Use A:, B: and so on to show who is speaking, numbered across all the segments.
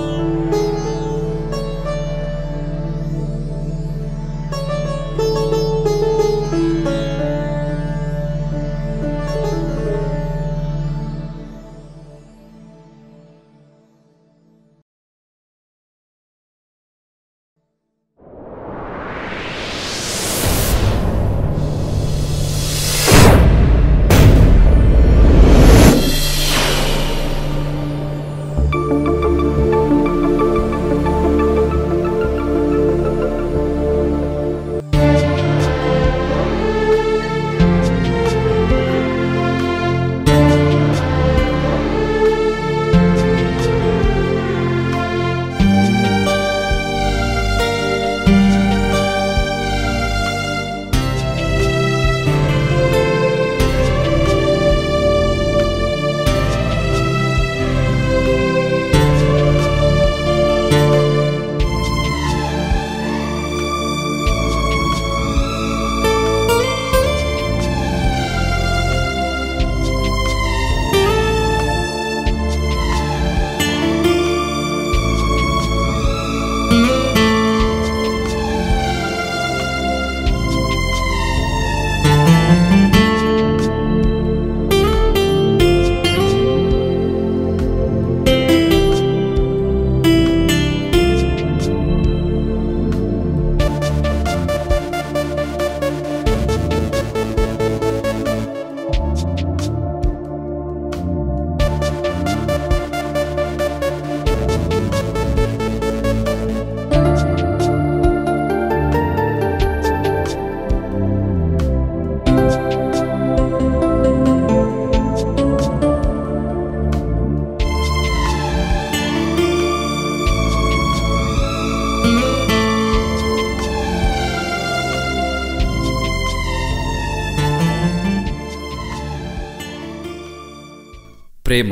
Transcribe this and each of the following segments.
A: ప్రేమ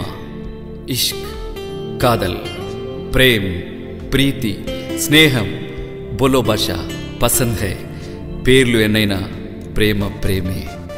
A: ఇష్క్ కాదల్ ప్రేమ్ ప్రీతి స్నేహం బోలో భాష పసంద్ హై పేర్లు ఎన్నైనా ప్రేమ ప్రేమే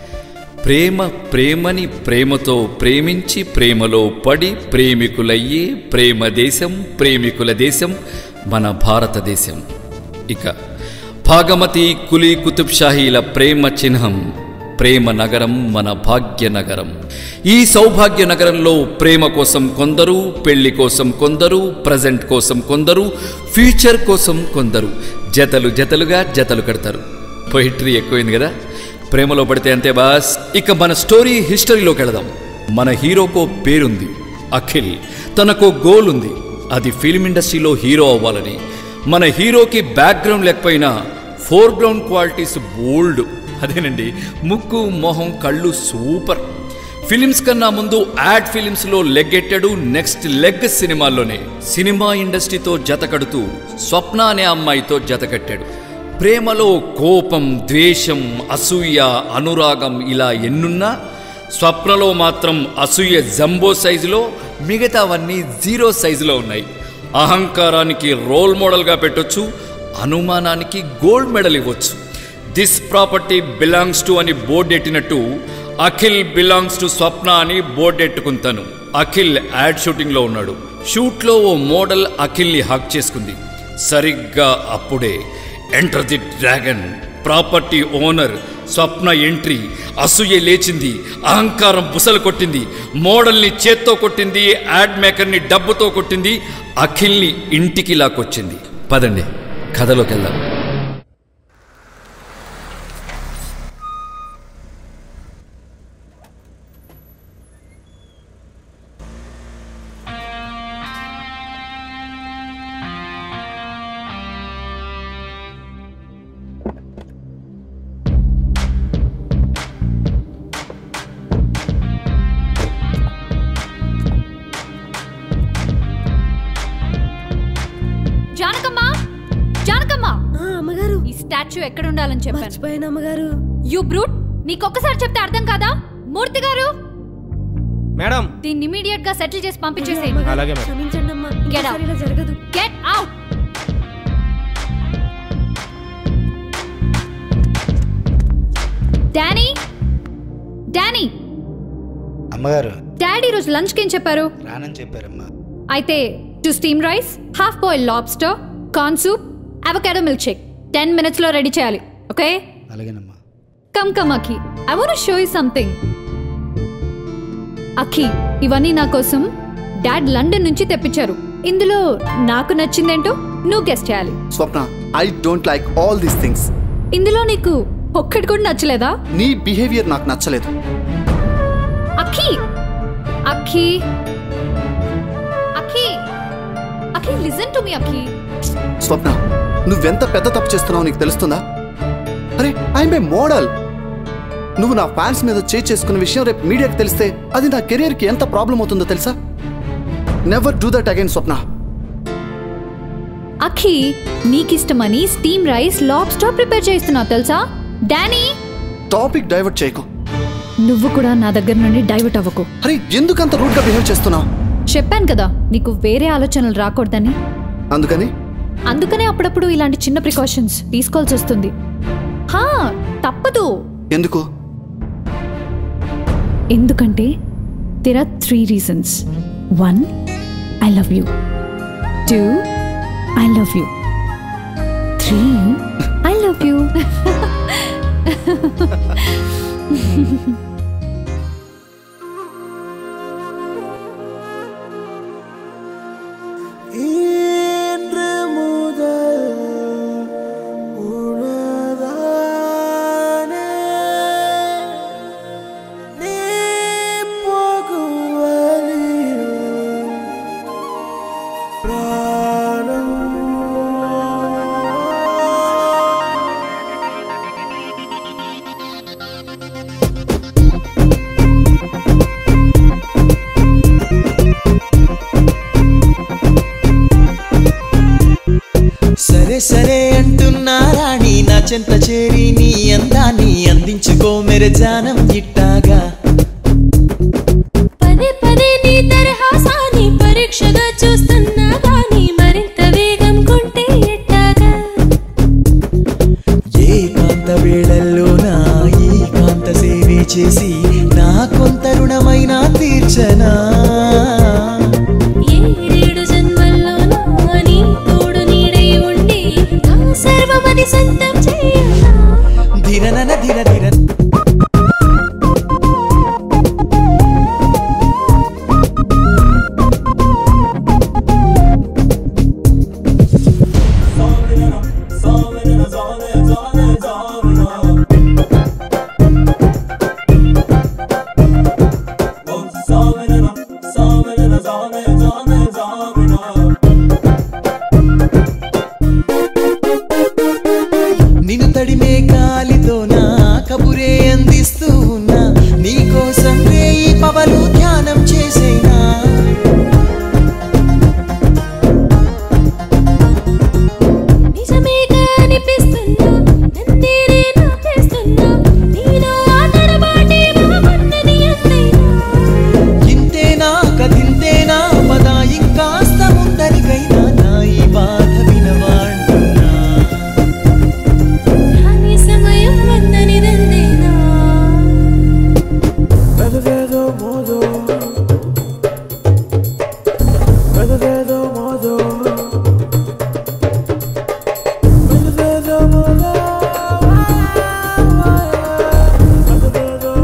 A: ప్రేమ ప్రేమని ప్రేమతో ప్రేమించి ప్రేమలో పడి ప్రేమికులయ్యే ప్రేమ దేశం ప్రేమికుల దేశం మన భారతదేశం ఇక భాగమతి కులీ కుతుబ్ షాహీల ప్రేమ చిహ్నం ప్రేమ నగరం మన భాగ్య నగరం ఈ సౌభాగ్య నగరంలో ప్రేమ కోసం కొందరు పెళ్లి కోసం కొందరు ప్రజెంట్ కోసం కొందరు ఫ్యూచర్ కోసం కొందరు జతలు జతలుగా జతలు కడతారు పొయిట్రీ ఎక్కువైంది కదా ప్రేమలో పడితే అంతే బాస్ ఇక మన స్టోరీ హిస్టరీలోకి వెళదాం మన హీరోకో పేరుంది అఖిల్ తనకో గోల్ ఉంది అది ఫిల్మ్ ఇండస్ట్రీలో హీరో అవ్వాలని మన హీరోకి బ్యాక్గ్రౌండ్ లేకపోయినా ఫోర్గ్రౌండ్ క్వాలిటీస్ బోల్డ్ అదేనండి ముక్కు మొహం కళ్ళు సూపర్ ఫిలిమ్స్ కన్నా ముందు యాడ్ ఫిలిమ్స్లో లెగ్ ఎట్టాడు నెక్స్ట్ లెగ్ సినిమాల్లోనే సినిమా ఇండస్ట్రీతో జతకడుతూ స్వప్న అనే అమ్మాయితో జతకట్టాడు ప్రేమలో కోపం ద్వేషం అసూయ అనురాగం ఇలా ఎన్నున్నా స్వప్నలో మాత్రం అసూయ జంబో సైజులో మిగతావన్నీ జీరో సైజులో ఉన్నాయి అహంకారానికి రోల్ మోడల్గా పెట్టొచ్చు అనుమానానికి గోల్డ్ మెడల్ ఇవ్వచ్చు దిస్ ప్రాపర్టీ బిలాంగ్స్ టు అని బోర్డు ఎట్టినట్టు అఖిల్ బిలాంగ్స్ టు స్వప్న అని బోర్డు ఎట్టుకుంటాను అఖిల్ యాడ్ షూటింగ్లో ఉన్నాడు షూట్లో ఓ మోడల్ అఖిల్ని హక్ చేసుకుంది సరిగ్గా అప్పుడే enter the dragon property owner Swapna entry అసూయ లేచింది అహంకారం బుసలు కొట్టింది మోడల్ని చేత్తో కొట్టింది యాడ్ మేకర్ని డబ్బుతో కొట్టింది అఖిల్ని ఇంటికి లాక్కొచ్చింది పదండి కథలోకి వెళ్దాం
B: జానకమ్మా జానకమ్మా
C: ఆ, అమ్మగారు
B: ఈ స్టాచ్యూ ఎక్కడ ఉండాలని చెప్పాను
C: మర్చిపోయాను అమ్మగారు
B: యు బ్రూట్ నీకొక్కసారి చెప్తే అర్థం కాదా మూర్తి గారు
D: మేడం
B: దీన్ని ఇమీడియట్ గా సెటిల్ చేసి పంపించేసేయండి
C: అమ్మగారు,
D: అలాగే మేడం.
C: క్షమించండి అమ్మా
B: Get
C: ఇంకోసారి
B: out.
C: ఇలా జరగదు
B: గెట్ అవుట్ డానీ డానీ
E: అమ్మగారు
B: డాడీ రోజు లంచ్ ఏం చెప్పారు
E: రానని చెప్పారమ్మా
B: అయితే two steam rice half boil lobster corn soup avocado milkshake ten మినిట్స్లో రెడీ చేయాలి ఓకే
C: అలాగేనమ్మా
B: come come Akhi I want show you something Akhi ఇవన్నీ నా కోసం డాడ్ లండన్ నుంచి తెప్పించారు ఇందులో నాకు నచ్చిందేంటో నువ్వు గెస్ట్ చేయాలి
C: Swapna I don't like all these things
B: ఇందులో నీకు ఒక్కటి కూడా నచ్చలేదా
C: నీ బిహేవియర్ నాకు నచ్చలేదు
B: అఖి Akhi Akhi అఖి listen to me అఖి
C: స్వప్న నువ్వెంత పెద్ద తప్పు చేస్తున్నావు నీకు తెలుస్తుందా అరే ఐఎమ్ ఏ మోడల్ నువ్వు నా ఫ్యాన్స్ మీద చే చేసుకున్న విషయం రేపు మీడియాకి తెలిస్తే అది నా కెరియర్కి ఎంత ప్రాబ్లం అవుతుందో తెలుసా never do that again Swapna
B: Akhi నీకిష్టమని స్టీమ్ రైస్ లాబ్స్టర్ ప్రిపేర్ చేస్తున్నావు తెలుసా డానీ
C: టాపిక్ డైవర్ట్ చేయకు
B: నువ్వు కూడా నా దగ్గర నుండి డైవర్ట్ అవ్వకు
C: అరే ఎందుకంత రూడ్గా బిహేవ్ చేస్తున్నావు
B: చెప్పాను కదా నీకు వేరే ఆలోచనలు రాకూడదని
C: అందుకని
B: అందుకనే అప్పుడప్పుడు ఇలాంటి చిన్న ప్రికాషన్స్ తీసుకోవాల్సి వస్తుంది హా తప్పదు
C: ఎందుకు
B: ఎందుకంటే there are three reasons one I love you two I love you three I love you
E: இன்று முதல் உனதானே நீ போகும் வழியில் பிராணம்
F: సరే సరే అంటున్నా రాణి నా చెంత చేరి నీ అందాన్ని అందించుకో మెరే జానం ఇట్టాగా
G: పదే పదే నీ తరహాసాని పరీక్షగా చూస్తున్నా గాని మరింత వేగం కొంటే ఎట్టాగా
F: ఏ కాంత వేళల్లోనా ఈ కాంత సేవే చేసి నా కొంత రుణమైన తీర్చనా
G: ఏడేడు జన్మల్లోనూ నీ తోడు నీడై ఉండి నా సర్వమది సొంతం చేయనా
F: ధిరనన ధిర ధిర నిన్ను తడిమే గాలితో నా కబురే అందిస్తూ ఉన్నా నీకోసం రేయి పవలు ధ్యానం చేసేనా
G: నిజమేగా అనిపిస్తున్నా నన్నేనే నాకేస్తున్నా నీలో ఆటడబాటే బాగున్నది ఎంతైనా
F: ఇంతేనా కదింతేనా పద ఇంకాస్త ముందరికైనా నా ఈ బాధ వినవాంటున్నా
G: రాని సమయం వందనిదందేనా
E: Verdadeiro modo Verdadeiro modo Verdadeiro modo Verdadeiro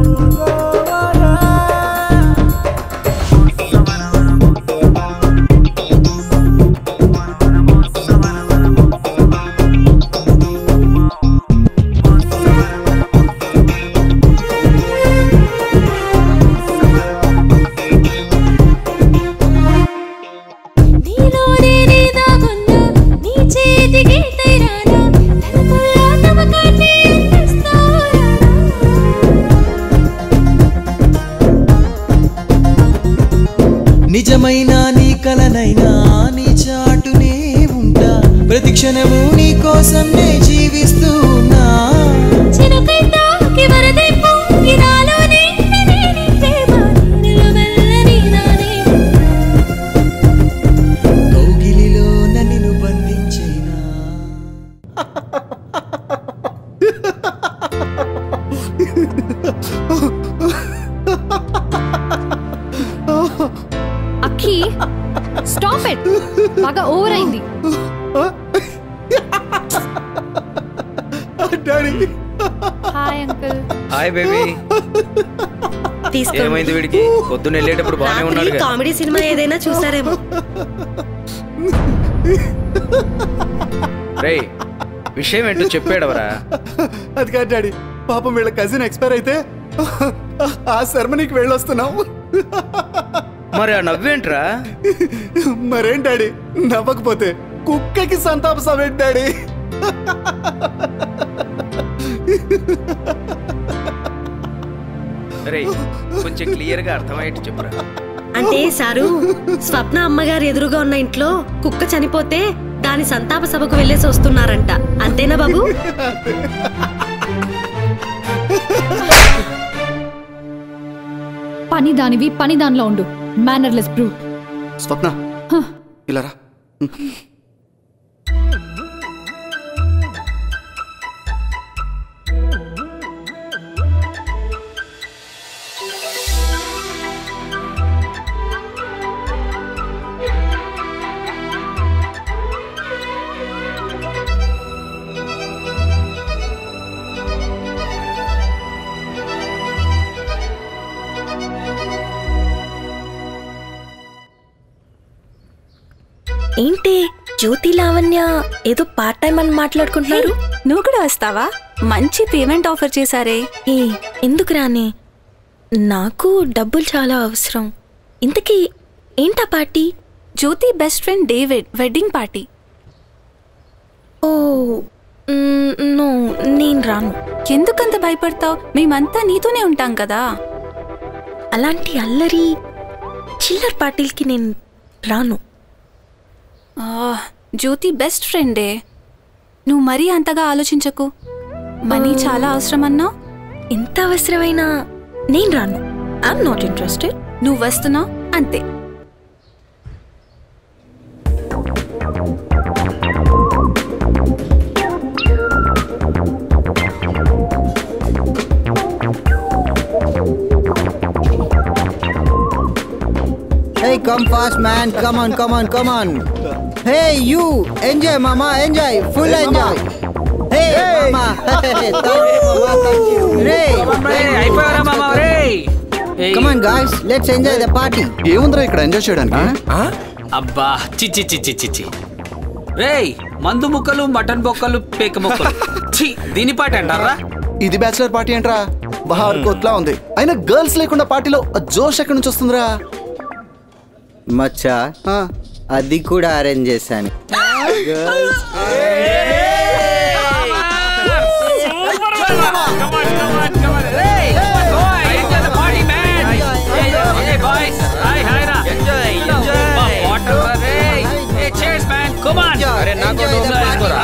E: modo
G: నీలోనే నీ దాగున్నా నీ చేతికి తైరానా తలుపుల్లో తమకాన్ని అందిస్తావురా
F: నిజమైన నీ కలనైనా నీ చాటునే ఉంటా ప్రతి క్షణము నీ కోసం నే జీవిస్తూ ఉన్నా
G: చిరుకై తాకి వరదై పొంగి నాలోనే నిండి ప్రేమ నిలువెల్లని నానే
F: కౌగిలిలో నన్ను బంధించేనా
B: అఖి స్టాప్ ఇట్ బాగా ఓవర్ అయింది
C: daddy
B: hi uncle
D: hi baby
H: తీసుకోండి
D: ఏమైంది వీడికి పొద్దున్న వెళ్ళేటప్పుడు బాగానే
H: రాత్రి
D: ఉన్నాడు
H: కామెడీ సినిమా ఏదైనా చూసారేమో
D: రే విషయం ఏంటో చెప్పాడవరా
C: అది కాదు డాడీ పాపం వీళ్ళ కజిన్ ఎక్స్పైర్ అయితే ఆ సెరమనీకి వెళ్ళొస్తున్నాం
D: మరి ఆ నవ్వేంట్రా
C: మరేం డాడీ నవ్వకపోతే కుక్కకి సంతాప సభేంటి డాడీ
D: రే కొంచెం క్లియర్ గా అర్థమయ్యేట్టు చెప్పురా
H: అంటే సారు స్వప్న అమ్మగారు ఎదురుగా ఉన్న ఇంట్లో కుక్క చనిపోతే దాని సంతాప సభకు వెళ్ళేసి వస్తున్నారంట అంతేనా బాబు
B: పని దానివి పని దానిలో ఉండు మేనర్లెస్ బ్రూ
C: స్వప్న ఇలా రా
I: ఏంటి జ్యోతి లావణ్య ఏదో పార్ట్ టైం అని మాట్లాడుకుంటున్నారు
J: నువ్వు కూడా వస్తావా మంచి పేమెంట్ ఆఫర్ చేశారే
I: ఏ ఎందుకు రాని నాకు డబ్బులు చాలా అవసరం ఇంతకీ ఏంటా party
J: Jyothi best friend David wedding party
I: ఓ మ్, నో నేను రాను
J: ఎందుకంత భయపడతావు మేమంతా నీతోనే ఉంటాం కదా
I: అలాంటి అల్లరి చిల్లర్ పార్టీలకి నేను రాను
J: ఆ, జ్యోతి బెస్ట్ ఫ్రెండే నువ్వు మరీ అంతగా ఆలోచించకు మనీ చాలా అవసరమన్నావు
I: ఎంత అవసరమైనా నేను రాను ఐఎమ్ నాట్ ఇంట్రెస్టెడ్
J: నువ్వు వస్తున్నావు అంతే
K: Hey, come fast, man. Come on, come on, come on. Hey, you. Enjoy, mama. Enjoy. Full enjoy. Hey, mama. Hey, thank you, mama. Thank you. Hey, thank you. Come on, guys. Let's enjoy the party.
C: ఏముందిరా ఇక్కడ enjoy చేయడానికి
L: అబ్బా చిచ్చి చిచ్చి చిచ్చి రేయ్ మందు ముక్కలు మటన్ బొక్కలు పేక ముక్కలు ఛీ దీని పాట అంటారా
C: ఇది బ్యాచిలర్ పార్టీ ఏంట్రా బహార్ కోట్లా ఉంది అయినా గర్ల్స్ లేకుండా పార్టీలో ఆ జోష్ ఎక్కడి నుంచి వస్తుందిరా
K: మచ్చా అది కూడా అరేంజ్ చేశాను
L: అరే నాకు డోకా వేసుకోరా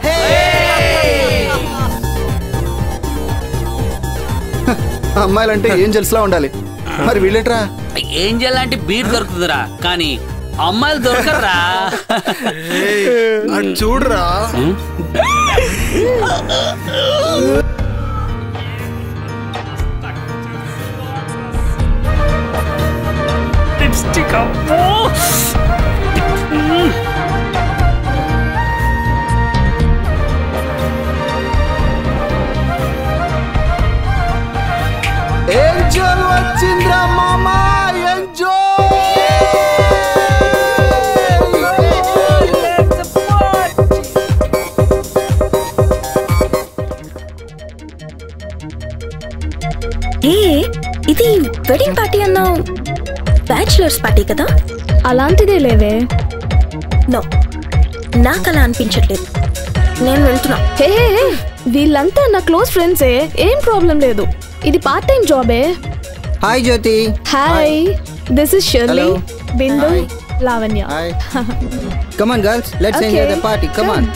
C: అమ్మాయిలంటే ఏంజల్స్ లా ఉండాలి మరి వీళ్ళేట్రా
L: ఏంజల్ లాంటి బీట్ దొరుకుతుందిరా కానీ అమ్మాయిలు దొరకరా
C: చూడరా
L: లిప్స్టిక్ అబ్బో
C: ఏంజల్ వచ్చిందిరా మామా
I: ఏ ఇది వెడ్డింగ్ పార్టీ అన్నావు బ్యాచులర్స్ పార్టీ కదా
M: అలాంటిదే లేవే
I: నో నాకు అలా అనిపించట్లేదు నేను వెళ్తున్నా
M: హే హే, హే, వీళ్ళంతా నా క్లోజ్ ఫ్రెండ్సే ఏం ప్రాబ్లం లేదు ఇది పార్ట్ టైం జాబే
K: hi Jyothi
M: hi this is Shirley
K: Hello.
M: Bindu Lavanya
K: hi Come on, girls. Let's enjoy
M: Okay.
K: the party. Come on.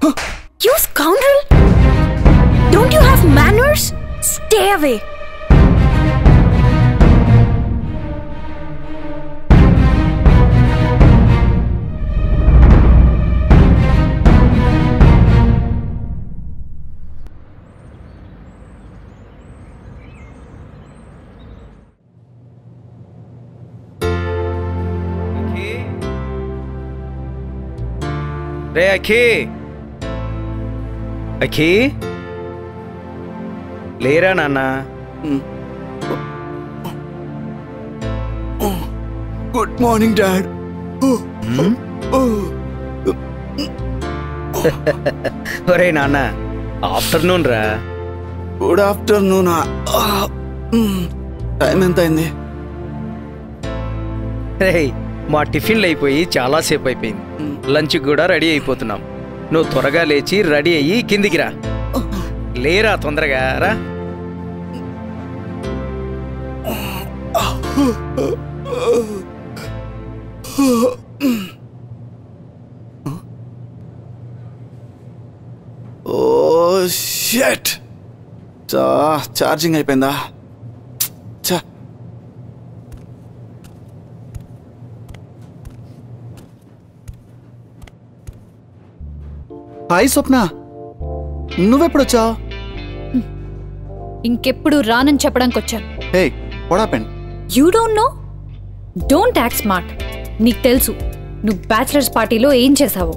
I: You scoundrel! Don't you have manners? Stay away!
D: రే అఖి అఖి లేరా నాన్న
C: గుడ్ మార్నింగ్ డాడ్
D: ఒరే నాన్న afternoon రా
C: good afternoon time ఎంత అయింది
D: రే మా టిఫిన్లు అయిపోయి చాలాసేపు అయిపోయింది లంచ్ కూడా రెడీ అయిపోతున్నాం నువ్వు త్వరగా లేచి రెడీ అయ్యి కిందికి రా లేరా తొందరగా రా
C: ఓ షట్ చా ఛార్జింగ్ అయిపోయిందా చా హాయ్ స్వప్న నువ్వెప్పుడొచ్చావు
B: ఇంకెప్పుడు రానని చెప్పడానికి వచ్చాను
C: hey what happened
B: you don't know don't act smart నీకు తెలుసు నువ్వు బ్యాచిలర్స్ పార్టీలో ఏం చేసావో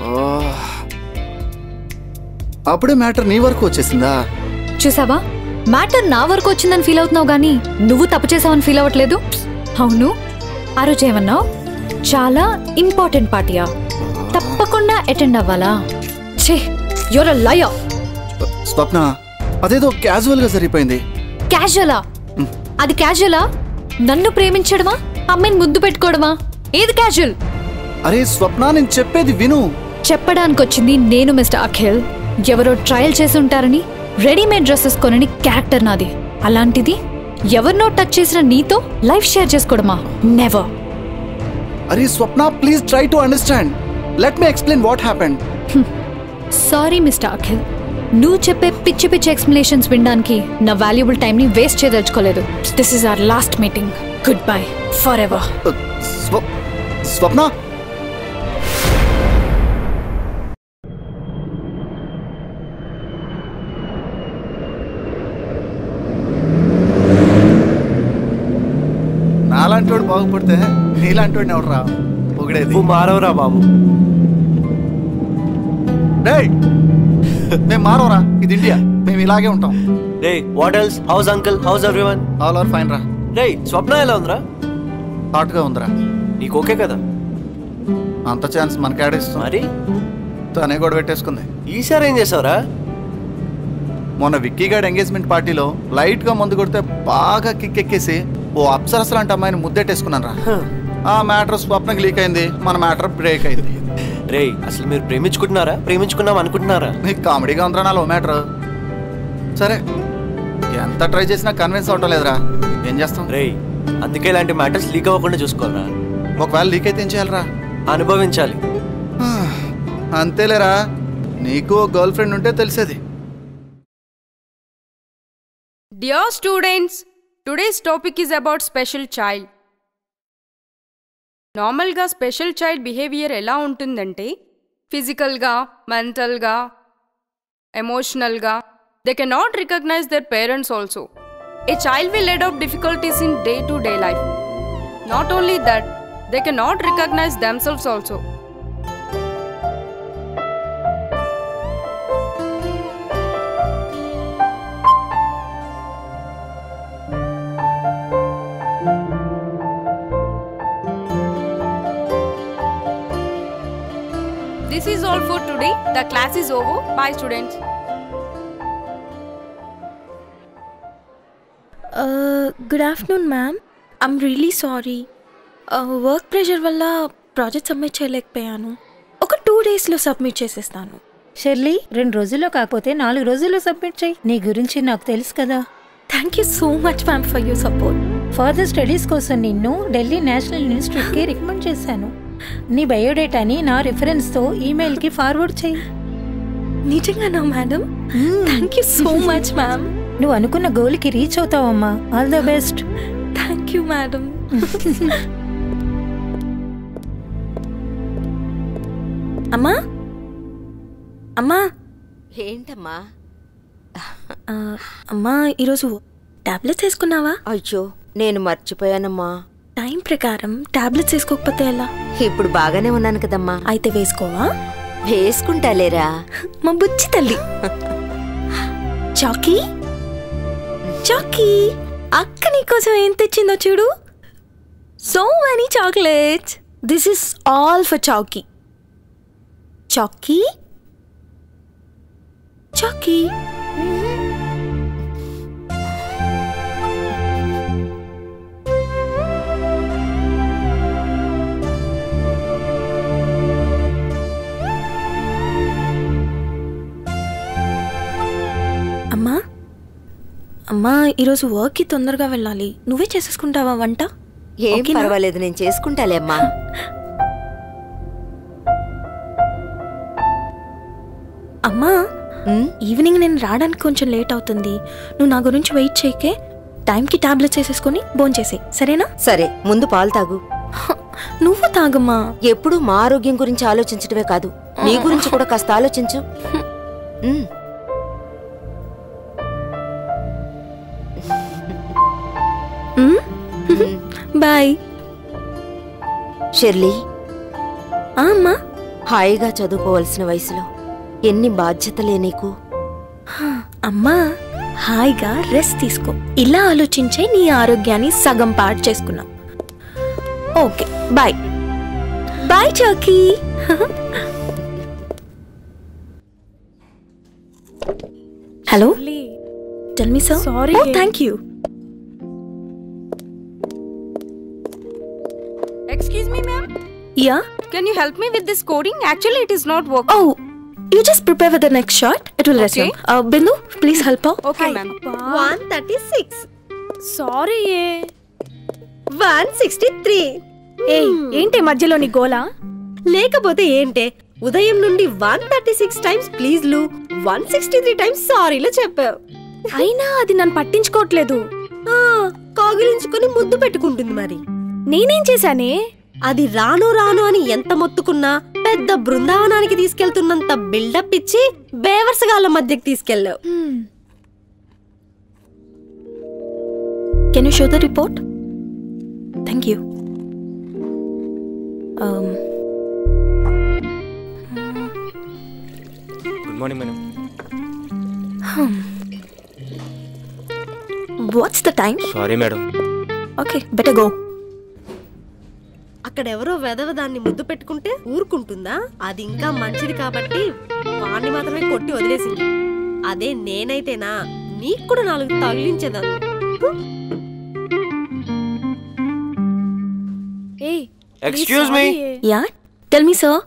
C: అప్పుడే మ్యాటర్ నీ వరకు వచ్చేసిందా
B: చూసావా మ్యాటర్ నా వరకు వచ్చిందని ఫీల్ అవుతున్నావు కానీ నువ్వు తప్పు చేసావని ఫీల్ అవ్వట్లేదు అవును ఆ రోజు ఏమన్నావు చాలా ఇంపార్టెంట్ పార్టీయా తప్పకుండా అటెండ్ అవ్వాలా ఛే యువర్ అ లయ
C: స్వప్న అదేదో క్యాజువల్ గా సరిపోయింది
B: క్యాజువలా అది క్యాజువలా నన్ను ప్రేమించడమా అమ్మాయిని ముద్దు పెట్టుకోవడమా ఏది క్యాజువల్
C: అరే స్వప్న నేను చెప్పేది విను
B: చెప్పడానికి వచ్చింది నేను మిస్టర్ అఖిల్ ఎవరో ట్రయల్ చేసి ఉంటారని రెడీమేడ్ డ్రెస్సెస్ కొనని క్యారెక్టర్ నాది అలాంటిది ఎవరినో టచ్ చేసిన నీతో లైఫ్ షేర్ చేసుకోవడమా నెవర్
C: అరే Swapna please try to understand let me explain what happened
B: sorry mister Akhil నువ్వు చెప్పే పిచ్చి పిచ్చి ఎక్స్ప్లెనేషన్స్ వినడానికి నా వాల్యుబుల్ టైంని వేస్ట్ చేయదలుచుకోలేదు this is our last meeting goodbye forever
C: Swapna నాలాంటోడు బాగుపడితే నీలాంటోడిని ఎవడరా పొగిడేది
N: నువ్వు మారవరా బాబు
C: డేయ్ మేము మారవరా ఇది ఇండియా మేము ఇలాగే ఉంటాం
N: రే what else how's uncle how's everyone
C: all are fine రా
N: రే స్వప్న ఎలా ఉందిరా
C: హాట్గా ఉందిరా
N: నీకు ఓకే కదా
C: అంత ఛాన్స్ మనకాడేస్తుంది
N: మరి
C: తనే కూడా పెట్టేసుకుంది
N: ఈసారి ఏం చేసావురా
C: మొన్న విక్కీ గారి ఎంగేజ్మెంట్ పార్టీలో లైట్ గా ముందు కొడితే బాగా కిక్ ఎక్కేసి ఓ అప్సరస లాంటి అమ్మాయిని ముద్దెట్టేసుకున్నాను రా ఆ మ్యాటర్ స్వప్నకి లీక్ అయింది మన మ్యాటర్ బ్రేక్ అయింది
N: రే అసలు మీరు ప్రేమించుకుంటున్నారా ప్రేమించుకున్నాం అనుకుంటున్నారా
C: నీకు కామెడీగా ఉందిరా నాలో మ్యాటర్ సరే ఎంత ట్రై చేసినా కన్విన్స్ అవటం లేదురా ఏం చేస్తాం
N: రే అందుకే ఇలాంటి మ్యాటర్స్ లీక్ అవ్వకుండా చూసుకోవాలరా
C: ఒకవేళ లీక్ అయితే ఏం చేయాలరా
N: అనుభవించాలి
C: అంతేలేరా నీకు గర్ల్ ఫ్రెండ్ ఉంటే తెలిసేది
O: Dear students, today's topic is about special child. నార్మల్గా స్పెషల్ చైల్డ్ బిహేవియర్ ఎలా ఉంటుందంటే ఫిజికల్గా మెంటల్గా ఎమోషనల్గా they can not recognise their parents also a child will adapt difficulties in day to day life not only that they can not recognise themselves also This is all for today. The class is over. Bye, students.
I: Good afternoon ma'am I'm really sorry work pressure వల్ల project submit చేయలేకపోయాను ఒక two డేస్లో submit చేసేస్తాను
P: Shirley రెండు రోజుల్లో కాకపోతే నాలుగు రోజుల్లో సబ్మిట్ చేయి నీ గురించి నాకు తెలుసు కదా
I: thank you so much ma'am for your support
P: further studies కోసం నిన్ను ఢిల్లీ నేషనల్ ఇన్స్టిట్యూట్కి రికమెండ్ చేశాను నీ బయోడేటాని నా రిఫరెన్స్తో ఈమెయిల్కి ఫార్వర్డ్ చేయి
I: నిజంగానా madam thank you so much ma'am
P: నువ్వు అనుకున్న గోల్కి రీచ్ అవుతావమ్మా all the best
I: thank you madam అమ్మా అమ్మా
Q: ఏంటమ్మా
I: ఆ, అమ్మా ఈరోజు టాబ్లెట్స్ వేసుకున్నావా
Q: అయ్యో నేను మర్చిపోయానమ్మా
I: టైం ప్రకారం టాబ్లెట్స్ వేసుకోకపోతే ఎలా
Q: ఇప్పుడు బాగానే ఉన్నాను కదమ్మా
I: అయితే వేసుకోవా
Q: వేసుకుంటాలేరా
I: మా బుచ్చి తల్లి చాకీ చాకీ అక్క నీకోసం ఏం తెచ్చిందో చూడు so many chocolates this is all for Chocky Chaki Chocky అమ్మా అమ్మా ఈరోజు వర్క్కి తొందరగా వెళ్ళాలి నువ్వే చేసేసుకుంటావా వంట
Q: ఏం
I: ఓకేనా?
Q: పర్వాలేదు నేను చేసుకుంటాలే అమ్మా
I: అమ్మా ఈవినింగ్ నేను రావడానికి కొంచెం లేట్ అవుతుంది నువ్వు నా గురించి వెయిట్ చేయకే టైంకి టాబ్లెట్స్ వేసేసుకొని భోంచేసే సరేనా
Q: సరే ముందు పాలు తాగు
I: నువ్వు తాగమ్మా
Q: ఎప్పుడు మా ఆరోగ్యం గురించి ఆలోచించడమే కాదు నీ గురించి కూడా కాస్త ఆలోచించు ఉమ్.
I: బాయ్
Q: షెర్లీ
I: అమ్మా
Q: హాయిగా చదువుకోవలసిన వయసులో ఎన్ని బాధ్యతలే నీకు
I: అమ్మా హాయిగా రెస్ట్ తీసుకో ఇలా ఆలోచించే నీ ఆరోగ్యాన్ని సగం పాడు చేసుకున్నావు okay bye bye Chocky hello tell me sir
O: Sorry.
I: Oh thank you
O: Excuse me, ma'am.
I: Yeah
O: Can you help me with this coding? Actually, it is not working.
I: Oh, you just prepare for the next shot. It will resume.
O: Okay.
I: Uh, Bindu, please help her.
O: Okay, ma'am.
H: One thirty six
M: sorry ఏ
H: one sixty three
M: ఏయ్ ఏంటి మధ్యలో నీ గోలా
H: లేకపోతే ఏంటే ఉదయం నుండి వన్ థర్టీ సిక్స్ టైమ్స్ ప్లీజ్లు వన్ సిక్స్టీ త్రీ టైమ్స్ సారీలు చెప్పావు
M: అయినా అది నన్ను పట్టించుకోవట్లేదు
H: ఆ, కాగిలించుకొని ముద్దు పెట్టుకుంటుంది మరి
M: నేనేం చేశానే
H: అది రాను రాను అని ఎంత మొత్తుకున్నా పెద్ద బృందావనానికి తీసుకెళ్తున్నంత బిల్డప్ ఇచ్చి బేవర్సగాళ్ళ మధ్యకి తీసుకెళ్ళావు
I: Can you show the report? Thank you. Um,
N: good morning madam
I: hmm. What's the time?
N: Sorry madam
I: Okay, better go.
H: అక్కడెవరో వెదవ దాన్ని ముద్దు పెట్టుకుంటే ఊరుకుంటుందా అది ఇంకా మంచిది కాబట్టి వాణ్ణి మాత్రమే కొట్టి వదిలేసింది అదే నేనైతేనా నీకు కూడా నాలుగు తగిలించేదాన్ని
M: ఏయ్
N: excuse me
I: Yeah? Tell me, sir.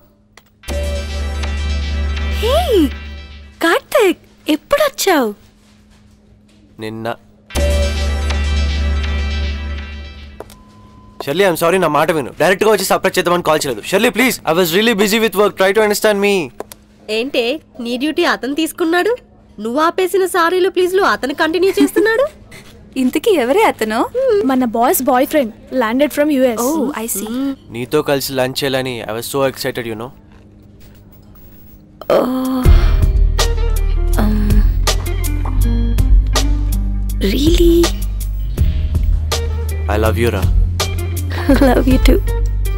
I: Hey, Karthik ఎప్పుడు వచ్చావు
N: నిన్న షర్లీ ఐమ్ సారీ నా మాట విను డైరెక్ట్ గా వచ్చి సప్లై చేద్దామని కాల్ చేయలేదు Shirley please I was really busy with work try to understand me
H: ఏంటే నీ డ్యూటీ అతను తీసుకున్నాడు నువ్వు ఆపేసిన సారీలు ప్లీజ్లు అతను కంటిన్యూ చేస్తున్నాడు
J: ఇంతకీ ఎవరే అతను
M: మన boys boyfriend landed from US
J: oh I see
N: నీతో కలిసి లంచ్ చేయాలని I was so excited you know
I: really
N: I love you రా
I: లవ్ యూ టూ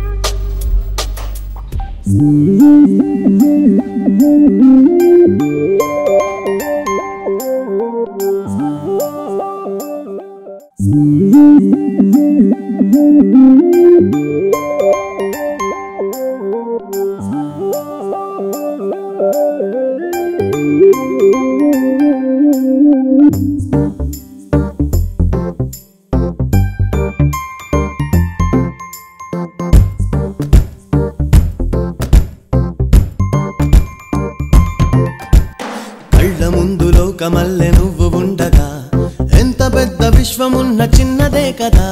F: కళ్ళ ముందు లోకమల్లె నువ్వు ఉండగా ఎంత పెద్ద విశ్వమున్న చిన్నదే కదా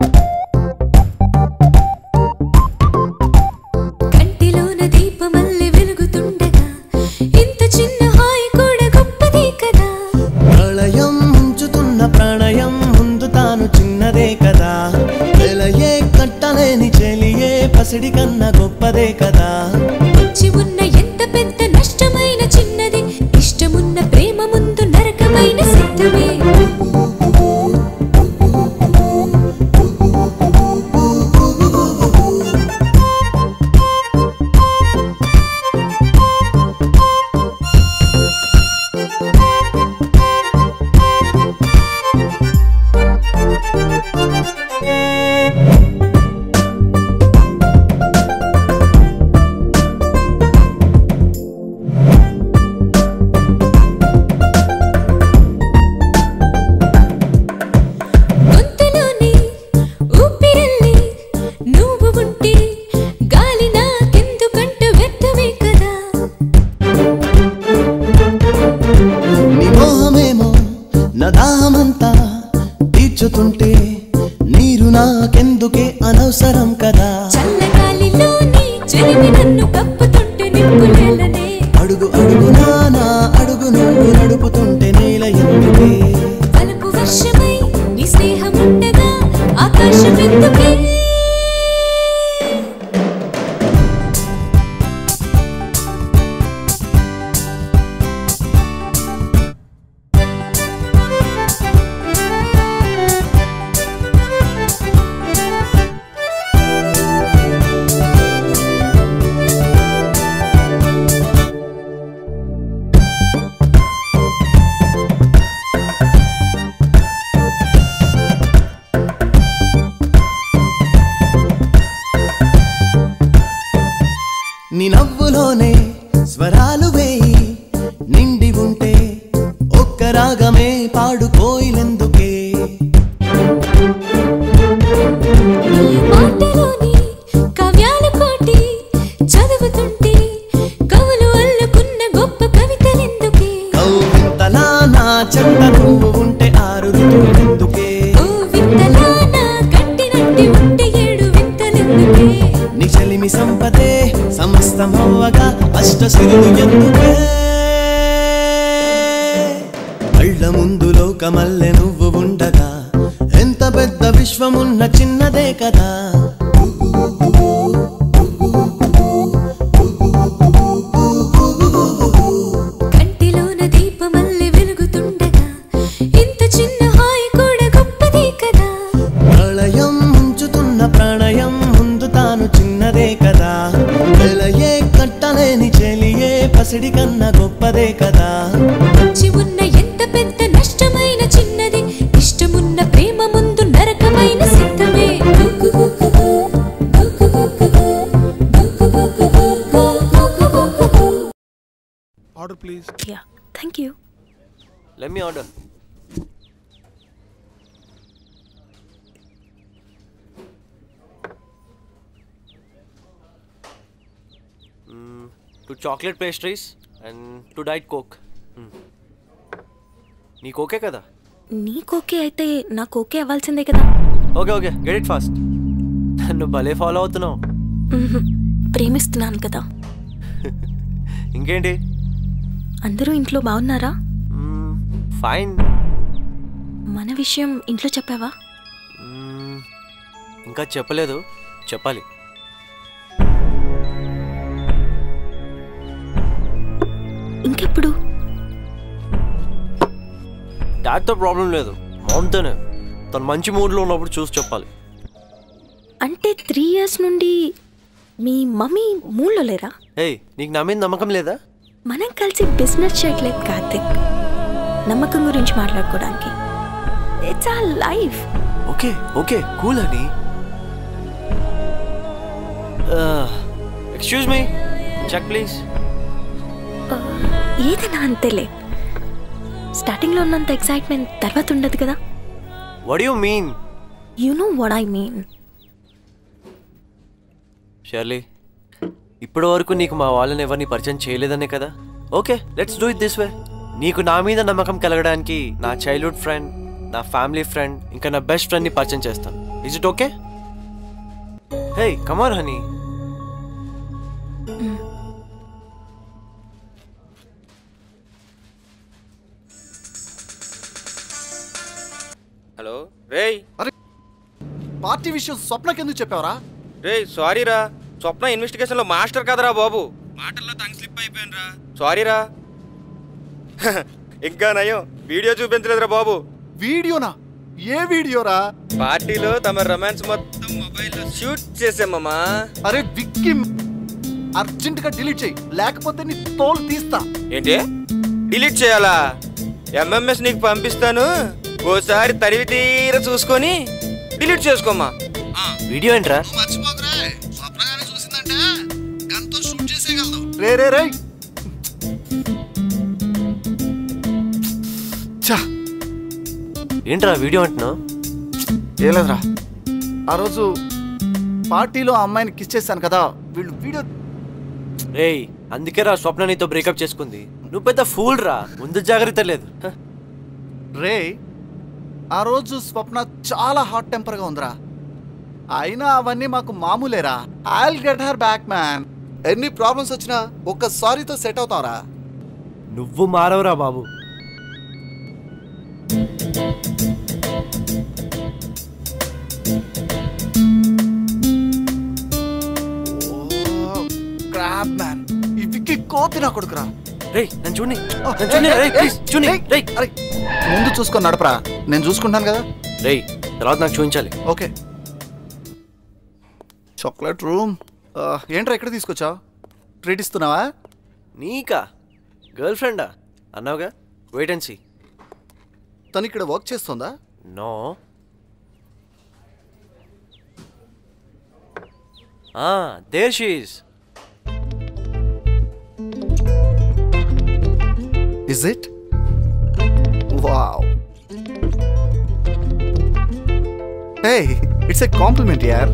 G: కంటిలోన దీపమల్లి
F: నాలోనే స్వరాలు వేయి నిండి ఉంటే ఒక్క రాగమే పాడుకోయిలెందుకే
G: మాటలోని కావ్యాల కోటి చదువుతుంటే కవులు అల్లుకున్న గొప్ప కవితలెందుకే
F: కౌవింతలా నా చెంత నువ్వు ఉంటే ఆరు ఋతువులెందుకే
G: ఓ వింతలా నా కట్టినట్టి ఉంటే ఏడు వింతలెందుకే
F: నీ చెలిమి సంపదే సమస్తమవ్వగా అష్టసిరులు ఎందుకే కళ్ళ ముందు లోకమల్లె నువ్వు ఉండగా ఎంత పెద్ద విశ్వమున్న చిన్నదే కదా
G: కంటిలోన దీపమల్లె వెలుగుతుండగా ఇంత చిన్న హాయి కూడా గొప్పదే కదా
F: ప్రళయం ముంచుతున్న ప్రాణయం ముందు తాను చిన్నదే కదా వెలయే కట్టలేని చెలియే పసిడి కన్నా గొప్పదే కదా
G: మంచి ఉన్న ఎంత పెద్ద నష్టమైన చిన్నది ఇష్టమున్న ప్రేమ ముందు నరకమైన సిద్ధమే
R: order please
I: yeah thank you
N: let me order two chocolate pastries and two diet coke నీకు ఓకే కదా
I: నీకు ఓకే అయితే నాకు ఓకే అవ్వాల్సిందే కదా
N: okay okay get it fast నన్ను భలే ఫాలో అవుతున్నావు
I: మ్మ్. ప్రేమిస్తున్నాను కదా
N: ఇంకేంటి
I: అందరూ ఇంట్లో బాగున్నారా
N: ఫైన్
I: మన విషయం ఇంట్లో చెప్పావా
N: ఇంకా చెప్పలేదు చెప్పాలి
I: ఇంకెప్పుడు
N: డాడ్తో ప్రాబ్లం లేదు మామ్తోనే తను మంచి మూడ్లో ఉన్నప్పుడు చూసి చెప్పాలి
I: అంటే త్రీ ఇయర్స్ నుండి మీ మమ్మీ మూడ్లో లేరా
N: ఏయ్ నీకు నా మీద నమ్మకం లేదా
I: మనం కలిసి బిజినెస్ చేయట్లేదు కార్తిక్ నమ్మకం గురించి మాట్లాడుకోవడానికి it's a life
N: okay okay cool అని ఎక్స్క్యూజ్ మీ చెక్ ప్లీజ్
I: ఏదైనా అంతేలే స్టార్టింగ్లో ఉన్నంత ఎక్సైట్మెంట్ తర్వాత ఉండదు కదా
N: what you mean
I: you know what I mean
N: Shirley ఇప్పటి వరకు నీకు మా వాళ్ళని ఎవరిని పరిచయం చేయలేదనే కదా okay let's do it this way నీకు నా మీద నమ్మకం కలగడానికి నా చైల్డ్హుడ్ ఫ్రెండ్ నా ఫ్యామిలీ ఫ్రెండ్ ఇంకా నా బెస్ట్ ఫ్రెండ్ని పరిచయం చేస్తాను is it okay hey come here honey
S: hello రేయ్
C: అరే పార్టీ విషయం స్వప్నకెందుకు చెప్పావరా
S: రేయ్ సారీ రా స్వప్న ఇన్వెస్టిగేషన్ లో మాస్టర్ కదరా బాబు మాటల్లో తంగ్ స్లిప్ అయిపోయాను రా సారీ రా ఇంకా నయం వీడియో చూపించలేదురా బాబు
C: వీడియోనా ఏ వీడియోరా
S: పార్టీలో తమ రొమాన్స్ మొత్తం మొబైల్లో షూట్ చేసామమ్మా
C: అరే విక్కీ అర్జెంట్ గా డిలీట్ చేయి లేకపోతే నీ తోలు తీస్తా
S: ఏంటి డిలీట్ చేయాలా ఎంఎంఎస్ నీకు పంపిస్తాను ఓసారి తరివి తీర చూసుకొని డిలీట్ చేసుకోమ్మా
N: వీడియో ఏంట్రా
C: రే రే రే ఛా
N: ఏంట్రా వీడియో అంటున్నావు
C: ఏం లేదురా ఆ రోజు పార్టీలో ఆ అమ్మాయిని కిస్ చేశాను కదా వీళ్ళు వీడియో
N: రేయ్ అందుకే రా స్వప్న నీతో బ్రేకప్ చేసుకుంది నువ్వు పెద్ద ఫూల్ రా ముందు జాగ్రత్త లేదు హ.
C: రే ఆ రోజు స్వప్న చాలా హాట్ టెంపర్గా ఉందిరా అయినా అవన్నీ మాకు మామూలేరా I'll get her back man ఎన్ని ప్రాబ్లమ్స్ వచ్చినా ఒక్క సారీతో సెట్ అవుతావురా
N: నువ్వు మారవరా బాబు
C: క్రాబ్ మ్యాన్ ఈ విక్కీ కోతి నా కొడుకురా
N: రేయ్ నన్ను చూడండి నన్ను చూడండి రేయ్ ప్లీజ్ చూడండి రేయ్
C: అరే ముందు చూసుకొని నడపరా నేను చూసుకుంటాను కదా
N: రేయ్ తర్వాత నాకు చూపించాలి
C: ఓకే చాక్లెట్ రూమ్ ఏంట్రా ఎక్కడ తీసుకొచ్చావు ట్రీట్ ఇస్తున్నావా
N: నీకా గర్ల్ ఫ్రెండా అన్నావుగా వెయిట్ అండ్ సీ
C: తను ఇక్కడ వర్క్ చేస్తుందా
N: no there she's
C: is it wow hey it's a compliment యార్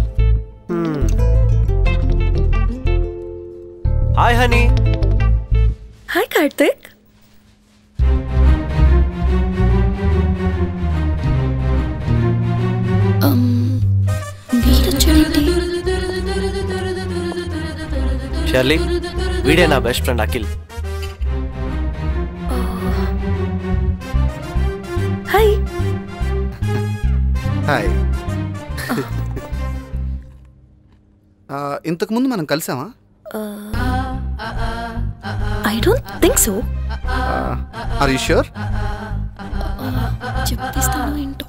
N: hi honey
I: hi Karthik
N: Shirley వీడే నా best friend Akhil
I: hi
C: hi ఇంతకు ముందు మనం కలిసామా
I: I don't think so
C: are you sure
I: చెప్పిస్తాను ఏంటో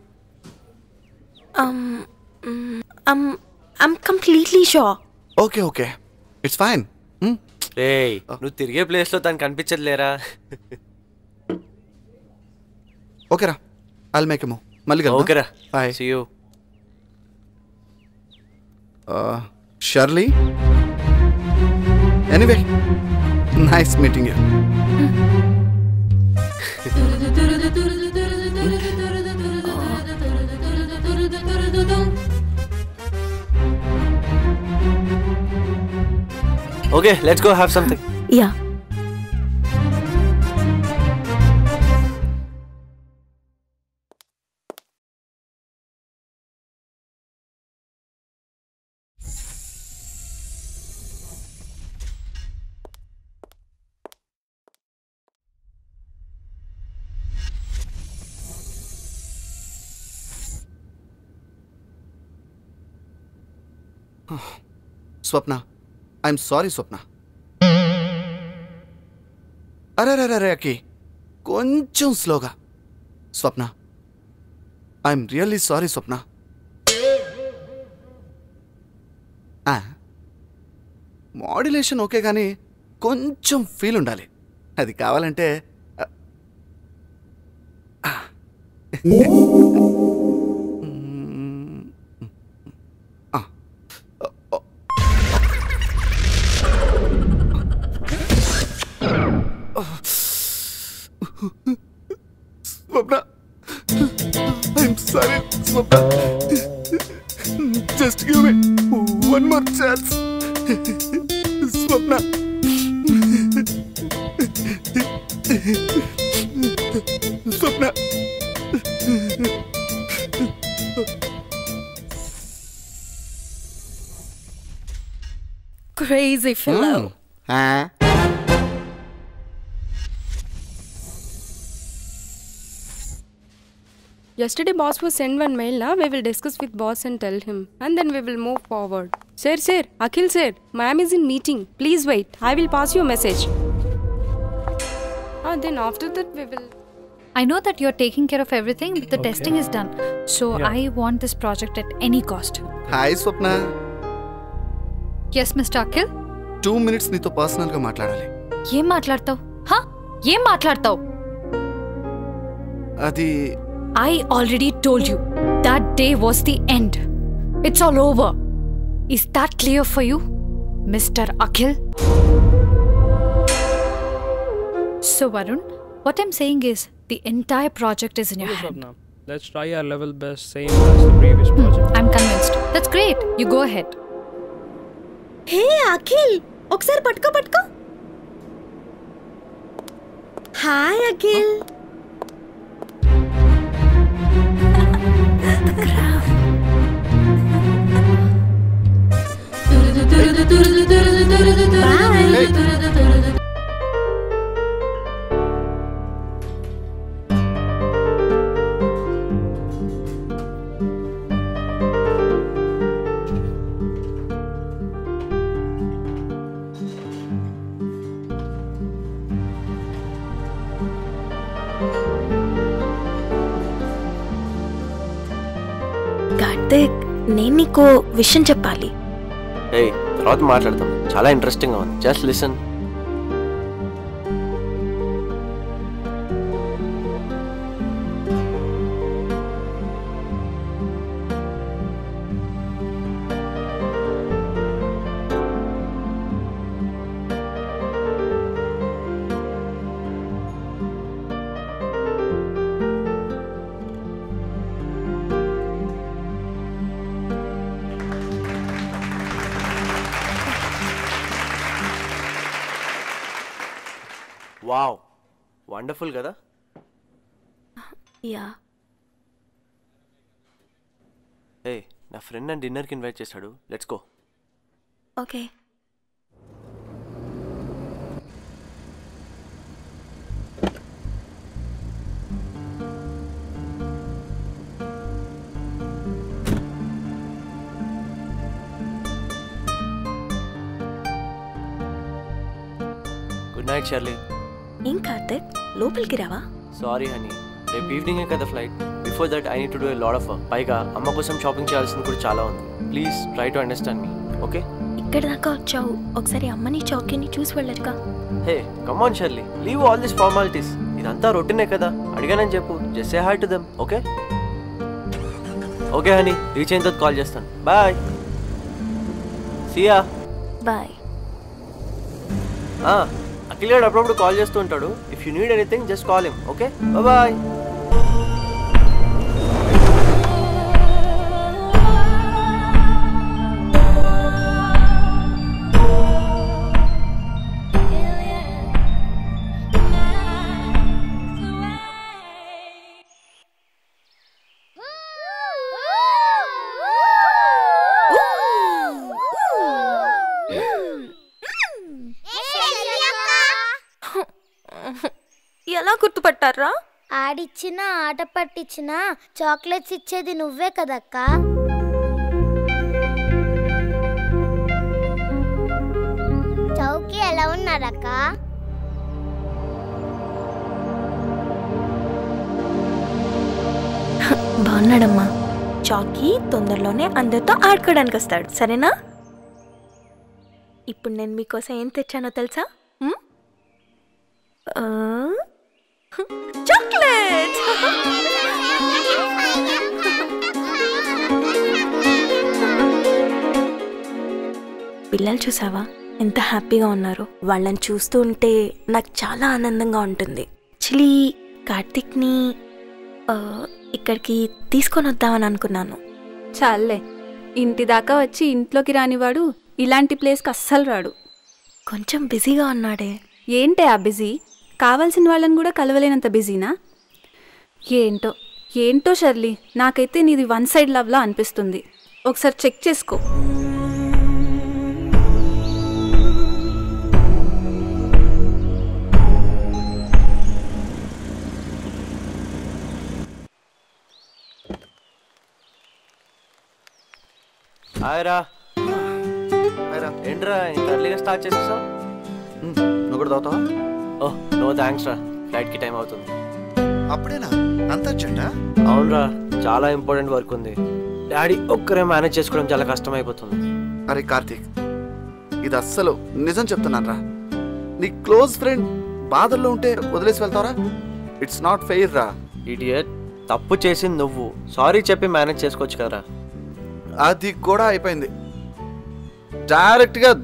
I: I'm completely sure
C: okay okay it's fine
N: రేయ్ నువ్వు తిరిగే ప్లేస్ లో తను కనిపించదు లేరా
C: ఓకేరా ఐల్ మేక్ ఎమో మళ్ళీ
N: ఓకేరా
C: bye
N: see you
C: Shirley anyway nice meeting you
N: okay let's go have something
I: yeah
C: Swapna I'm sorry Swapna అరే అరే అరే అకి కొంచెం స్లోగా Swapna I'm really sorry Swapna modulation okay కానీ కొంచెం ఫీల్ ఉండాలి అది కావాలంటే ఆ, ఆ. Swapna I'm sorry Swapna just give me one more chance Swapna Swapna
I: Crazy fellow.
O: Yesterday, boss was sent one mail. Na? We will discuss with boss and tell him, and then we will move forward. Sir, sir, Akhil, sir, ma'am is in meeting. Please wait. I will pass you a message. Ah, then after that we will.
B: I know that you're taking care of everything, but the testing is done. So
C: Yeah.
B: I want this project at any cost.
C: Hi Swapna
B: Yes, Mr. Akhil?
C: Two minutes నీతో పర్సనల్గా మాట్లాడాలి
B: ఏం మాట్లాడతావు హా ఏం మాట్లాడతావు
C: అది
B: I already told you that day was the end. It's all over. Is that clear for you, Mr. Akhil? So, Varun, what I'm saying is the entire project is in your
T: Okay,
B: hand.
T: Swapna. Let's try our level best, same as the previous project.
B: I'm convinced. That's great. You go ahead.
I: హే అఖిల్ ఒకసారి పట్టుకో పట్టుకో hi Akhil Karthik నేను నీకు విషయం చెప్పాలి
N: ఏయ్ తర్వాత మాట్లాడతాం చాలా ఇంట్రెస్టింగ్ ఉంది జస్ట్ లిసన్ వావ్ వండర్ఫుల్ కదా
I: యా
N: ఏ నా ఫ్రెండ్ నన్ను డిన్నర్కి ఇన్వైట్ చేశాడు let's go
I: okay
N: good night Shirley
I: ఏం కార్తిక్ లోపలికి రావా
N: సారీ హనీ రేపు ఈవినింగే కదా flight before that I need to do lot of పైగా అమ్మ కోసం షాపింగ్ చేయాల్సింది కూడా చాలా ఉంది please try to understand me okay
I: ఇక్కడ దాకా వచ్చావు ఒకసారి అమ్మని చౌకీని చూసి వెళ్ళరుగా
N: hey come on Shirley leave all this formalities ఇదంతా రొటీనే కదా అడిగానని చెప్పు just say hi to them okay okay honey reach అయిన తర్వాత కాల్ చేస్తాను బాయ్ సియా
I: బాయ్
N: అఖిల్ గారు అప్పుడప్పుడు కాల్ చేస్తూ ఉంటాడు if you need anything just call him okay bye
I: ఎలా గుర్తుపట్టారా
U: ఆడిచ్చిన ఆట పట్టించిన చాక్లెట్స్ ఇచ్చేది నువ్వే కదక్కా చౌకి ఎలా ఉన్నారక్క
I: బాగున్నాడమ్మా చాకీ తొందరలోనే అందరితో ఆడుకోవడానికి వస్తాడు సరేనా ఇప్పుడు నేను మీకోసం ఏం తెచ్చానో తెలుసా ఉమ్? ఆ, చాక్లెట్ పిల్లలు చూసావా ఎంత హ్యాపీగా ఉన్నారు వాళ్ళని చూస్తూ ఉంటే నాకు చాలా ఆనందంగా ఉంటుంది చిలి కార్తిక్ని ఆ, ఇక్కడికి తీసుకొని వద్దామని అనుకున్నాను
J: చాలే ఇంటి దాకా వచ్చి ఇంట్లోకి రానివాడు ఇలాంటి ప్లేస్కి అస్సలు రాడు
I: కొంచెం బిజీగా ఉన్నాడే
J: ఏంటే ఆ బిజీ కావాల్సిన వాళ్ళని కూడా కలవలేనంత బిజీనా ఏంటో ఏంటో షర్లీ నాకైతే నీది వన్ సైడ్ లవ్లా అనిపిస్తుంది ఒకసారి చెక్ చేసుకో
N: హాయ్ రా ఏంట్రా ఇంత ఎర్లీగా స్టార్ట్ చేసేసావు
C: నువ్వు కూడా తాగుతావా
N: ఓహ్ నో థ్యాంక్స్ రా ఫ్లైట్కి టైం అవుతుంది
C: అప్పుడేనా అంత అర్జెంటా
N: అవునరా చాలా ఇంపార్టెంట్ వర్క్ ఉంది డాడీ ఒక్కరే మేనేజ్ చేసుకోవడం చాలా కష్టం అయిపోతుంది
C: అరే కార్తీక్ ఇది అస్సలు నిజం చెప్తున్నాను రా నీ క్లోజ్ ఫ్రెండ్ బాధల్లో ఉంటే వదిలేసి వెళ్తావరా ఇట్స్ నాట్ ఫెయిర్ రా
N: ఇడియట్ తప్పు చేసింది నువ్వు సారీ చెప్పి మేనేజ్ చేసుకోవచ్చు కదరా
C: అది కూడా అయిపోయింది డైరెక్ట్ గా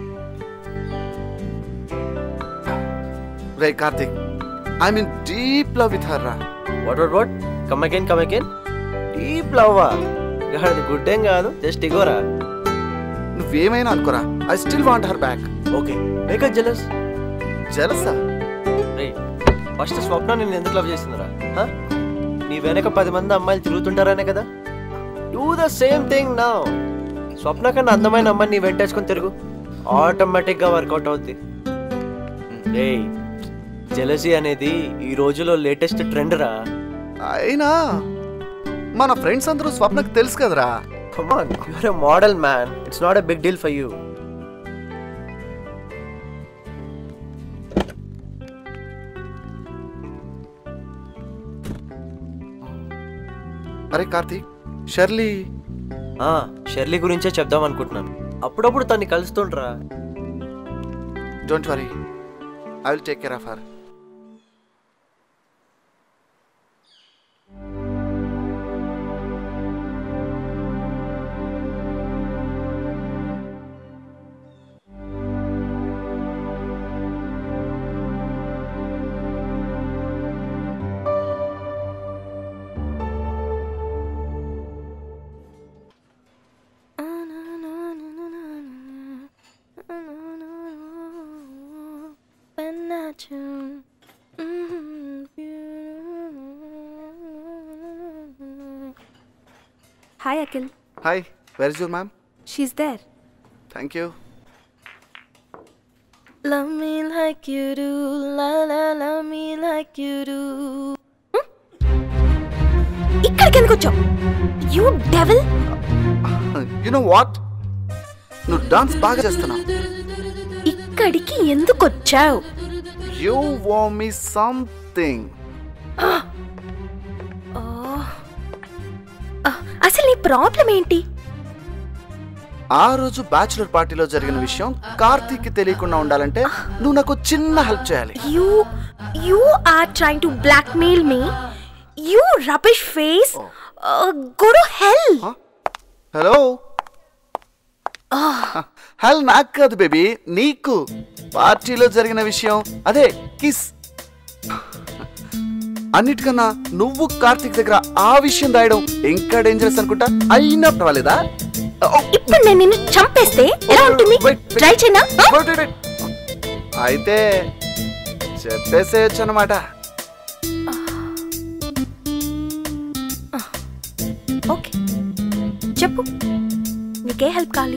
C: రే Karthik I mean deep love with her రా
N: what what what come again come again deep లవ్వా అది గుడ్ ఏం కాదు జస్ట్ ఇగోరా
C: నువ్వేమైనా అనుకోరా I still want her back
N: okay make jealous
C: జలసా
N: రే ఫస్ట్ స్వప్న నేను ఎందుకు లవ్ చేసిందిరా హ? నీ వెనక పది మంది అమ్మాయిలు తిరుగుతుంటారనే కదా డూ ద సేమ్ థింగ్ నా స్వప్న కన్నా అందమైన అమ్మాయిని నీ వెంటేసుకొని తిరుగు ఆటోమేటిక్గా వర్కౌట్ అవుద్ది రే జెలసీ అనేది ఈ రోజులో లేటెస్ట్ ట్రెండ్ రా
C: అయినా మన ఫ్రెండ్స్ అందరూ స్వప్నకు తెలుసు కదరా
N: కమాన్ you're a model man it's not a big deal for you
C: అరే కార్తీక్ షర్లీ
N: ఆ, షెర్లీ గురించే చెప్దాం అనుకుంటున్నాను అప్పుడప్పుడు తన్ని కలుస్తుండ్రా
C: don't worry I will take care of her
I: Imagine
J: hi Akhil
C: hi where is your ma'am
J: she's there
C: thank you
I: Love me like you do, la la, love me like you do. ఇక్కడికి ఎందుకు వచ్చావు you devil
C: you know what నువ్వు dance బాగా చేస్తున్నావు
I: ఇక్కడికి ఎందుకు వచ్చావు
C: you వో మీ సంథింగ్
I: అసలు నీ ప్రాబ్లం ఏంటి
C: ఆ రోజు బ్యాచులర్ పార్టీలో జరిగిన విషయం కార్తీక్ కి తెలియకుండా ఉండాలంటే నువ్వు నాకు చిన్న హెల్ప్ చేయాలి
I: you you are trying to blackmail me you rubbish face go to hell
C: hello hell నాకు కాదు బేబీ నీకు పార్టీలో జరిగిన విషయం అదే కిస్ అన్నిటికన్నా నువ్వు కార్తీక్ దగ్గర ఆ విషయం దాయడం ఇంకా డేంజరస్ అనుకుంటా అయినా పర్వాలేదా
I: ఇప్పుడు నేను నిన్ను చంపేస్తే ఎలా ఉంటుంది ట్రై చేయనా
C: అయితే చెప్పేసేయచ్చు అనమాట
I: ఓకే చెప్పు నీకే హెల్ప్ కావాలి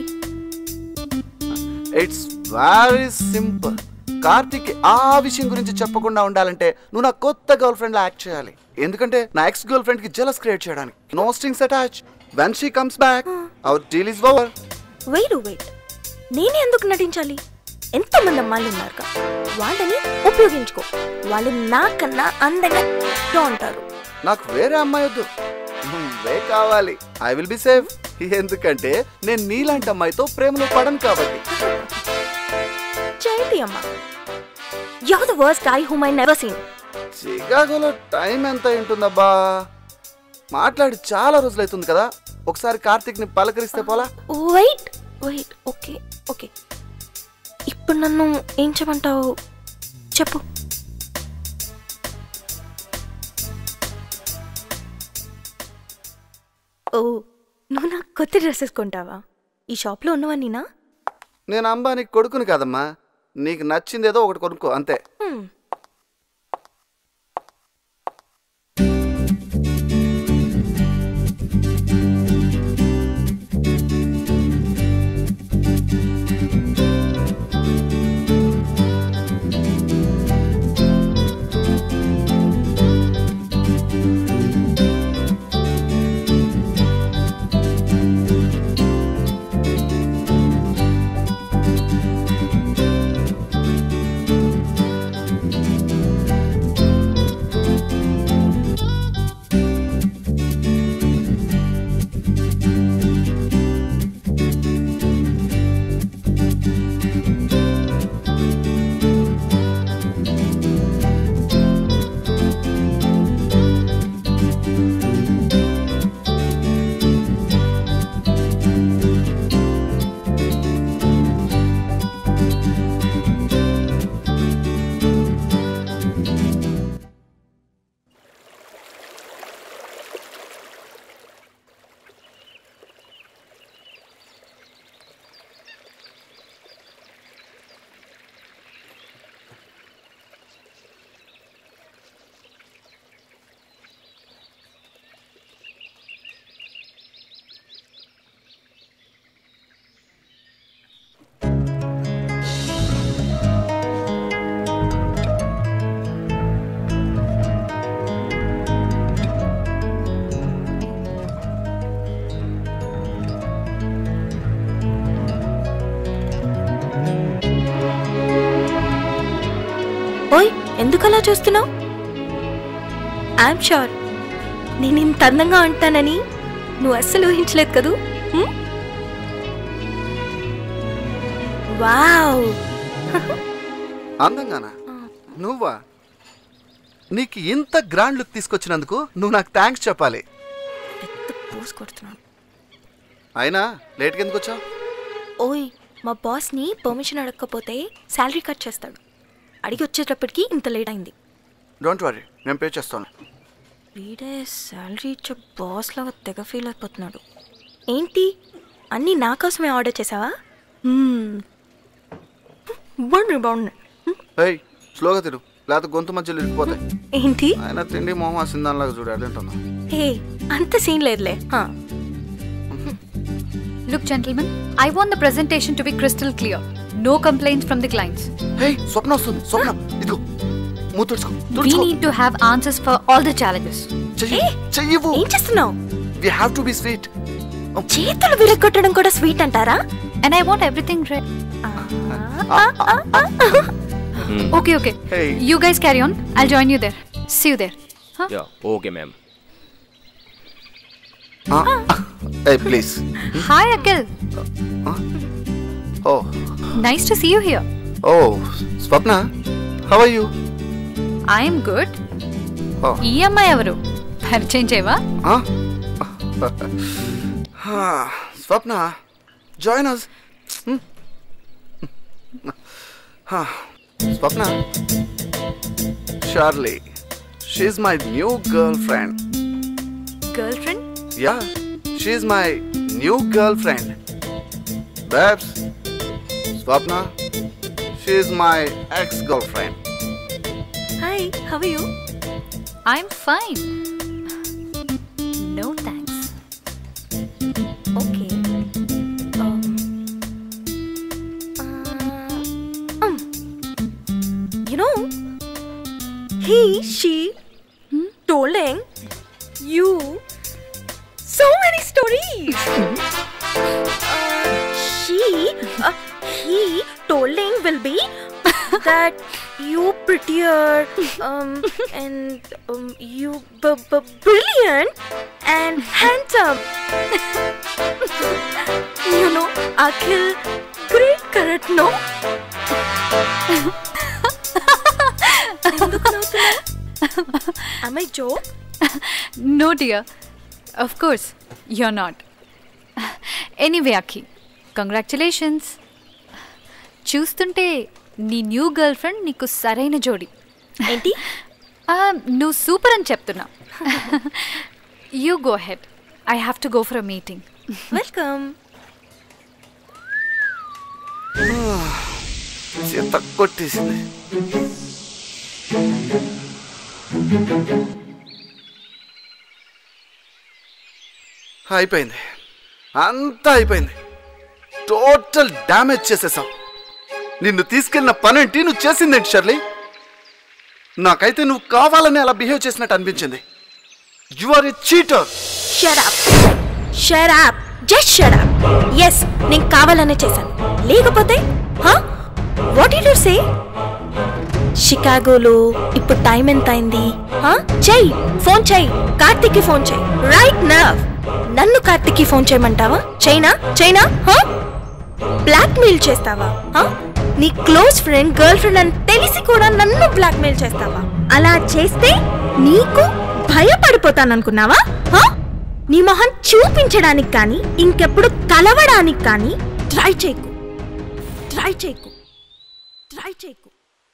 C: ఇట్స్ వెరీ సింపుల్ కార్తిక్ ఆ విషయం గురించి చెప్పకుండా ఉండాలంటే నువ్వు నా కొత్త గర్ల్ ఫ్రెండ్ లా యాక్ట్ చేయాలి ఎందుకంటే నా ఎక్స్ గర్ల్ ఫ్రెండ్ కి జలస్ క్రియేట్ చేయడానికి no strings attach when she comes back our deal is over
I: wait wait నేనే ఎందుకు నటించాలి ఎంతమంది అమ్మాయిలు ఉన్నారుగా వాళ్ళని ఉపయోగించుకో వాళ్ళు నాకన్నా అందంగా ఉంటారు
C: నాకు వేరే అమ్మాయి వద్దు నువ్వే కావాలి ఐ విల్ బి సేఫ్ ఎందుకంటే నేను నీలాంటి అమ్మాయితో ప్రేమలో పడను కాబట్టి
I: జయంతి అమ్మ you the worst guy whom I never seen
C: చికాగోలో టైం ఎంత ఉంటుందబ్బా మాట్లాడి చాలా రోజులైతుంది కదా ఒకసారి కార్తిక్ ని పలకరిస్తే పోలా
I: వెయిట్ వెయిట్ ఓకే ఓకే ఇప్పుడు నన్ను ఏం చేయమంటావు చెప్పు ఓ నువ్వు నాకు కొత్త డ్రెస్సెస్ కొంటావా ఈ షాప్లో ఉన్నవన్నీనా
C: నేను అంబానికి కొడుకుని కాదమ్మా నీకు నచ్చిందేదో ఒకటి కొనుక్కో అంతే
I: హ్మ్. ఓయ్ ఎందుకు అలా చూస్తున్నావు ఐఎమ్ షూర్ నేను ఇంత అందంగా ఉంటానని నువ్వు అస్సలు ఊహించలేదు కదూ హ్మ్? వావ్
C: అందంగానా నువ్వా నీకు ఇంత గ్రాండ్ లుక్ తీసుకొచ్చినందుకు నువ్వు నాకు థ్యాంక్స్ చెప్పాలి
I: పూసి కొడుతున్నాను
C: అయినా లేట్కి ఎందుకు వచ్చావు
I: ఓయ్ మా బాస్ని పర్మిషన్ అడగకపోతే శాలరీ కట్ చేస్తాడు అడిగి వచ్చేటప్పటికి ఇంత లేట్ అయింది
C: డోంట్ వరీ నేను పే చేస్తాను
I: వీడే శాలరీ ఇచ్చే బాస్ లాగా తెగ ఫీల్ అయిపోతున్నాడు ఏంటి అన్నీ నా కోసమే ఆర్డర్ చేసావా మ్మ్. బాగున్నాయి బాగున్నాయి
C: ఏయ్ స్లోగా తిరు లేకపోతే గొంతు మధ్యలో ఇరిగిపోతాయి
I: ఏంటి
C: ఆయన తిండి మొహం ఆ సిందాన్లాగా చూడు అదేంటున్నా
I: ఏ అంత సీన్ లేదులే హా.
B: Look gentlemen I want the presentation to be crystal clear no complaints from the clients
C: hey Swapna వస్తుంది స్వప్న ఇదిగో మూత తుడుచుకో
B: వీ
C: తుడుచుకో
B: need to have answers for all the challenges
C: చెయ్యవు
I: ఏం చేస్తున్నావు
C: we have to be sweet
I: చేతులు విరగొట్టడం కూడా స్వీట్ అంటారా
B: and I want everything ready okay okay
S: Hey.
B: You guys carry on I'll join you there see you there
S: yeah okay ma'am
C: ఏ please
B: hi Akhil
C: oh
B: nice to see you here
C: oh Swapna how are you
B: I'm good
C: oh
B: ఈ అమ్మాయి ఎవరు పరిచయం చేయవా
C: Swapna join us Swapna Shirley she's my new girl girlfriend
B: girl girlfriend
C: yeah she's my new girl girlfriend babes Swapna she's my ex girl girlfriend
I: hi how you
B: I'm fine no thanks
I: okay you know he she telling you so many stories uh, she uh, he telling will be that you prettier um, and um, you b- b- brilliant and handsome you know akhil great correct no ఎందుకు నవ్వుతున్నావు am i joke
B: no dear of course your not anyway Akhi congratulations చూస్తుంటే నీ new girl friend నీకు సరైన జోడి
I: ఏంటి
B: నువ్వు super అని చెప్తున్నా you go ahead I have to go for a meeting
I: welcome
C: చేత కొట్టేసింది అయిపోయింది అంతా అయిపోయింది టోటల్ డ్యామేజ్ చేసేసావు నిన్ను తీసుకెళ్ళిన పనేంటి నువ్వు చేసిందేంటి షర్లీ నాకైతే నువ్వు కావాలని అలా బిహేవ్ చేసినట్టు అనిపించింది you are a cheater
I: shut up shut up just shut up yes నేను కావాలనే చేశాను లేకపోతే వాట్ డిడ్ యు సే షికాగోలో ఇప్పుడు టైం ఎంత అయింది చెయ్యి ఫోన్ చెయ్యి కార్తిక్కి ఫోన్ చెయ్యి రైట్ నవ్ నన్ను కార్తిక్కి ఫోన్ చేయమంటావా చైనా చైనా బ్లాక్మెయిల్ చేస్తావా huh? నీ క్లోజ్ ఫ్రెండ్ గర్ల్ ఫ్రెండ్ అని తెలిసి కూడా నన్ను బ్లాక్మెయిల్ చేస్తావా అలా చేస్తే నీకు భయపడిపోతాననుకున్నావా huh? నీ మొహం చూపించడానికి కానీ ఇంకెప్పుడు కలవడానికి కానీ ట్రై చేయకు ట్రై చేయకు ట్రై చేయకు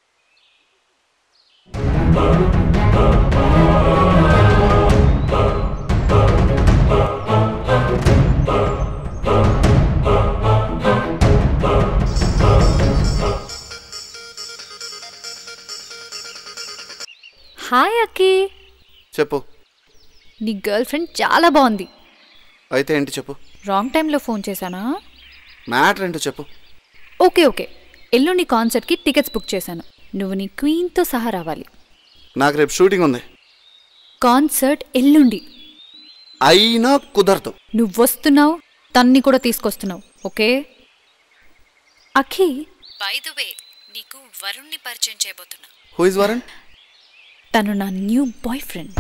B: హాయ్ అక్కి
C: చెప్పు
B: నీ గర్ల్ ఫ్రెండ్ చాలా బాగుంది
C: అయితే ఏంటి చెప్పు
B: రాంగ్ టైంలో ఫోన్ చేశానా
C: మ్యాటర్ ఏంటో చెప్పు
B: ఓకే ఓకే ఎల్లుండి కాన్సర్ట్కి టికెట్స్ బుక్ చేశాను నువ్వు నీ క్వీన్తో సహా రావాలి
C: నాకు రేపు షూటింగ్ ఉంది
B: కాన్సర్ట్ ఎల్లుండి
C: అయినా కుదరదు
B: నువ్వు వస్తున్నావు తన్ని కూడా తీసుకొస్తున్నావు okay Akhi by the way నీకు వరుణ్ణి పరిచయం చేయబోతున్నా
C: హూ ఇస్ వరుణ్
B: తను నా న్యూ బాయ్ ఫ్రెండ్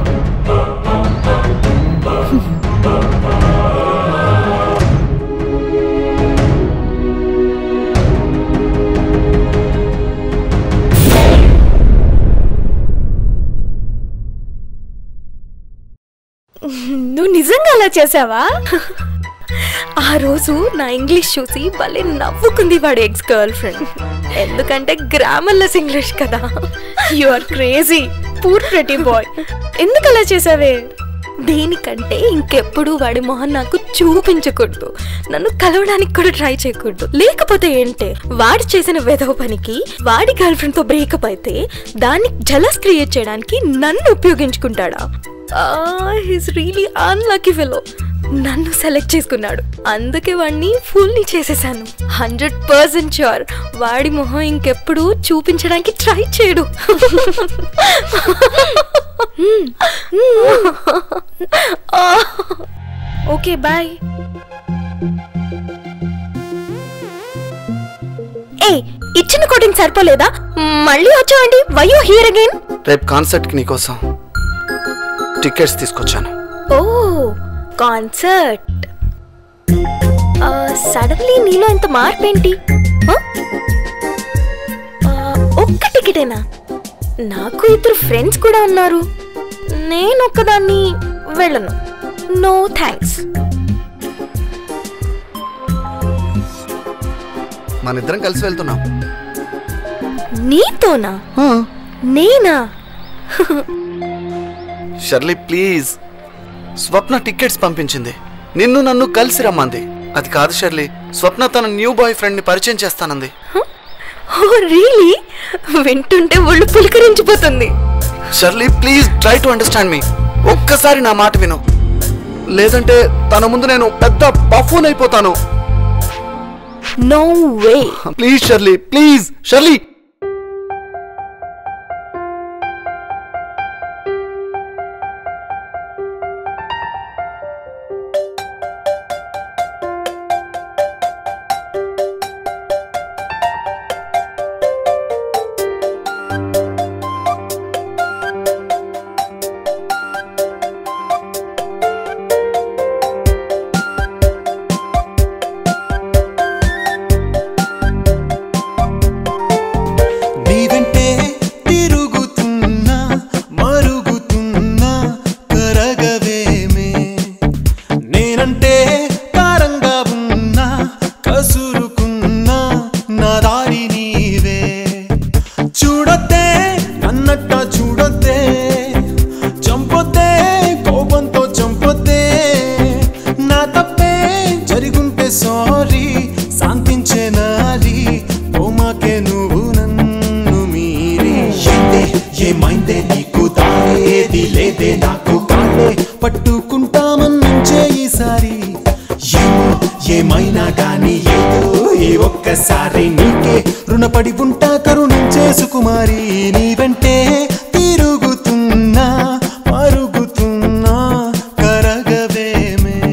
I: నువ్వు నిజంగా అలా చేసావా ఆ రోజు నా ఇంగ్లీష్ చూసి భలే నవ్వుకుంది వాడి ఎక్స్ గర్ల్ ఫ్రెండ్ ఎందుకంటే గ్రామర్లెస్ ఇంగ్లీష్ కదా you are crazy poor pretty boy ఎందుకు అలా చేసావే దేనికంటే ఇంకెప్పుడు వాడి మొహం నాకు చూపించకూడదు నన్ను కలవడానికి కూడా ట్రై చేయకూడదు లేకపోతే ఏంటే వాడు చేసిన వెధవ పనికి వాడి గర్ల్ ఫ్రెండ్ తో బ్రేకప్ అయితే దాన్ని జలస్ క్రియేట్ చేయడానికి నన్ను ఉపయోగించుకుంటాడా హిస్ రియలీ అన్లక్కీ ఫెలో నన్ను సెలెక్ట్ చేసుకున్నాడు అందుకే వాడిని ఫుల్లీ చేసేసాను హండ్రెడ్ పర్సెంట్ ష్యూర్ వాడి మొహం ఇంకెప్పుడు చూపించడానికి ట్రై చేయడు ఓకే బాయ్ ఏ ఇచ్చిన కోటింగ్ సరిపోలేదా మళ్ళీ వచ్చావండి వై యూ హియర్ అగైన్
C: రేపు కాన్సర్ట్కి నీకోసం టికెట్స్ తీసుకొచ్చాను
I: ఓ కాన్సర్ట్ సడన్లీ నీలో ఇంత మార్పు ఏంటి ఆ? ఆ, ఒక్క టికెటేనా నాకు ఇద్దరు ఫ్రెండ్స్ కూడా ఉన్నారు నేను ఒక్కదాన్ని వెళ్ళను నో థ్యాంక్స్
C: మన ఇద్దరం కలిసి వెళ్తున్నాం
I: నీతోనా నేనా
C: షర్లీ ప్లీజ్ స్వప్న టికెట్స్ పంపించింది నిన్ను నన్ను కలిసి రమ్మంది అది కాదు షర్లీ స్వప్న తన న్యూ బాయ్ ఫ్రెండ్ ని పరిచయం చేస్తానంది
I: ఓ రియలీ వింటుంటే ఒళ్ళు పులకరించిపోతుంది
C: Shirley please try to understand me ఒక్కసారి నా మాట విను లేదంటే తన ముందు నేను పెద్ద బఫూన్ అయిపోతాను
I: no way
C: please Shirley please Shirley
F: నీ వెంటే తిరుగుతున్నా మరుగుతున్నా కరగవేమే నేనంటే కారంగా ఉన్నా కసురుకున్నా నా దారి నీవే చూడొద్దే నన్నట్ట చూడొద్దే చంపొద్దే కోపంతో చంపొద్దే నా తప్పే జరిగుంటే సారీ శాంతించే నారి ఓమాకే నువ్వు నన్ను మీరి ఏందే ఏమైందే నీకు దారేది లేదే నాకు కాళ్ళే పట్టుకుంటామన్నించే ఈసారి ఏమో ఏమైనా గాని ఏదో ఏ ఒక్కసారి నీకే రుణపడి ఉంటా కరుణించే సుకుమారి నీ వెంటే తిరుగుతున్నా మరుగుతున్నా కరగవేమే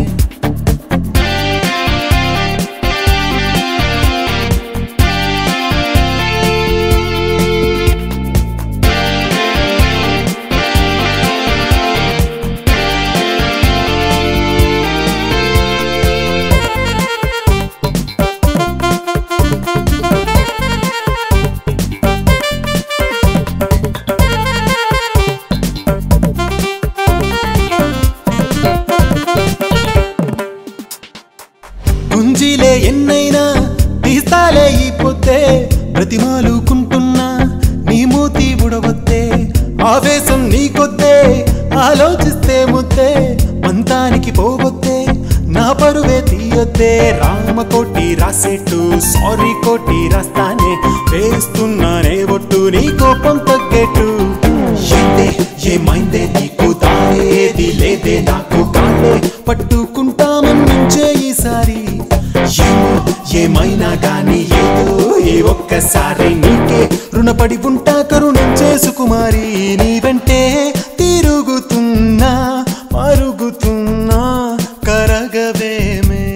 F: గుంజిలే ఎన్నైనా తీస్తాలే ఈ పొద్దే ప్రతిమాలుకుంటున్నా నీ మూతి బుడవద్దే ఆవేశం నీకొద్దే ఆలోచిస్తే ముద్దే మంతానికి పోవద్దే నా పరువే తీయొద్దే రామకోటి రాసేట్టు సారీ కోటి రాస్తానే వేస్తున్నానే ఒట్టు నీ కోపం తగ్గేట్టు ఏందే ఏమైందే నీకు దారేది లేదే నాకు కాళ్ళే పట్టుకుంటామన్నించే ఈసారి ఏమో ఏమైనా గాని ఏదో ఏ ఒక్కసారి నీకే రుణపడి ఉంటా కరుణించే సుకుమారి నీ వెంటే తిరుగుతున్నా మరుగుతున్నా కరగవేమే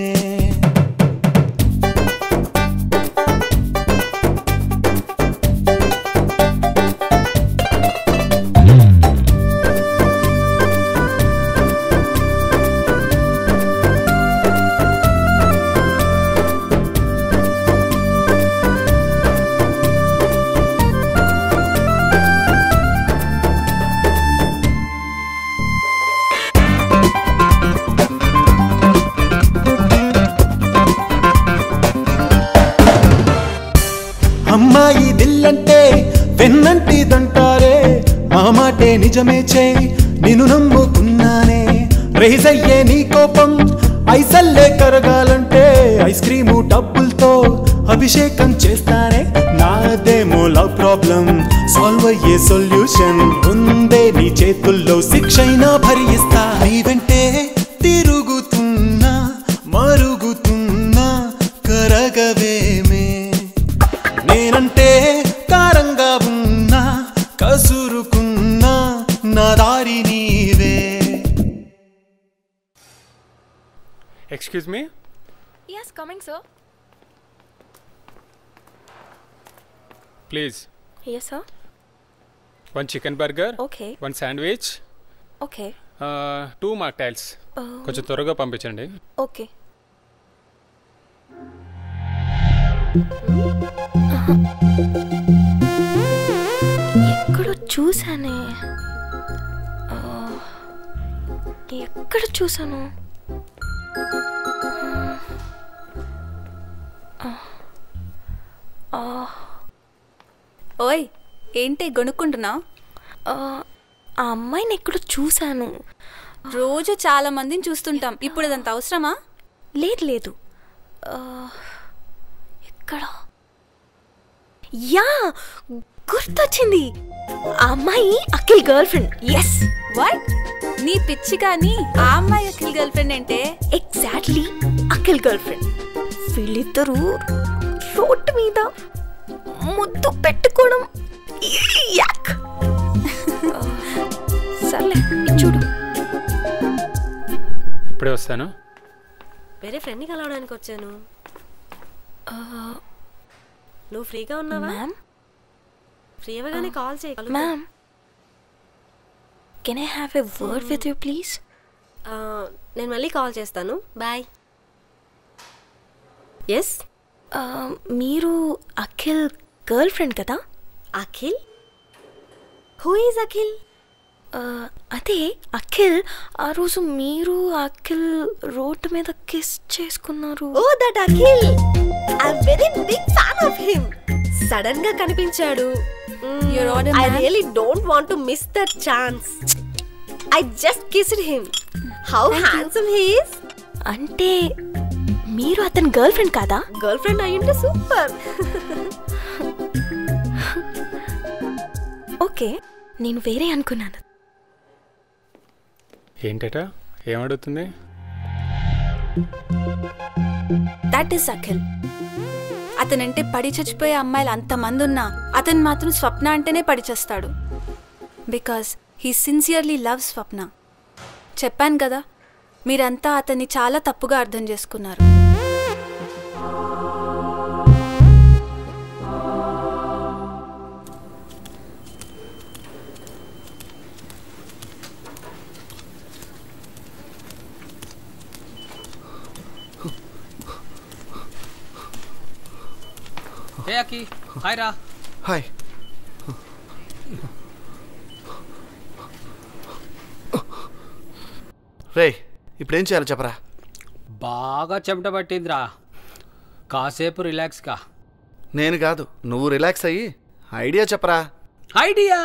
F: అమ్మాయి దిల్లంటే వెన్నంటిదంటారే ఆ మాటే నిజమే చేయి నిన్ను నమ్ముకున్నానే రైజ్ అయ్యే నీ కోపం ఐసల్లే కరగాలంటే ఐస్ క్రీము డబ్బులతో అభిషేకం చేస్తానే నాదేమో లవ్ ప్రాబ్లం సాల్వ్ అయ్యే సొల్యూషన్ ఉందే నీ చేతుల్లో శిక్షైనా భరిస్తా నీ వెంటే తిరుగుతున్నా మరుగుతున్నా కరగవేమే నేనంటే కారంగా ఉన్నా కసురుకున్నా నా దారి నీవే
A: Excuse me?
I: Yes, coming, sir.
A: Please.
I: Yes, sir.
A: One chicken burger.
I: Okay.
A: One sandwich.
I: Okay.
A: Uh, two mocktails.
I: Um,
A: కొంచెం త్వరగా పంపించండి
I: Okay. ఎక్కడో చూసానే ఆ, ఎక్కడ చూసాను ఆ, ఆ,
J: ఓయ్ ఏంటి గొనుక్కుంటున్నావు
I: ఆ అమ్మాయిని ఎక్కడో చూశాను
J: రోజు చాలా మందిని చూస్తుంటాం ఇప్పుడు అదంత అవసరమా
I: లేదు లేదు ఆ, ఎక్కడ యా గుర్తొచ్చింది ఆ అమ్మాయి Akhil girl friend yes
J: what నీ పిచ్చి కానీ ఆ అమ్మాయి అఖిల్ గర్ల్ ఫ్రెండ్ అంటే
I: ఎగ్జాక్ట్లీ అఖిల్ గర్ల్ ఫ్రెండ్ వీళ్ళిద్దరూ రోడ్డు మీద ముద్దు పెట్టుకోవడం యాక్ ఆ, సర్లే ఇది చూడు
A: ఇప్పుడే వస్తాను
H: వేరే ఫ్రెండ్ని కలవడానికి వచ్చాను నువ్వు ఫ్రీగా ఉన్నావా ఫ్రీ అవ్వగానే కాల్ చేయి కలుద్దాం.
I: Ma'am can I have a word with you please
H: ఆ, నేను మళ్ళీ కాల్ చేస్తాను బాయ్ ఎస్
I: మీరు అఖిల్ గర్ల్ ఫ్రెండ్ కదా
H: అఖిల్ హూ ఈజ్ అఖిల్
I: అదే అఖిల్ ఆ రోజు మీరు అఖిల్ రోడ్డు మీద కిస్ చేసుకున్నారు
H: oh that Akhil I very big fan of him sudden గా కనిపించాడు
J: You're on a
H: I
J: man.
H: Really don't want to miss that chance I just kissed him how handsome he is
I: అంటే మీరు అతని girl friend కాదా
H: girl friend అయ్యుంటే super
I: okay నేను వేరే అనుకున్నాను
A: ఏంటట ఏమడుగుతుంది
J: దట్ ఈస్ అఖిల్ అతనంటే పడి చచ్చిపోయే అమ్మాయిలు అంతమంది ఉన్నా అతను మాత్రం స్వప్న అంటేనే పడి చేస్తాడు because he sincerely love Swapna చెప్పాను కదా మీరంతా అతన్ని చాలా తప్పుగా అర్థం చేసుకున్నారు
L: హే అకి హాయ్ రా
C: హాయ్ రే ఇప్పుడు ఏం చేయాలి చెప్పరా
L: బాగా చెమట పట్టిందిరా కాసేపు రిలాక్స్ కా
C: నేను కాదు నువ్వు రిలాక్స్ అయ్యి ఐడియా చెప్పరా
L: ఐడియా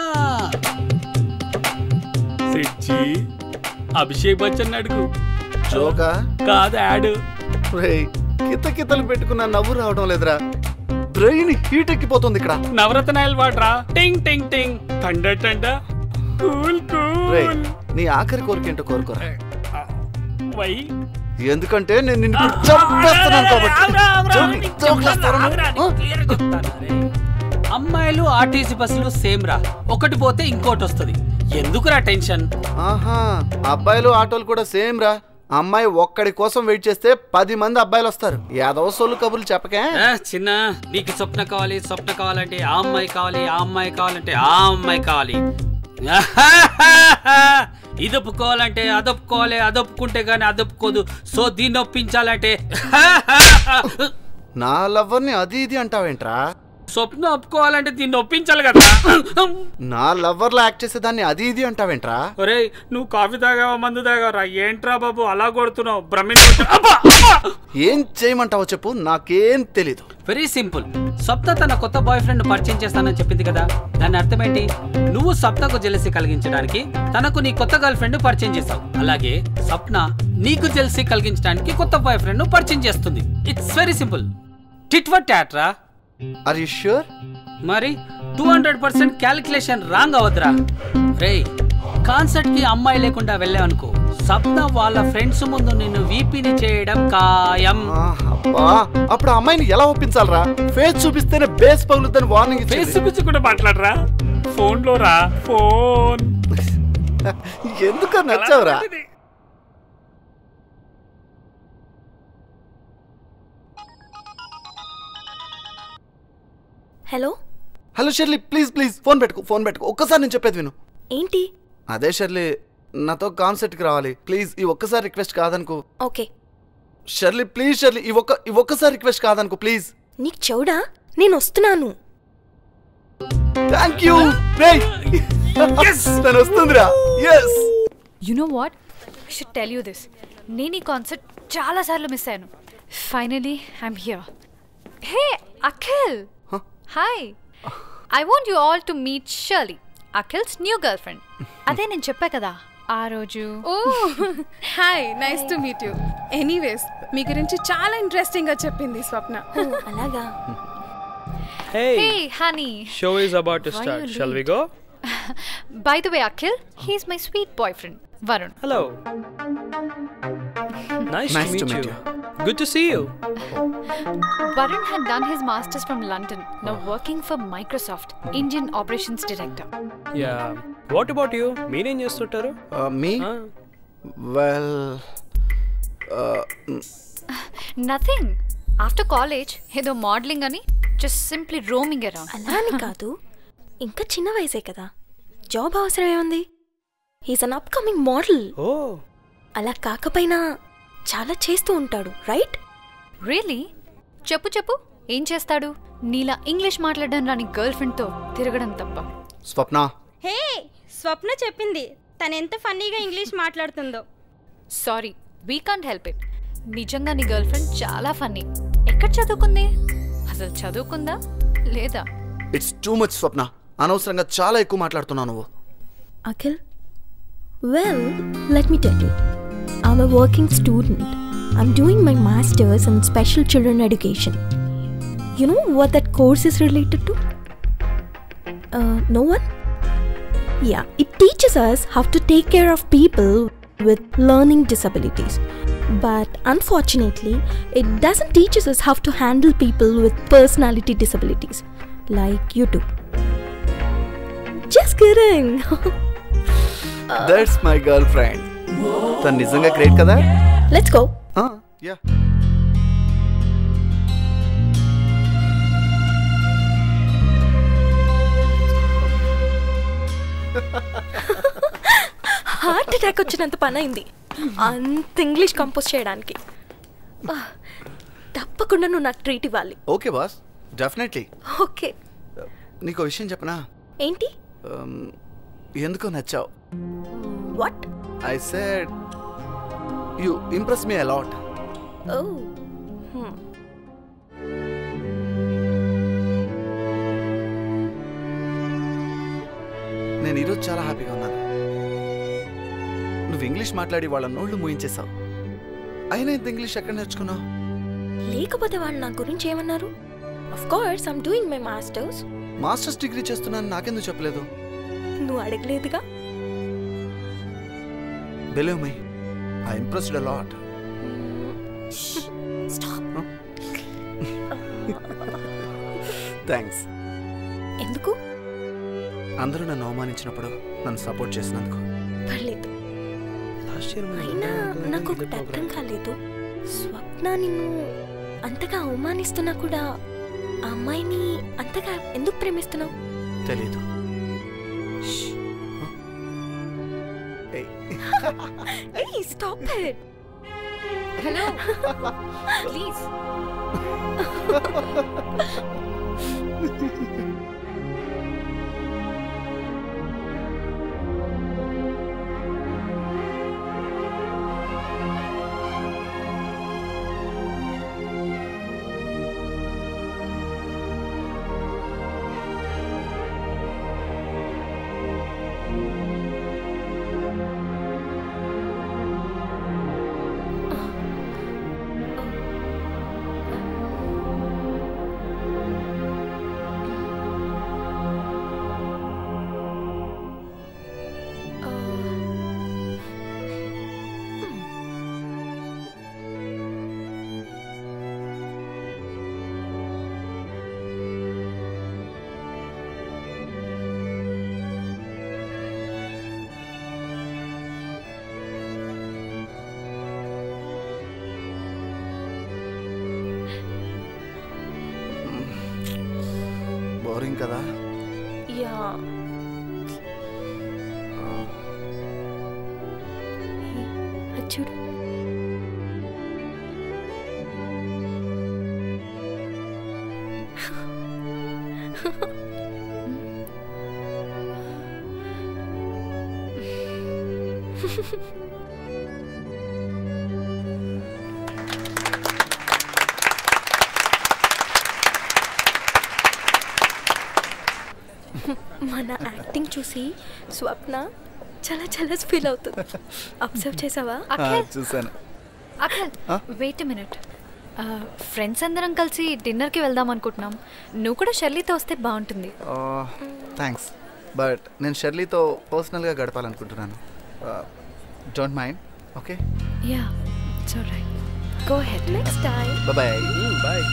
L: సిచ్చి అభిషేక్ బచ్చన్ అడుగు
C: జోకా
L: కాదు యాడ్
C: రే కిత కితలు పెట్టుకున్న నవ్వు రావడం లేదురా బ్రెయిన్ హీట్ ఎక్కిపోతుంది ఇక్కడ
L: నవరత్నాయలు వాడరా టింగ్ టింగ్ టింగ్ ఠండ ఠండ కూల్
C: రే
L: కూల్
C: నీ ఆఖరి కోరిక ఏంటో కోరుకోరా
L: వై
C: ఎందుకంటే నేను నిన్ను ఇప్పుడు చంపేస్తున్నాను కాబట్టి జోక్- జోకులేస్తారా నువ్వు?
L: అమ్మాయిలు ఆర్టీసీ బస్సులు సేమ్ రా ఒకటి పోతే ఇంకోటి వస్తుంది ఎందుకురా టెన్షన్
C: ఆహా అబ్బాయిలు ఆటోలు కూడా సేమ్ రా అమ్మాయి ఒక్కడి కోసం వెయిట్ చేస్తే పది మంది అబ్బాయిలు వస్తారు యాదవ సొల్లు కబుర్లు చెప్పకే
L: ఏ, చిన్న నీకు స్వప్న కావాలి స్వప్న కావాలంటే ఆ అమ్మాయి కావాలి ఆ అమ్మాయి కావాలంటే ఆ అమ్మాయి కావాలి ఇది ఒప్పుకోవాలంటే అదొప్పుకోవాలి అదొప్పుకుంటే గానీ అదొప్పుకోదు సో దీన్ని ఒప్పించాలంటే
C: నా లవ్వర్ని అది ఇది అంటావేంట్రా
L: స్వప్న ఒప్పుకోవాలంటే దీన్ని ఒప్పించాలి కదా
C: నా లవ్వర్లో యాక్ట్ చేసే దాన్ని అది ఇది అంటావేంట్రా
L: ఒరే నువ్వు కాఫీ తాగావా మందు తాగావరా ఏంట్రా బాబు అలా కొడుతున్నావు భ్రమి
C: ఏం చేయమంటావో చెప్పు నాకేం తెలీదు
L: వెరీ సింపుల్ స్వప్న తన కొత్త బాయ్ ఫ్రెండ్ పరిచయం చేస్తానని చెప్పింది కదా దాని అర్థం ఏంటి నువ్వు స్వప్నకు జెలసి కలిగించడానికి తనకు నీ కొత్త గర్ల్ ఫ్రెండ్ పరిచయం చేస్తావు అలాగే స్వప్న నీకు జెలసి కలిగించడానికి కొత్త బాయ్ ఫ్రెండ్ పరిచయం చేస్తుంది it's very simple tit for టాట్రా
C: ఆర్ యు ష్యూర్
L: మరి two hundred percent calculation wrong అవద్దురా రే కాన్సర్ట్ కి అమ్మాయి లేకుండా వెళ్ళావనుకో సప్న వాళ్ళ ఫ్రెండ్స్ ముందు నిన్ను వీపీని చేయడం ఖాయం
C: అబ్బా అప్పుడు ఆ అమ్మాయిని ఎలా ఒప్పించాలరా ఫేస్ చూపిస్తేనే బేస్ పగులుద్దని వార్నింగ్
A: ఫేస్ చూపించకుండా మాట్లాడరా ఫోన్ లో రా ఫోన్
C: ఎందుకు నచ్చావురా
I: hello
C: hello Shirley please please phone పెట్టుకో ఫోన్ పెట్టుకో ఒక్కసారి నేను చెప్పేది విను
I: ఏంటి
C: అదే షెర్లీ నాతో కాన్సర్ట్కి రావాలి ప్లీజ్ ఈ ఒక్కసారి రిక్వెస్ట్ కాదనుకో
I: ఓకే
C: షెర్లీ ప్లీజ్ షెర్లీ ఈ ఒక్క ఈ ఒక్కసారి రిక్వెస్ట్ కాదనుకో ప్లీజ్
I: నీకు చెవుడా నేను వస్తున్నాను
C: థ్యాంక్ యూ తను వస్తుందిరా yes
B: you know what I should tell you this నేను ఈ కాన్సర్ట్ చాలా సార్లు మిస్ అయ్యాను finally I'm here hey Akhil hi I want you all to meet Shirley Akhil's new girl friend అదే నేను చెప్పా కదా ఆ రోజు
O: oh hi nice to meet you anyways మీ గురించి చాలా ఇంట్రెస్టింగ్ గా చెప్పింది స్వప్న
I: అలాగా
T: Hey,
B: hey honey
T: show is about to
B: Why
T: start.
B: you
T: Shall we
B: late?
T: go?
B: By the way Akhil he's my sweet boy friend Varun
T: Hello. Nice,
C: Nice
T: to
C: to
T: meet
C: meet
T: you. Good to see you.
B: Varun had done his masters from London, now working for Microsoft, Indian operations director.
T: Yeah. What about you? మీరేం చేస్తుంటారు
C: మీ well
B: Nothing. After college, ఏదో modelling అని just simply roaming around
I: అలా అని కాదు ఇంకా చిన్న వయసే కదా జాబ్ అవసరం ఏముంది he's an upcoming model
T: oh
I: అలా కాకపోయినా చాలా చేస్తూ ఉంటాడు రైట్
B: రియలీ చెప్పు చెప్పు ఏం చేస్తాడు నీలా ఇంగ్లీష్ మాట్లాడడం రాని గర్ల్ ఫ్రెండ్తో తిరగడం తప్ప
C: స్వప్న
E: హే స్వప్న చెప్పింది తను ఎంత ఫన్నీగా ఇంగ్లీష్ మాట్లాడుతుందో
B: sorry we can't help it నిజంగా నీ గర్ల్ ఫ్రెండ్ చాలా ఫన్నీ ఎక్కడ చదువుకుంది అసలు చదువుకుందా లేదా
C: ఇట్స్ టూ మచ్ స్వప్న అనవసరంగా చాలా ఎక్కువ మాట్లాడుతున్నావు నువ్వు
I: Akhil well let me tell you I'm a working student I'm doing my masters in special children education you know what that course is related to no one Yeah, it teaches us how to take care of people with learning disabilities. But unfortunately, it doesn't teach us how to handle people with personality disabilities, like you do. Just kidding.
C: That's my girl friend తను నిజంగా great కదా
I: Let's go.
C: Yeah
I: heart attack వచ్చినంత పని అయింది అంత English compose చేయడానికి ఆ, తప్పకుండా నువ్వు నాకు ట్రీట్ ఇవ్వాలి
C: ఓకే బాస్ డెఫినెట్లీ
I: ఓకే
C: నీకు విషయం చెప్పనా
I: ఏంటి
C: Um, ఎందుకో నచ్చావు
I: what
C: I said you impress me a lot
I: oh
C: నేను ఈరోజు చాలా హ్యాపీగా ఉన్నాను నువ్వు ఇంగ్లీష్ మాట్లాడి వాళ్ళ నోళ్ళు మూయించేశావు అయినా ఇంత ఇంగ్లీష్ ఎక్కడ నేర్చుకున్నావు
I: లేకపోతే వాళ్ళు నా గురించి ఏమన్నారు of course I'm doing my masters
C: masters degree చేస్తున్నాను నాకెందుకు చెప్పలేదు
I: నువ్వు అడగలేదుగా
C: believe my I impressed a lot thanks
I: ఎందుకు
C: అందరూ నన్ను అవమానించినప్పుడు నన్ను సపోర్ట్ చేసినందుకు
I: పర్లేదు అయినా నాకు ఒకటి అర్థం కాలేదు స్వప్న నిన్ను అంతగా అవమానిస్తున్నా కూడా ఆ అమ్మాయిని అంతగా ఎందుకు ప్రేమిస్తున్నావు
C: తెలీదు
I: Hey, stop it.
B: Hello please
C: time కదా
I: యా అది చూడు మన యాక్టింగ్ చూసి స్వప్న చాలా చాలా ఫీల్ అవుతుంది అబ్జర్వ్ చేసావా
B: అఖిల్
C: చూసాను
B: అఖిల్
C: ఆ?
B: వెయిట్ మినిట్ ఫ్రెండ్స్ అందరం కలిసి డిన్నర్కి వెళ్దాం అనుకుంటున్నాం నువ్వు కూడా షెర్లీతో వస్తే బాగుంటుంది
C: థ్యాంక్స్ బట్ నేను షెర్లీతో పర్సనల్గా గడపాలనుకుంటున్నాను don't mind okay
B: yeah it's right go head
I: next time
C: bye bye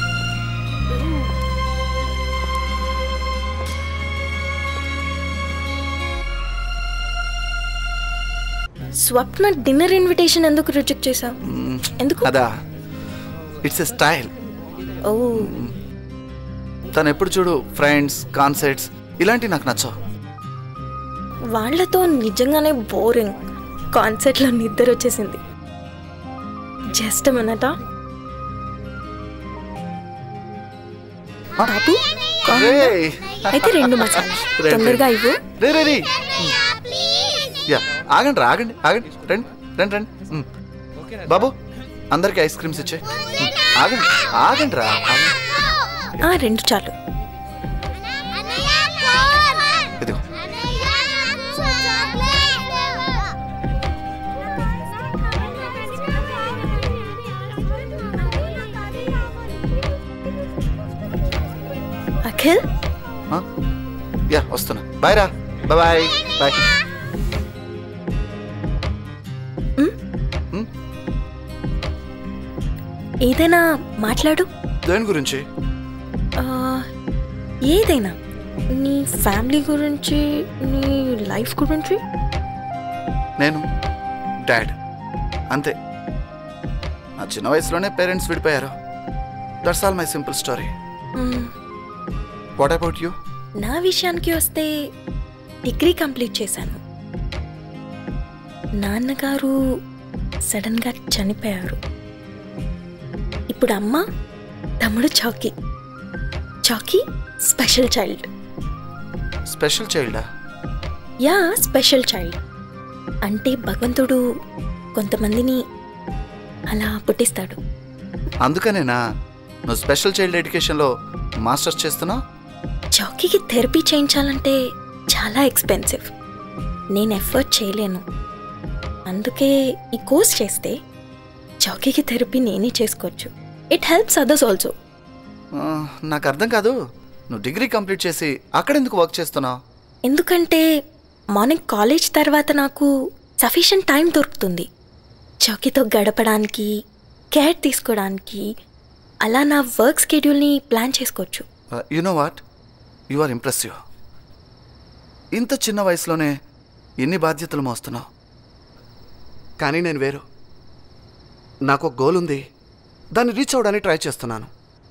I: Swapna dinner invitation ఎందుకు రిజెక్ట్ చేసావు ఎందుకు
C: అదా ఇట్స్ ఎ స్టైల్
I: ఓ
C: తను ఎప్పుడు చూడు ఫ్రెండ్స్ కాన్సర్ట్స్ ఇలాంటివి నాకు నచ్చవు
I: వాళ్ళతో నిజంగానే బోరింగ్ కాన్సర్ట్లో నిద్ర వచ్చేసింది జస్ట్ మినట బాబు
C: రేయ్.
I: అయితే రెండు మసాలా
C: రండి,
I: తొందరగా ఇవ్వు
C: రే రే రే యా ఆగండి రా, ఆగండి ఆగండి రండి రండి రండి మ్. బాబు అందరికి ఐస్ క్రీమ్స్ ఇచ్చే ఆగండి ఆగండి రా ఆగండి.
I: ఆ రెండు చాలు
C: ఇదిగో
I: అఖిల్
C: ఆ? యా వస్తున్నా బాయ్ రా బాయ్ బాయ్
I: ఏదైనా మాట్లాడు
C: దేని గురించి
I: ఆ, ఏదైనా నీ ఫ్యామిలీ గురించి నీ లైఫ్ గురించి
C: నేను డాడ్ అంతే నా చిన్న వయసులోనే పేరెంట్స్ విడిపోయారు that's all my simple story
I: hmm.
C: What about you
I: నా విషయానికి వస్తే డిగ్రీ కంప్లీట్ చేశాను నాన్నగారు సడన్గా చనిపోయారు ఇప్పుడు అమ్మ తమ్ముడు Chaki Chaki special child
C: special చైల్డా
I: యా స్పెషల్ చైల్డ్ అంటే భగవంతుడు కొంతమందిని అలా పుట్టిస్తాడు
C: అందుకనేనా నువ్వు స్పెషల్ చైల్డ్ ఎడ్యుకేషన్లో మాస్టర్స్ చేస్తున్నావు
I: చాకీకి థెరపీ చేయించాలంటే చాలా ఎక్స్పెన్సివ్ నేను ఎఫర్ట్ చేయలేను అందుకే ఈ కోర్స్ చేస్తే చాకీకి థెరపీ నేనే చేసుకోవచ్చు ఇట్ హెల్ప్స్ అదర్స్ ఆల్సో
C: ఆ, నాకు అర్థం కాదు నువ్వు డిగ్రీ కంప్లీట్ చేసి అక్కడ ఎందుకు వర్క్ చేస్తున్నావు
I: ఎందుకంటే మార్నింగ్ కాలేజ్ తర్వాత నాకు సఫిషియంట్ టైం దొరుకుతుంది చాకీతో గడపడానికి కేర్ తీసుకోవడానికి అలా నా వర్క్ స్కెడ్యూల్ని ప్లాన్ చేసుకోవచ్చు
C: you know what you are impressive ఇంత చిన్న వయసులోనే ఎన్ని బాధ్యతలు మోస్తున్నావు కానీ నేను వేరు నాకు ఒక గోల్ ఉంది దాన్ని రీచ్ అవ్వడానికి ట్రై చేస్తున్నాను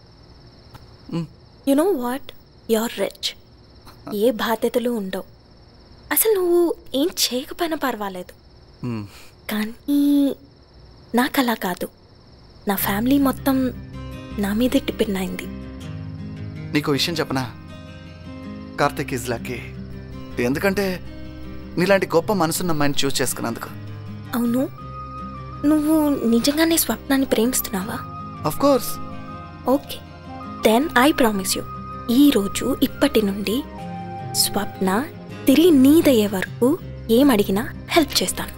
I: you know what your rich ఏ బాధ్యతలు ఉండవు అసలు నువ్వు ఏం చేయకపోయినా పర్వాలేదు
C: మ్,
I: కానీ నాకు అలా కాదు నా ఫ్యామిలీ మొత్తం నా మీదే డిపెండ్ అయింది
C: నీకు విషయం చెప్పనా కార్తిక్ ఈజ్ లక్కీ ఎందుకంటే నీలాంటి గొప్ప మనసున్న అమ్మాయిని చూస్ చేసుకున్నందుకు
I: అవును నువ్వు నిజంగానే స్వప్నాన్ని ప్రేమిస్తున్నావా
C: of course
I: okay then I promise you ఈ రోజు ఇప్పటి నుండి స్వప్న తిరిగి నీదయ్యే వరకు ఏం అడిగినా హెల్ప్ చేస్తాను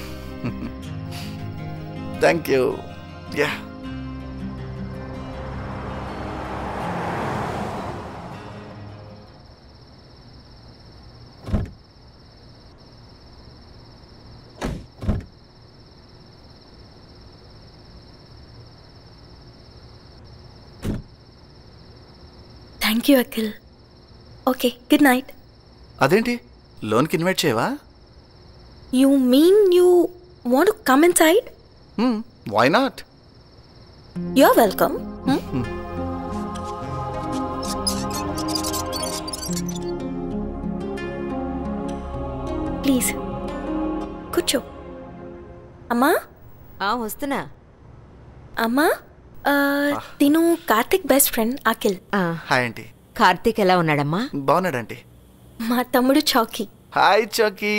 C: thank you yeah
I: thank you Akhil okay good night
C: అదేంటి లోన్కి ఇన్వైట్ చేయవా
I: you mean you want come inside
C: why not
I: you're welcome please కూర్చో అమ్మా
Q: వస్తున్నా
I: అమ్మా ఆ, తిను Karthik best friend Akhil
C: hi aunty
Q: Karthik ఎలా ఉన్నాడమ్మా
C: బాగున్నాడు ఆంటీ
I: మా తమ్ముడు చౌకీ
C: హాయ్ చౌకీ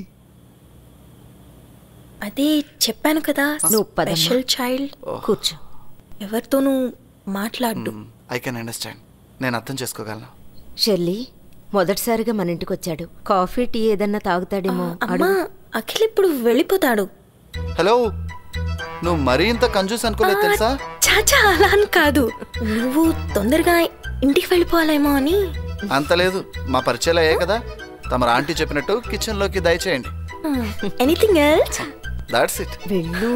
I: అదే చెప్పాను కదా
Q: నువ్వు పదమ్మా.
I: స్పెషల్ చైల్డ్
Q: కూర్చో
I: ఎవరితోనూ మాట్లాడు
C: ఐ కెన్ అండర్స్టాండ్ నేను అర్థం చేసుకోగలను
Q: షెర్లీ మొదటిసారిగా మన ఇంటికి వచ్చాడు కాఫీ టీ ఏదన్నా తాగుతాడేమో
I: అమ్మా అఖిల్ ఇప్పుడు వెళ్ళిపోతాడు
C: హలో నువ్వు మరీ ఇంత కంజూస్ అనుకోలేదు తెలుసా
I: చాచా అలా అని కాదు నువ్వు తొందరగా ఇంటికి వెళ్ళిపోవాలేమో అని
C: అంత లేదు మా పరిచయాలు అయ్యాయి కదా తమ ఆంటీ చెప్పినట్టు కిచెన్ లోకి దయచేయండి
I: ఎనీథింగ్ ఎల్స్
C: దాట్స్ ఇట్
Q: వెళ్ళు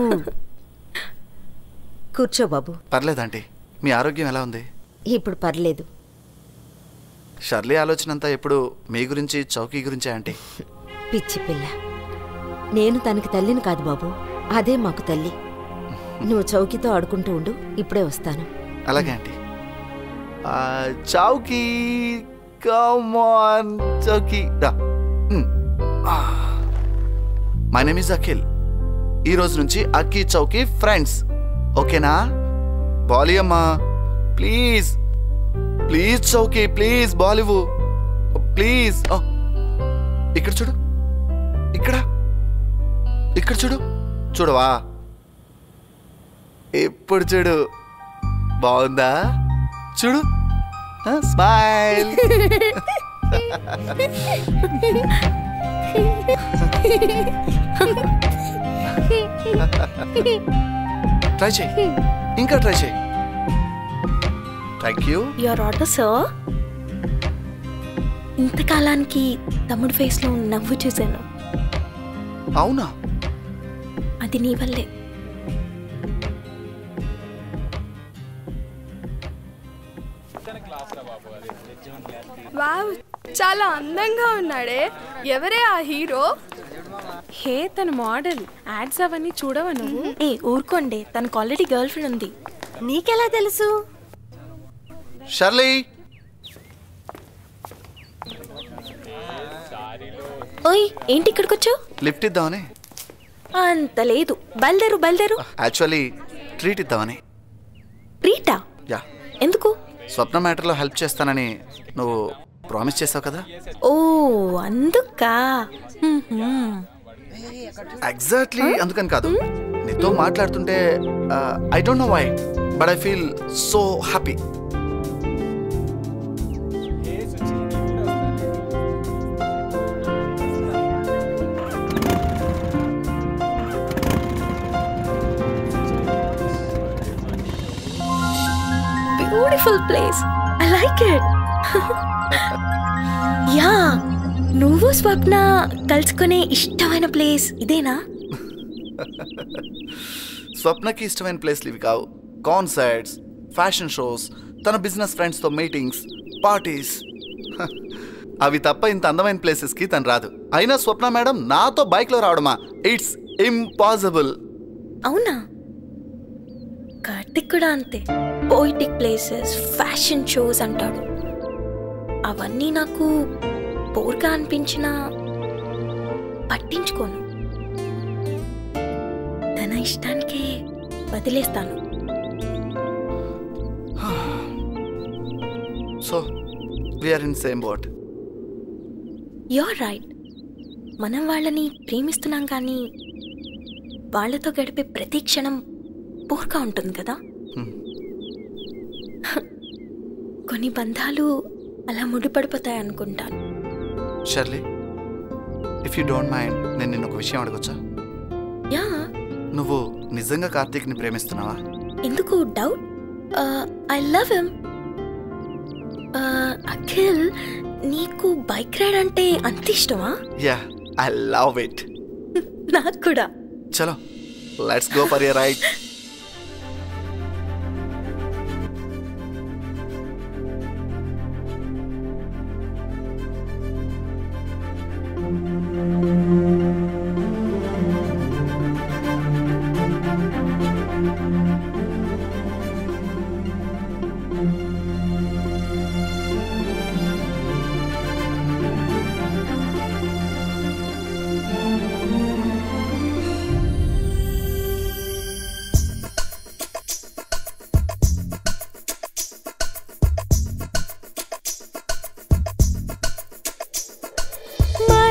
Q: కూర్చో బాబు
C: పర్లేదు ఆంటీ మీ ఆరోగ్యం ఎలా ఉంది
Q: ఇప్పుడు పర్లేదు
C: షర్లీ ఆలోచన అంతా ఎప్పుడు మీ గురించి చౌకీ గురించే ఆంటీ
Q: పిచ్చి పిల్ల నేను తనకి తల్లిని కాదు బాబు అదే మాకు తల్లి నువ్వు చౌకీతో ఆడుకుంటూ ఉండు ఇప్పుడే వస్తాను
C: అలాగే ఆంటీ చౌకీ కమాన్ చౌకీ రా మై నేమ్ ఇస్ అఖిల్ ఈ రోజు నుంచి అక్కి చౌకీ ఫ్రెండ్స్ ఓకేనా బాలి అమ్మా ప్లీజ్ ప్లీజ్ చౌకీ ప్లీజ్ బాలివు ప్లీజ్ ఇక్కడ చూడు ఇక్కడ ఇక్కడ చూడు చూడవా ఇప్పుడు చూడు బాగుందా చూడు స్మైల్ ట్రై చేయి ఇంకా ట్రై చేయి thank you
I: your order sir ఇంతకాలానికి తమ్ముడు ఫేస్లో నవ్వు చూశాను
C: అవునా
I: అది నీ వల్లే
M: వావ్ చాలా అందంగా ఉన్నాడే ఎవరే ఆ హీరో
O: హే తన మోడల్ యాడ్స్ అవన్నీ చూడవా నువ్వు
I: ఏ ఊరుకోండి తనకు ఆల్రెడీ గర్ల్ ఫ్రెండ్ ఉంది
H: నీకెలా తెలుసు
C: షర్లీ
I: ఓయ్ ఏంటి ఇక్కడికి వచ్చావు
C: లిఫ్ట్ ఇద్దామని
I: అంత లేదు బయలుదేరు బయలుదేరు
C: యాక్చువల్లీ ట్రీట్ ఇద్దామని
I: రీటా
C: యా
I: ఎందుకు
C: స్వప్న మ్యాటర్లో హెల్ప్ చేస్తానని నువ్వు ప్రామిస్ చేసావు కదా
I: ఓ అందుకా మ్మ్హ్మ్.
C: ఎగ్జాక్ట్లీ అందుకని కాదు నీతో మాట్లాడుతుంటే I don't know why but I feel so happy
I: beautiful place I like it yeah నువ్వు స్వప్న కలుసుకునే ఇష్టమైన ప్లేస్ ఇదేనా
C: స్వప్నకి ఇష్టమైన ప్లేస్లు ఇవి కావు కాన్సర్ట్స్ ఫ్యాషన్ షోస్ తన బిజినెస్ ఫ్రెండ్స్తో మీటింగ్స్ పార్టీస్ అవి తప్ప ఇంత అందమైన ప్లేసెస్కి తను రాదు అయినా స్వప్న మేడం నాతో బైక్లో రావడమా ఇట్స్ ఇంపాసిబుల్
I: అవునా కార్తిక్ కూడా అంతే పోయిటిక్ ప్లేసెస్ ఫ్యాషన్ షోస్ అంటాడు అవన్నీ నాకు బోర్గా అనిపించినా పట్టించుకోను తన ఇష్టానికే వదిలేస్తాను
C: so we're in same boat
I: you're right మనం వాళ్ళని ప్రేమిస్తున్నాం కానీ వాళ్ళతో గడిపే ప్రతి క్షణం బోర్గా ఉంటుంది కదా కొన్ని బంధాలు అలా ముడిపడిపోతాయి అనుకుంటాను
C: Shirley if you don't mind నేను నిన్న ఒక విషయం అడగొచ్చా
I: యా
C: నువ్వు నిజంగా కార్తీక్ని ప్రేమిస్తున్నావా
I: ఎందుకు doubt I love him Akhil నీకు బైక్ రైడ్ అంటే అంత ఇష్టమా
C: యా ఐ లవ్ ఇట్
I: నాకు కూడా
C: చలో let's go for you're right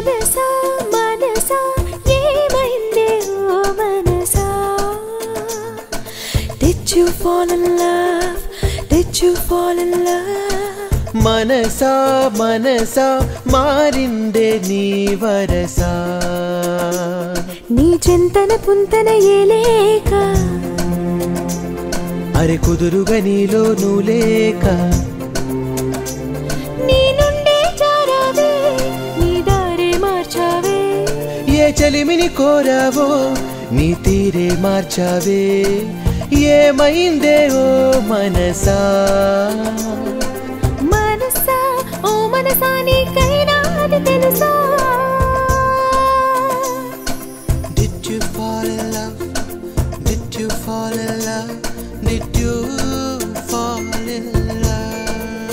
G: మనసా మనసా ఏమైందే ఓ మనసా Did you fall in love? Did you fall in love?
F: మనసా మనసా మారిందే నీ వరసా
G: నీ చింతన పుంతన ఏలేక
F: అరే కుదురుగా నీలో నువ్వు లేక
G: నీ నుండే జారావే నీ దారే మార్చావే
F: ఏ చలిమిని కోరావో నీ తీరే మార్చావే ఏమైందే ఓ మనసా
G: మనసా ఓ మనసా నీకైనా అది తెలుసా
F: Did you fall in love? Did you fall in love? Did you fall in love?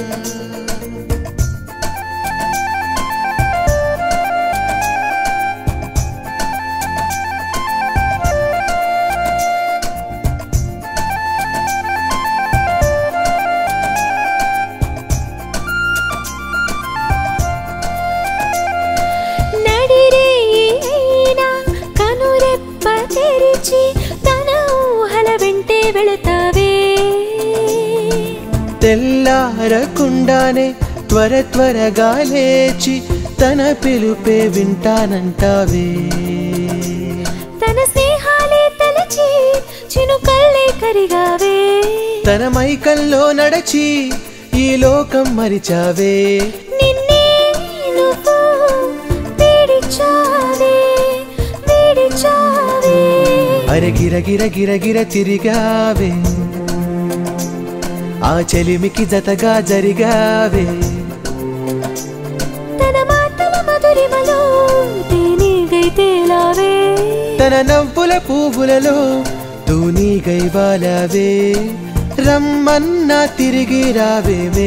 G: నడిరే అయినా కనురెప్ప తెరిచి తన ఊహల వెంటే వెళతావే
F: తెల్లారకుండానే త్వర త్వరగా లేచి తన పిలుపే వింటానంటావే
G: తన స్నేహాలే తలచి చినుకల్లే కరిగావే
F: తన మైకల్లో నడచి ఈ లోకం మరిచావే
G: నిన్నే నువ్వు వీడిచావే వీడిచావే
F: అరే గిర గిర గిర గిర తిరిగావే ఆ చెలిమికి జతగా జరిగావే
G: తన మాటల మధురిమలో తేనీగై తేలావే
F: తన నవ్వుల పువ్వులలో తూనీగై వాలావే రమ్మన్నా తిరిగి రావేమే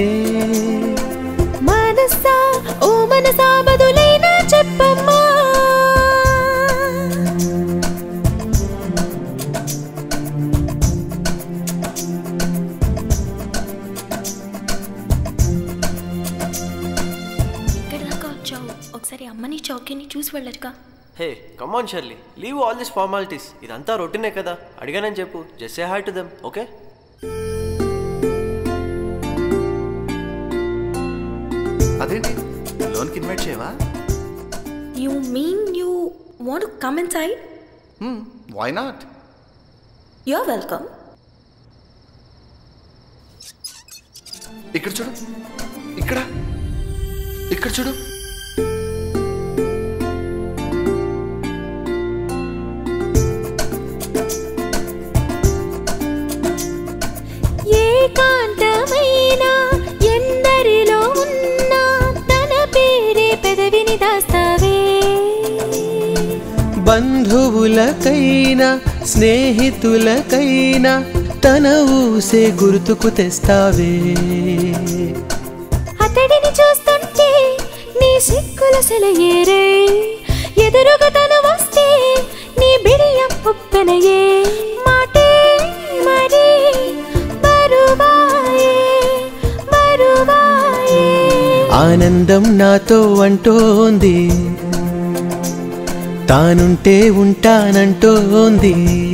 G: మనసా ఓ మనసా బదులైనా చెప్పమ్మా
I: ఇక్కడ దాకా వచ్చావు ఒకసారి అమ్మని చౌకీని చూసి వెళ్ళరుగా
N: hey come on Shirley leave all this formalities ఇదంతా రొటీనే కదా అడిగానని చెప్పు just say hi to them okay
C: అదేంటి లోన్కి ఇన్వైట్ చేయవా
I: you mean you want come inside
C: why not
I: you are welcome
C: ఇక్కడ చూడు ఇక్కడ ఇక్కడ చూడు
G: ఏకాంతమైన ఎందరిలో ఉన్నా తన పేరే పెదవిని దాస్తావే
F: బంధువులకైనా స్నేహితులకైనా తన ఊసే గుర్తుకు తెస్తావే
G: అతడిని చూస్తుంటే నీ సిక్కుల సెలయేరే ఎదురుగా తను వస్తే నీ బిడియం ఉప్పెనయే మాటే మరి బరువాయే బరువాయే
F: ఆనందం నాతో అంటోంది తానుంటే ఉంటానంటోంది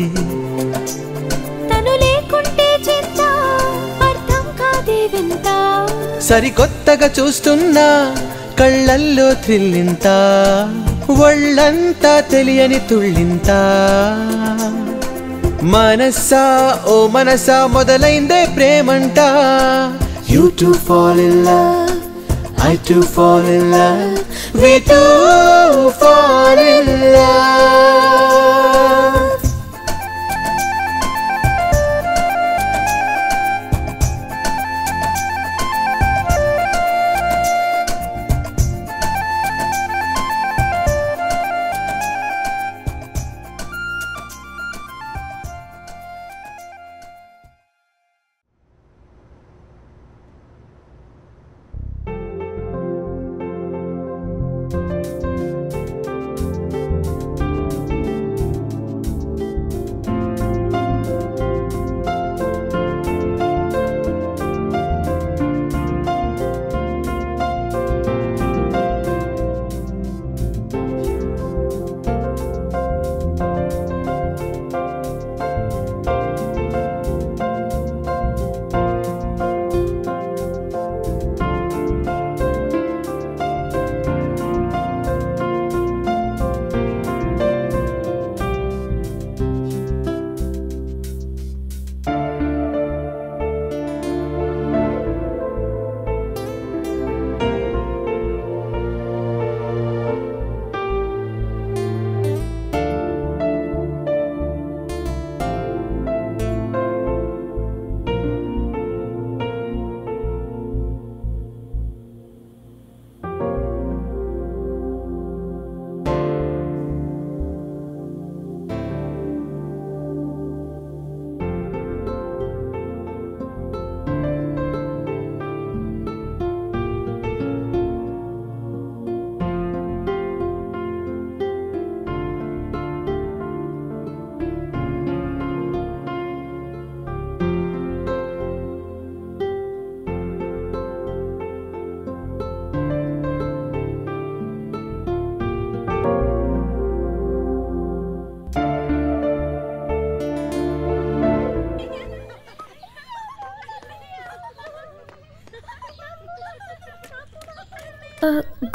G: తను లేకుంటే చింత అర్థం కాదే వింత
F: సరికొత్తగా చూస్తున్నా కళ్ళల్లో థ్రిల్లింత ఒళ్ళంతా తెలియని తుళ్ళింత మనసా ఓ మనసా మొదలైందే ప్రేమంట you too fall in love I too fall in love we too fall in love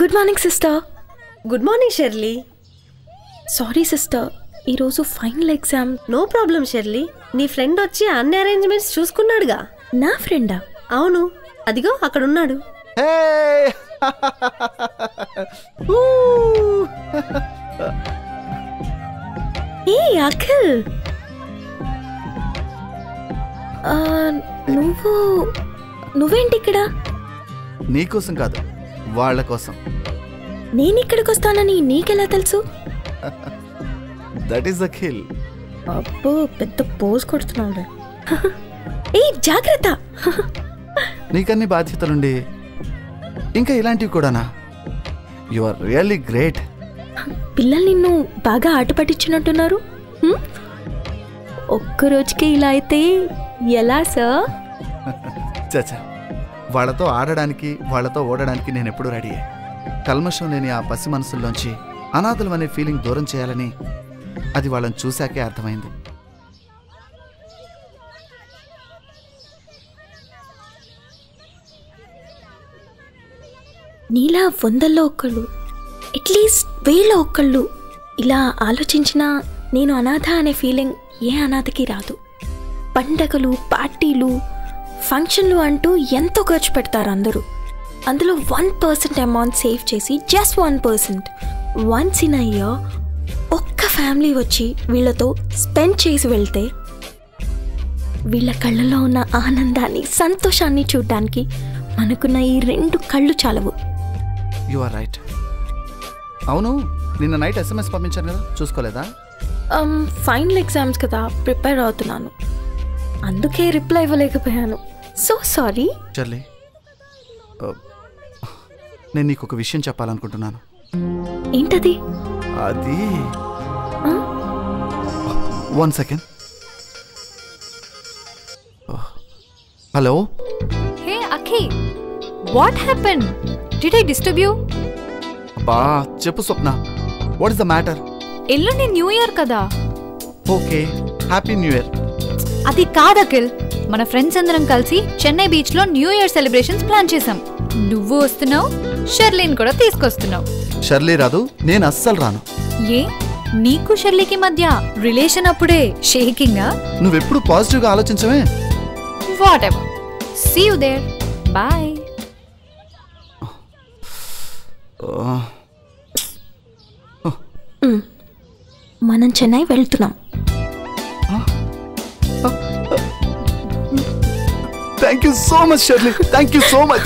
I: good morning sister
H: good morning Shirley
I: sorry sister ఈరోజు final exam
H: no problem Shirley నీ ఫ్రెండ్ వచ్చి అన్ని అరేంజ్మెంట్స్ చూసుకున్నాడుగా
I: నా ఫ్రెండా
H: అవును అదిగో అక్కడ ఉన్నాడు
I: ఏ అఖిల్ ఆ, నువ్వు నువ్వేంటి ఇక్కడ
C: నీకోసం కాదు వాళ్ళ కోసం
I: నేను ఇక్కడికి వస్తానని నీకెలా తెలుసు
C: దట్ ఈస్ ద కిల్
I: అబ్బో పెద్ద పోజ్ కొడుతున్నావు ఏ జాగ్రత్త
C: నీకన్ని బాధ్యతలుండి ఇంకా ఇలాంటివి కూడానా యు ఆర్ రియల్లీ గ్రేట్
I: పిల్లలు నిన్ను బాగా ఆట పట్టించినట్టున్నారు హ్మ్? ఒక్క రోజుకే ఇలా అయితే ఎలా సార్
C: చచ్చా వాళ్ళతో ఆడడానికి వాళ్ళతో ఓడడానికి నేను ఎప్పుడూ రెడీ కల్మషం లేని ఆ పసి మనసుల్లోంచి అనాథలం అనే ఫీలింగ్ దూరం చేయాలని అది వాళ్ళని చూశాకే అర్థమైంది
I: నీలా వందల్లో ఒక్కళ్ళు అట్లీస్ట్ వేలో ఒక్కళ్ళు ఇలా ఆలోచించినా నేను అనాథ అనే ఫీలింగ్ ఏ అనాథకి రాదు పండగలు పార్టీలు ఫంక్షన్లు అంటూ ఎంతో ఖర్చు పెడతారు అందరూ అందులో వన్ పర్సెంట్ అమౌంట్ సేవ్ చేసి just one percent once in year ఒక్క ఫ్యామిలీ వచ్చి వీళ్ళతో స్పెండ్ చేసి వెళ్తే వీళ్ళ కళ్ళలో ఉన్న ఆనందాన్ని సంతోషాన్ని చూడడానికి మనకున్న ఈ రెండు కళ్ళు చాలవు
C: యు ఆర్ రైట్ అవును నిన్న నైట్ ఎస్ఎంఎస్ పంపించాను కదా చూసుకోలేదా
I: ఫైనల్ ఎగ్జామ్స్ కదా ప్రిపేర్ అవుతున్నాను అందుకే రిప్లై ఇవ్వలేకపోయాను సో సారీ
C: చర్లీ ఆ, నేను నీకు ఒక విషయం చెప్పాలనుకుంటున్నాను
I: ఏంటది
C: అది one second hello
B: hey Akhi what happen did I disturb you
C: బా చెప్పు Swapna what is the matter
B: ఎల్లుండి న్యూ ఇయర్ కదా
C: ఓకే హ్యాపీ న్యూ ఇయర్
B: అది కాదు అఖిల్ మన ఫ్రెండ్స్ అందరం కలిసి చెన్నై బీచ్ లో న్యూ ఇయర్ సెలబ్రేషన్స్ ప్లాన్ చేసాం నువ్వు వస్తున్నావు షెర్లీన్ కూడా తీసుకొస్తున్నావు
C: షర్లీ రాదు నేను అస్సలు రాను
B: ఏ నీకు షెర్లీకి మధ్య రిలేషన్ అప్పుడే షేకింగా
C: నువ్వెప్పుడు పాజిటివ్గా ఆలోచించవే
B: whatever see you there bye
I: మ్. మనం చెన్నై వెళ్తున్నాం
C: thank you so much Shirley thank you so much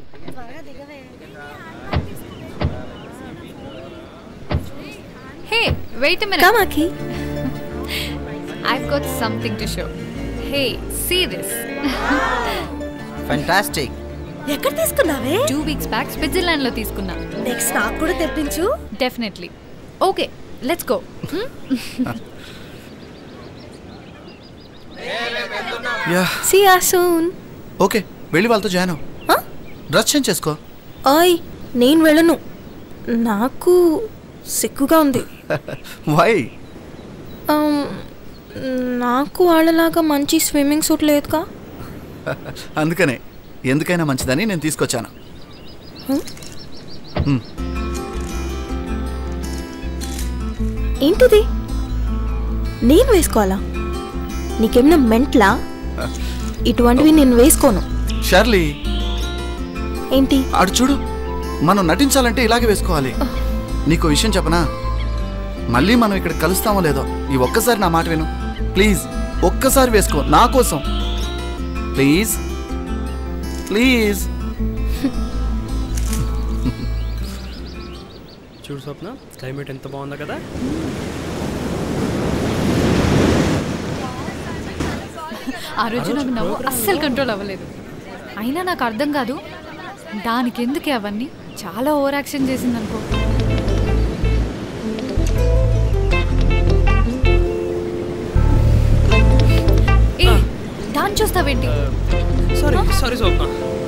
B: hey wait a minute
I: Come, Aki.
B: I've got something to show. Hey, see this.
K: Fantastic
H: ఎక్కడ తీసుకున్నావే
B: టూ వీక్స్ బ్యాక్ స్విట్జర్లాండ్ లో తీసుకున్నా
H: next నాకు కూడా తెప్పించు
B: definitely okay let's go
C: yeah
I: See you soon.
C: Okay వెళ్ళి వాళ్ళతో join అవ్వు డ్రెస్ చేంజ్ చేసుకో
I: ఓయ్ నేను వెళ్ళను నాకు సిగ్గుగా ఉంది
C: వై
I: Um, నాకు వాళ్ళలాగా మంచి స్విమ్మింగ్ సూట్ లేదుగా
C: అందుకనే ఎందుకైనా మంచిదని నేను తీసుకొచ్చాను
I: Hmm?
C: Hmm.
I: ఏంటిది నేను వేసుకోవాలా నీకేమైనా మెంట్లా ఇటువంటివి నేను వేసుకోను
C: షర్లీ
I: ఏంటి
C: అటు చూడు మనం నటించాలంటే ఇలాగే వేసుకోవాలి నీకు విషయం చెప్పనా మళ్ళీ మనం ఇక్కడ కలుస్తామో లేదో ఈ ఒక్కసారి నా మాట విను ప్లీజ్ ఒక్కసారి వేసుకో నా కోసం ప్లీజ్ ప్లీజ్
T: చూడు స్వప్న క్లైమేట్ ఎంత బాగుందో కదా
B: ఆ రోజు నాకు నవ్వు అస్సలు కంట్రోల్ అవ్వలేదు అయినా నాకు అర్థం కాదు దానికి ఎందుకే అవన్నీ చాలా ఓవర్ యాక్షన్ చేసింది అనుకో ఏ దాన్ని చూస్తావేంటి
T: సారీ సారీ స్వప్న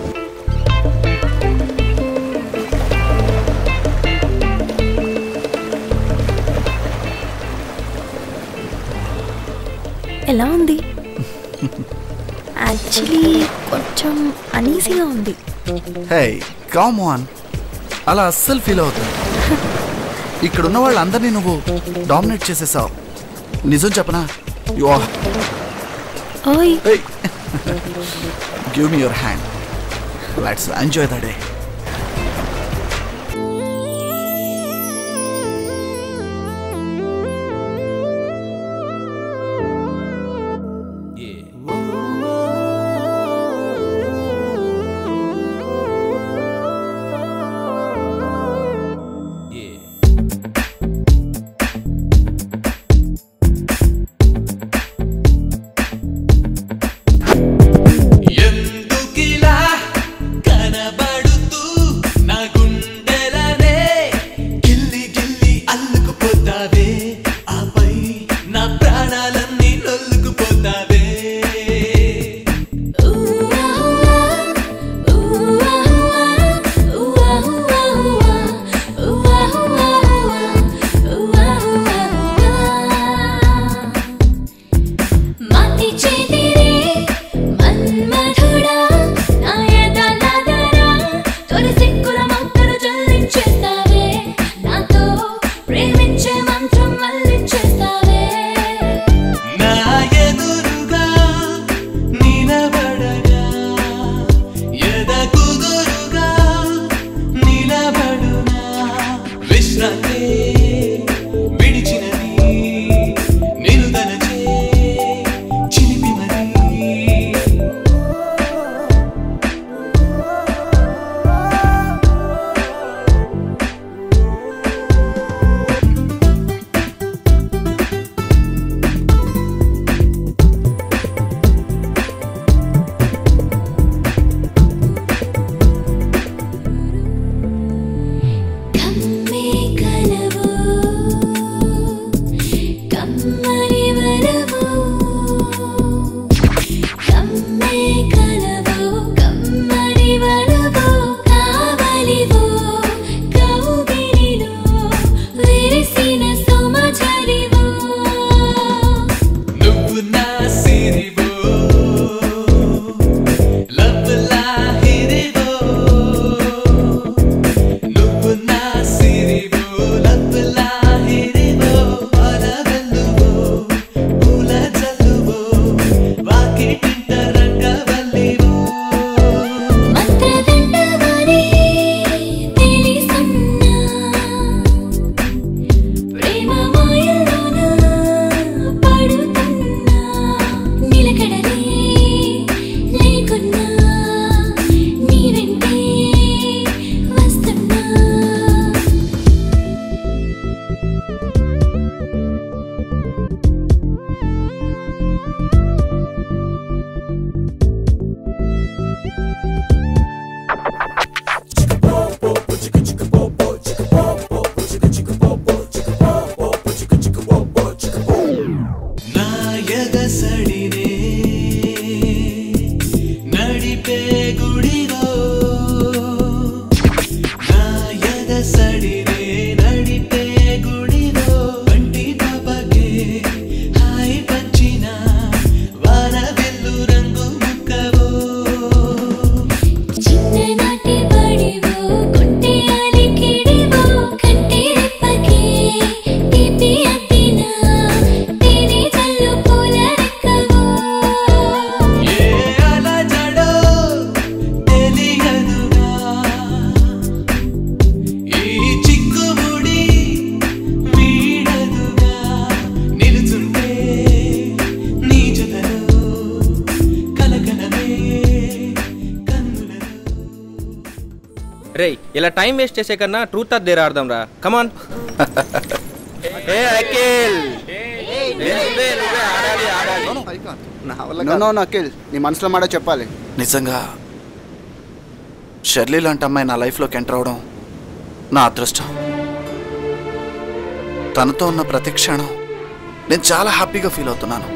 I: ఎలా ఉంది యాక్చువల్లీ కొంచెం అనీజీగా ఉంది
C: హే కమ్ ఆన్ అలా అస్సలు ఫీల్ అవుతుంది ఇక్కడ ఉన్న వాళ్ళందరినీ నువ్వు డామినేట్ చేసేసావు నిజం చెప్పనా యు
I: ఓయ్
C: give me your hand let's enjoy the day
F: ఎందుకిలా కనబడుతూ నా గుండెలనే గిల్లి గిల్లి అల్లుకుపోతావే ఆపై నా ప్రాణాలన్నీ నొల్లుకుపోతావే
G: మాటి చేతిరే మన్మధుడా నా ఎదలదరా తొలి సిక్కుల మొక్కను జల్లించేస్తావే నాతో ప్రేమించే మంత్రం మళ్ళించేస్తావే
F: నా ఎదురుగా నిలబడగా ఎద కుదురుగా నిలబడునా విశ్రాంతి విడిచినది నిలుదలచే చిలిపి మరి
G: కమ్మే కలవు కమ్మని వరవు కమ్మే కలవు కమ్మని వరవు కావలివో కౌగిలిలో విరిసిన సుమచరివో
F: నువ్వు నా సిరివో లవ్లా హిరివో నువ్వు నా సిరివో లవ్లా హిరివో అరవెల్లువో పూల జల్లువో వాకిటింట రంగవల్లివో
G: మంత్రదండవని తెలిసున్నా ప్రేమ మాయలోన పడుతున్నా నిలకడలే లేకున్నా నీ వెంటే వస్తున్నా
F: నా ఎగసడినే నడిపే గుడిలో నా ఎగసడినే నడిపే గుడిలో వంటి పాపకే హాయి పంచిన వాన వెల్లు రంగు ముక్కవో
G: చిన్ననాటి బడివో కొంటే అలికిడివో కంటి రెప్పకే తీపి అద్దినా తేనె జల్లు పూల రెక్కవో
F: ఏ అలజడో తెలియదుగా ఈ చిక్కుముడి వీడదుగా నిలుచుంటే నీ జతలో కలకలమే
S: రేయ్ ఇలా టైం వేస్ట్ చేసే కన్నా ట్రూత్ ఆర్ దేర్ ఆడదాం రా కమాన్ ఏ అఖిల్
C: నో నో అఖిల్ నీ మనసులో మాట చెప్పాలి నిజంగా షర్లీ లాంటి అమ్మాయి నా లైఫ్లోకి ఎంటర్ అవడం నా అదృష్టం తనతో ఉన్న ప్రతి క్షణం నేను చాలా హ్యాపీగా ఫీల్ అవుతున్నాను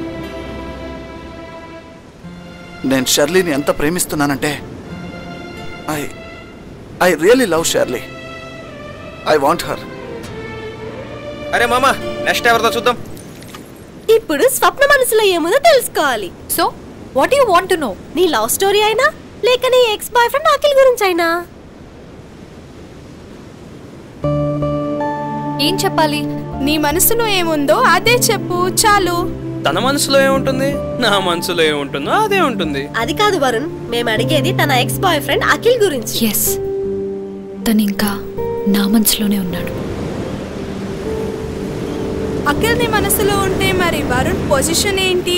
C: నేను షర్లీని ఎంత ప్రేమిస్తున్నానంటే I I really love Shirley I want her
S: అరే మామా నెక్స్ట్ ఎవరితో చూద్దాం
H: ఇప్పుడు స్వప్న మనసులో ఏముందో తెలుసుకోవాలి
B: so what you want to know
H: నీ లవ్ స్టోరీ అయినా లేక నీ ఎక్స్ బాయ్ ఫ్రెండ్ అఖిల్ గురించి అయినా
B: ఏం చెప్పాలి
M: నీ మనసులో ఏముందో అదే చెప్పు చాలు
T: తన మనసులో ఏముంటుంది నా మనసులో ఏముంటుందో అదే ఉంటుంది
H: అది కాదు వరుణ్ మేము అడిగేది తన ఎక్స్ బాయ్ ఫ్రెండ్ అఖిల్ గురించి
B: ఎస్ తను ఇంకా నా మనసులోనే ఉన్నాడు
M: అఖిల్ నీ మనసులో ఉంటే మరి వరుణ్ పొజిషన్ ఏంటి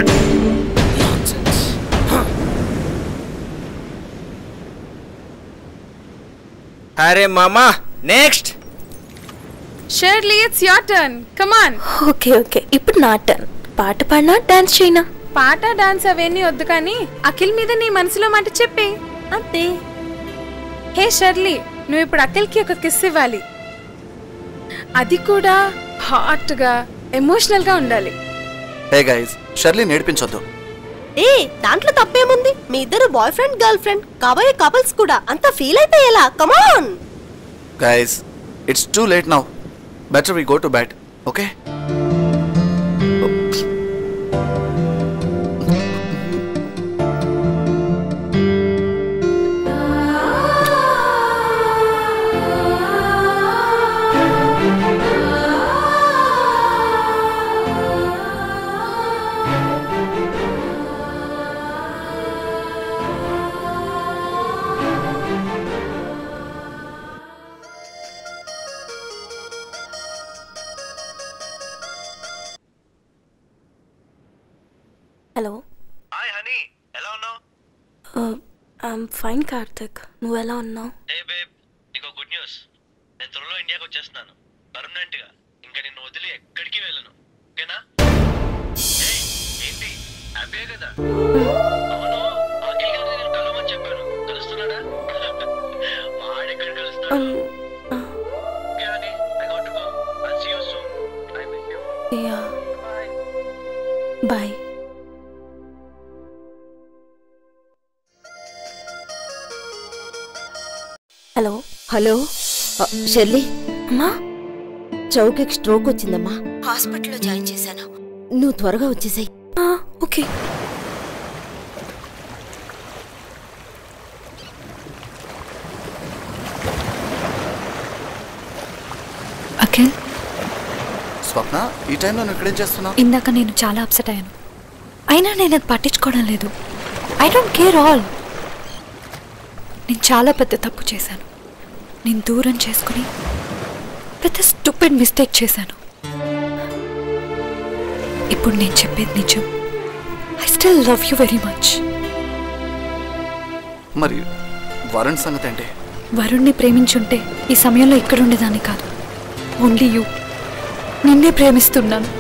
S: అరే మామా next
O: Shirley it's your turn come on
I: okay okay ఇప్పుడు నా టర్న్ పాట పాడినా డాన్స్ చేయనా
O: పాట డాన్స్ అవన్నీ వద్దు కానీ అఖిల్ మీద నీ మనసులో మాట చెప్పే అంతే హే షర్లీ నువ్వు ఇప్పుడు అఖిల్కి ఒక కిస్ ఇవ్వాలి అది కూడా హాట్ గా ఎమోషనల్ గా ఉండాలి
C: హే గైస్ షర్లీ నేర్పించొద్దు
H: ఏ దాంట్లో తప్పేముంది మీ ఇద్దరు బాయ్ ఫ్రెండ్ గర్ల్ ఫ్రెండ్ కాబోయే కపుల్స్ కూడా అంత ఫీల్ అయితే ఎలా come on
C: guys it's too late now better we go to bed okay
I: hello hi honey ఎలా ఉన్నావు ఐఎమ్ ఫైన్ కార్తిక్ నువ్వు ఎలా ఉన్నావు
N: ఏ బేబ్ నీకు గుడ్ న్యూస్ నేను త్వరలో ఇండియాకి వచ్చేస్తున్నాను పర్మనెంట్ గా ఇంకా నిన్ను వదిలి ఎక్కడికి వెళ్ళను ఓకేనా ఏయ్, ఏంటి హ్యాపీయే కదా అవును అఖిల్ గారిని నేను కలవమని చెప్పాను కలుస్తున్నాడా వాడెక్కడ కలుస్తాడు okay honey I got to go I'll see you soon I miss you
I: yeah bye hello
Q: hello ఆ, షెర్లీ
I: అమ్మా
Q: చౌకకి స్ట్రోక్ వచ్చిందమ్మా హాస్పిటల్లో జాయిన్ చేశాను నువ్వు త్వరగా వచ్చేసాయి
I: ఓకే
B: అఖిల్
C: స్వప్న ఈ టైంలో నువ్వు ఇక్కడేం చేస్తున్నావు
B: ఇందాక నేను చాలా అప్సెట్ అయ్యాను అయినా నేను అది పట్టించుకోవడం లేదు ఐ డోంట్ కేర్ ఆల్ నేను చాలా పెద్ద తప్పు చేశాను నేను దూరం చేసుకుని పెద్ద స్టూపిడ్ మిస్టేక్ చేశాను ఇప్పుడు నేను చెప్పేది నిజం I still love you very much
C: మరి వరుణ్ సంగతి ఏంటి
B: వరుణ్ణి ప్రేమించుంటే ఈ సమయంలో ఇక్కడ ఉండేదాన్ని కాదు ఓన్లీ యూ నిన్నే ప్రేమిస్తున్నాను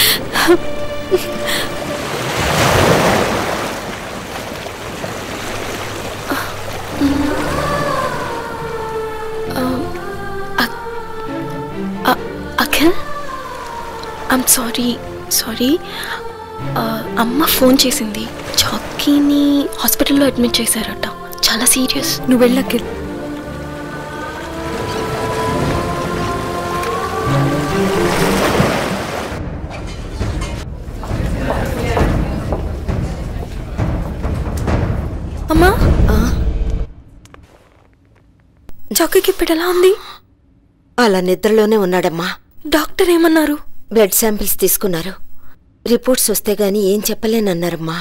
I: అఖిల్ ఐమ్ సారీ సారీ అమ్మ ఫోన్ చేసింది చాకీని హాస్పిటల్లో అడ్మిట్ చేశారట చాలా సీరియస్
B: నువ్వు వెళ్ళి అఖిల్
I: అమ్మా చాకీకి ఇప్పుడు ఎలా ఉంది
Q: అలా నిద్రలోనే ఉన్నాడమ్మా
I: డాక్టర్ ఏమన్నారు
Q: బ్లడ్ శాంపిల్స్ తీసుకున్నారు రిపోర్ట్స్ వస్తే గానీ ఏం చెప్పలేనన్నారమ్మా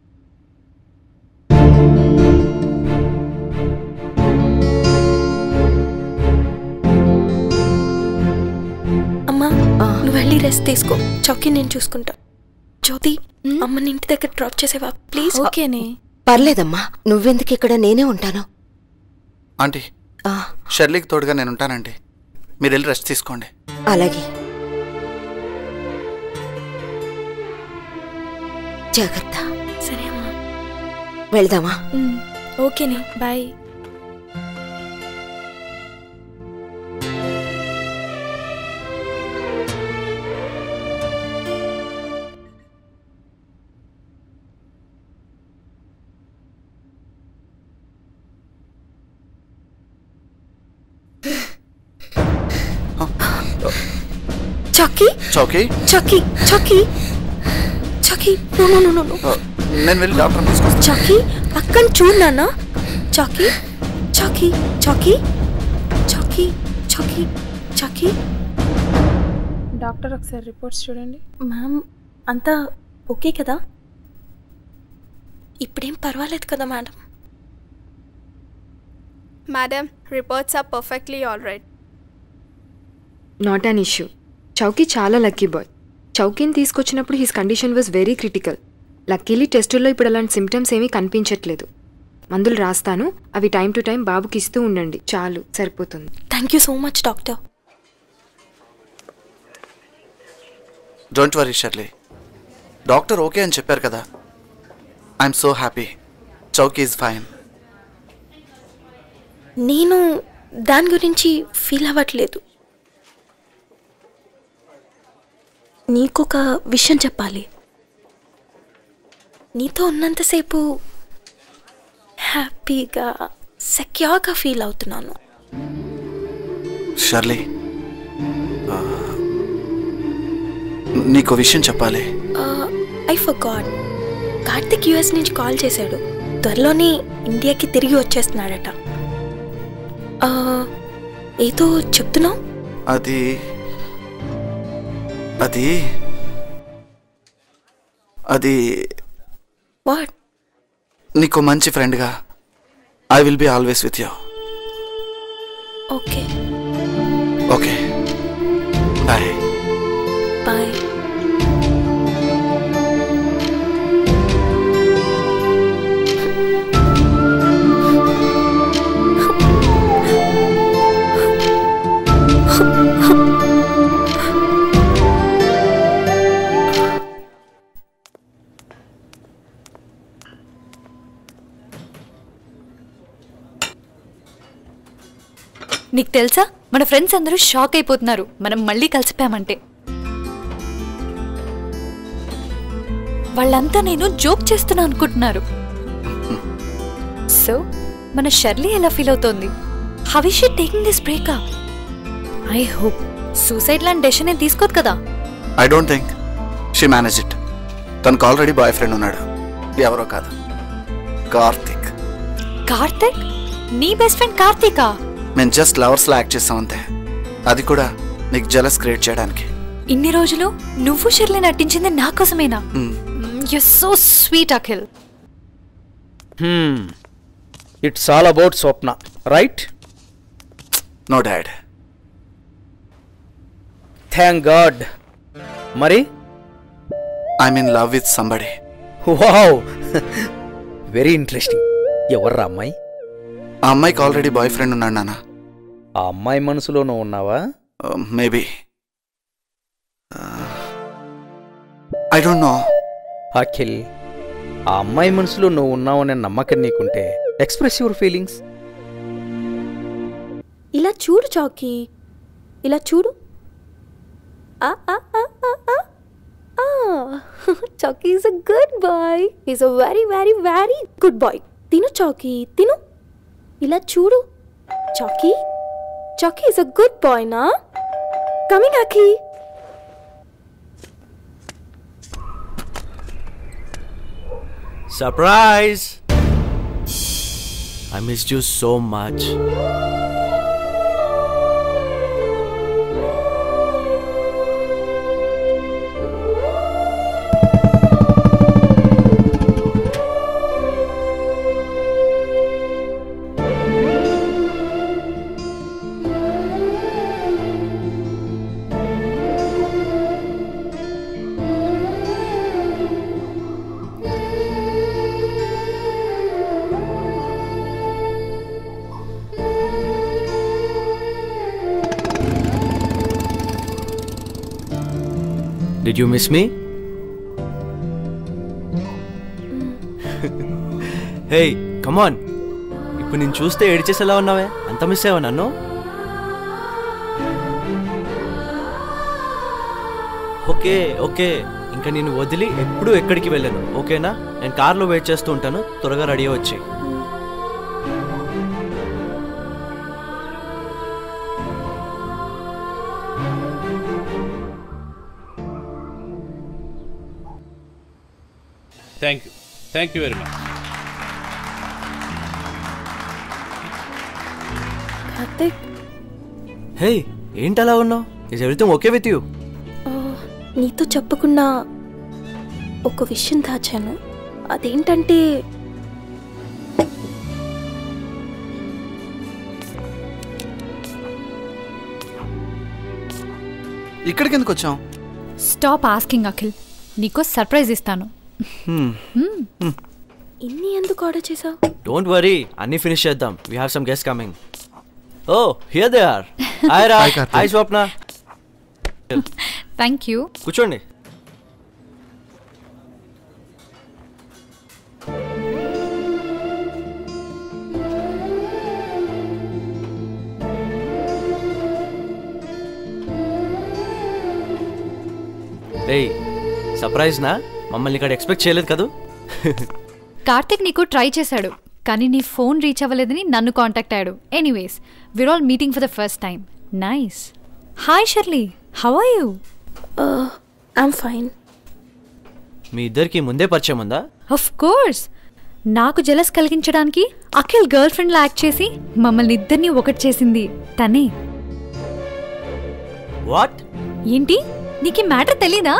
I: అమ్మా నువ్వు వెళ్ళి రెస్ట్ తీసుకో చౌకీ నేను చూసుకుంటా జ్యోతి అమ్మని ఇంటి దగ్గర డ్రాప్ చేసేవా ప్లీజ్ ఓకేనే
Q: పర్లేదమ్మా నువ్వెందుకు ఇక్కడ నేనే ఉంటాను
C: ఆంటీ షర్లీకి తోడుగా నేను ఉంటానండి మీరు వెళ్ళి రెస్ట్ తీసుకోండి
Q: అలాగే జాగ్రత్త
I: సరే అమ్మా
Q: వెళ్దామా
I: ఓకేనే బాయ్ చాకీ
C: చౌకీ
I: చాకీ చాకీ చాకీ నో నో నో నో
C: నేను వెళ్ళి డాక్టర్ తీసుకొస్తాను
I: చాకీ అక్కని చూడు నాన్న చాకీ చాకీ చాకీ చాకీ చాకీ చాకీ
K: డాక్టర్ ఒకసారి రిపోర్ట్స్ చూడండి
I: మ్యామ్ అంతా ఓకే కదా ఇప్పుడేం పర్వాలేదు కదా madam
K: madam reports are perfectly all right
O: not an issue చౌకీ చాలా లక్కీ బాయ్ చౌకీని తీసుకొచ్చినప్పుడు his condition was very critical luckily టెస్టుల్లో ఇప్పుడు అలాంటి సిమ్టమ్స్ ఏమీ కనిపించట్లేదు మందులు రాస్తాను అవి టైం టు టైం బాబుకి ఇస్తూ ఉండండి చాలు సరిపోతుంది
I: thank you so much doctor
C: don't worry Shirley doctor okay అని చెప్పారు కదా ఐఎమ్ సో హ్యాపీ చౌకీ ఈజ్ ఫైన్
I: నేను దాని గురించి ఫీల్ అవ్వట్లేదు నీకొక విషయం చెప్పాలి నీతో ఉన్నంతసేపు హ్యాపీగా సెక్యూర్గా ఫీల్ అవుతున్నాను
C: షర్లీ ఆ, నీకు విషయం చెప్పాలి
I: I forgot Karthik US నుంచి కాల్ చేశాడు త్వరలోనే ఇండియాకి తిరిగి వచ్చేస్తున్నాడట ఆ, ఏదో చెప్తున్నావు
C: అది అది అది
I: వాట్
C: నీకు మంచి ఫ్రెండ్గా I will be always with you
I: okay
C: okay bye
I: bye
B: నీకు తెలుసా మన ఫ్రెండ్స్ అందరూ షాక్ అయిపోతున్నారు మనం మళ్ళీ కలిసిపోయామంటే వాళ్ళంతా నేను జోక్ చేస్తున్నా అనుకుంటున్నారు సో మన షర్లీ ఎలా ఫీల్ అవుతోంది how is she taking this breakup I hope suicide లాంటి డెసిషన్ ఏం తీసుకోదు కదా
C: I don't think she manage it తనకు ఆల్రెడీ బాయ్ ఫ్రెండ్ ఉన్నాడు ఎవరో కాదు కార్తిక్
B: కార్తిక్ నీ బెస్ట్ ఫ్రెండ్ కార్తీకా
C: మేము జస్ట్ లవర్స్లో యాక్ట్ చేసాం అంతే అది కూడా నీకు జలస్ క్రియేట్ చేయడానికి
B: ఇన్ని రోజులు నువ్వు షర్లీ నటించింది నా కోసమేనా you so sweet Akhil
D: it's all about Swapna right
C: no dad
D: thank God మరి
C: I mean love with somebody
D: wow very interesting ఎవర్రా అమ్మాయి
C: ఆ అమ్మాయికి ఆల్రెడీ బాయ్ ఫ్రెండ్ ఉన్నాడు నాన్న
D: ఆ అమ్మాయి మనసులోనూ ఉన్నావా
C: maybe I don't know
D: Akhil ఆ అమ్మాయి మనసులో నువ్వు ఉన్నావనే నమ్మకం నీకుంటే ఎక్స్ప్రెస్ యువర్ ఫీలింగ్స్
I: ఇలా చూడు చాకీ ఇలా చూడు ఆ, ఆ, ఆ, ఆ, ఆ. ఆ, చాకీ is a good boy is a very very very good boy తిను చాకీ తిను ఇలా చూడు చాకీ చాకీ ఈజ్ అ గుడ్ బాయ్ నా coming Akhi
N: Surprise! I missed you so much. Did you miss me? Hey come on ఇప్పుడు నేను చూస్తే ఏడిచేసేలా ఉన్నావే అంత మిస్ అయ్యావా నన్ను ఓకే ఓకే ఇంకా నేను వదిలి ఎప్పుడూ ఎక్కడికి వెళ్ళను ఓకేనా నేను కార్లో వెయిట్ చేస్తూ ఉంటాను త్వరగా రెడీ వచ్చి
V: thank you thank you very much
I: Karthik
N: hey ఏంటి అలా ఉన్నావు is everything okay with you
I: నీతో చెప్పకుండా ఒక విషయం దాచాను అదేంటంటే
C: ఇక్కడికి ఎందుకు వచ్చాం
B: స్టాప్ ఆస్కింగ్ అఖిల్ నీకో సర్ప్రైజ్ ఇస్తాను Hmm.
I: ఇన్ని ఎందుకు ఆర్డర్ చేసావు
N: డోంట్ వరీ అన్ని ఫినిష్ చేద్దాం we have some guest coming oh here they are hi రా
C: Hi, Karthik.
N: Hi Swapna
B: thank you
N: కూర్చోండి రేయ్ సర్ప్రైజ్ నా మమ్మల్ని ఇక్కడ ఎక్స్పెక్ట్ చేయలేదు కదూ
B: కార్తిక్ నీకు ట్రై చేశాడు కానీ నీ ఫోన్ రీచ్ అవ్వలేదని నన్ను కాంటాక్ట్ అయ్యాడు anyways we're all meeting for the first time nice hi Shirley how are you
I: I'm fine
N: మీ ఇద్దరికి ముందే పరిచయం ఉందా
B: ఆఫ్ కోర్స్ నాకు జలస్ కలిగించడానికి అఖిల్ గర్ల్ ఫ్రెండ్ లా యాక్ట్ చేసి మమ్మల్ని ఇద్దరిని ఒకటి చేసింది తనే
N: వాట్
B: ఏంటి నీకు ఈ మ్యాటర్ తెలీదా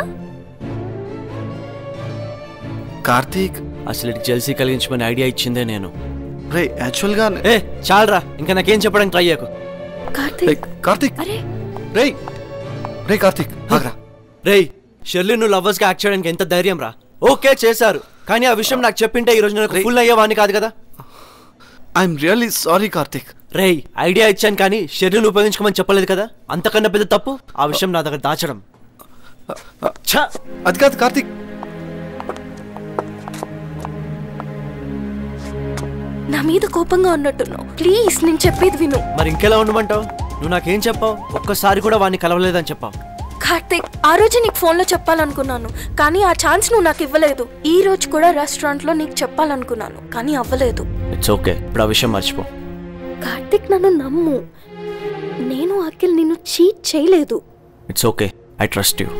C: కార్తీక్
N: అసలు ఇటు జెల్సీ కలిగించమని ఐడియా ఇచ్చిందే నేను
C: రే యాక్చువల్ గా
N: ఏ చాలరా ఇంకా నాకేం చెప్పడానికి ట్రై చేయకు
I: కార్తీక్
C: కార్తీక్ రే రే కార్తీక్ ఆగ్రా
N: రేయ్ షెర్లీ నువ్వు లవర్స్ గా యాక్ట్ చేయడానికి ఎంత ధైర్యం రా ఓకే చేశారు కానీ ఆ విషయం నాకు చెప్పింటే ఈ రోజు నాకు ఫుల్ అయ్యేవాని కాదు కదా
C: ఐఎమ్ రియల్లీ సారీ కార్తీక్
N: రేయ్ ఐడియా ఇచ్చాను కానీ షెర్లీని ఉపయోగించుకోమని చెప్పలేదు కదా అంతకన్నా పెద్ద తప్పు ఆ విషయం నా దగ్గర దాచడం
C: అది కాదు కార్తీక్
I: నా మీద కోపంగా ఉన్నట్టున్నావు ప్లీజ్ నేను చెప్పేది విను
N: మరి ఇంకెలా ఉండమంటావు నువ్వు నాకేం చెప్పావు ఒక్కసారి కూడా వాడిని కలవలేదని చెప్పావు
I: కార్తిక్ ఆ రోజు నీకు ఫోన్లో చెప్పాలనుకున్నాను కానీ ఆ ఛాన్స్ నువ్వు నాకు ఇవ్వలేదు ఈ రోజు కూడా రెస్టారెంట్లో నీకు చెప్పాలనుకున్నాను కానీ అవ్వలేదు
N: ఇట్స్ ఓకే ఇప్పుడు ఆ విషయం మర్చిపో
I: కార్తిక్ నన్ను నమ్ము నేను అఖిల్ నిన్ను చీట్ చేయలేదు
N: it's okay I trust you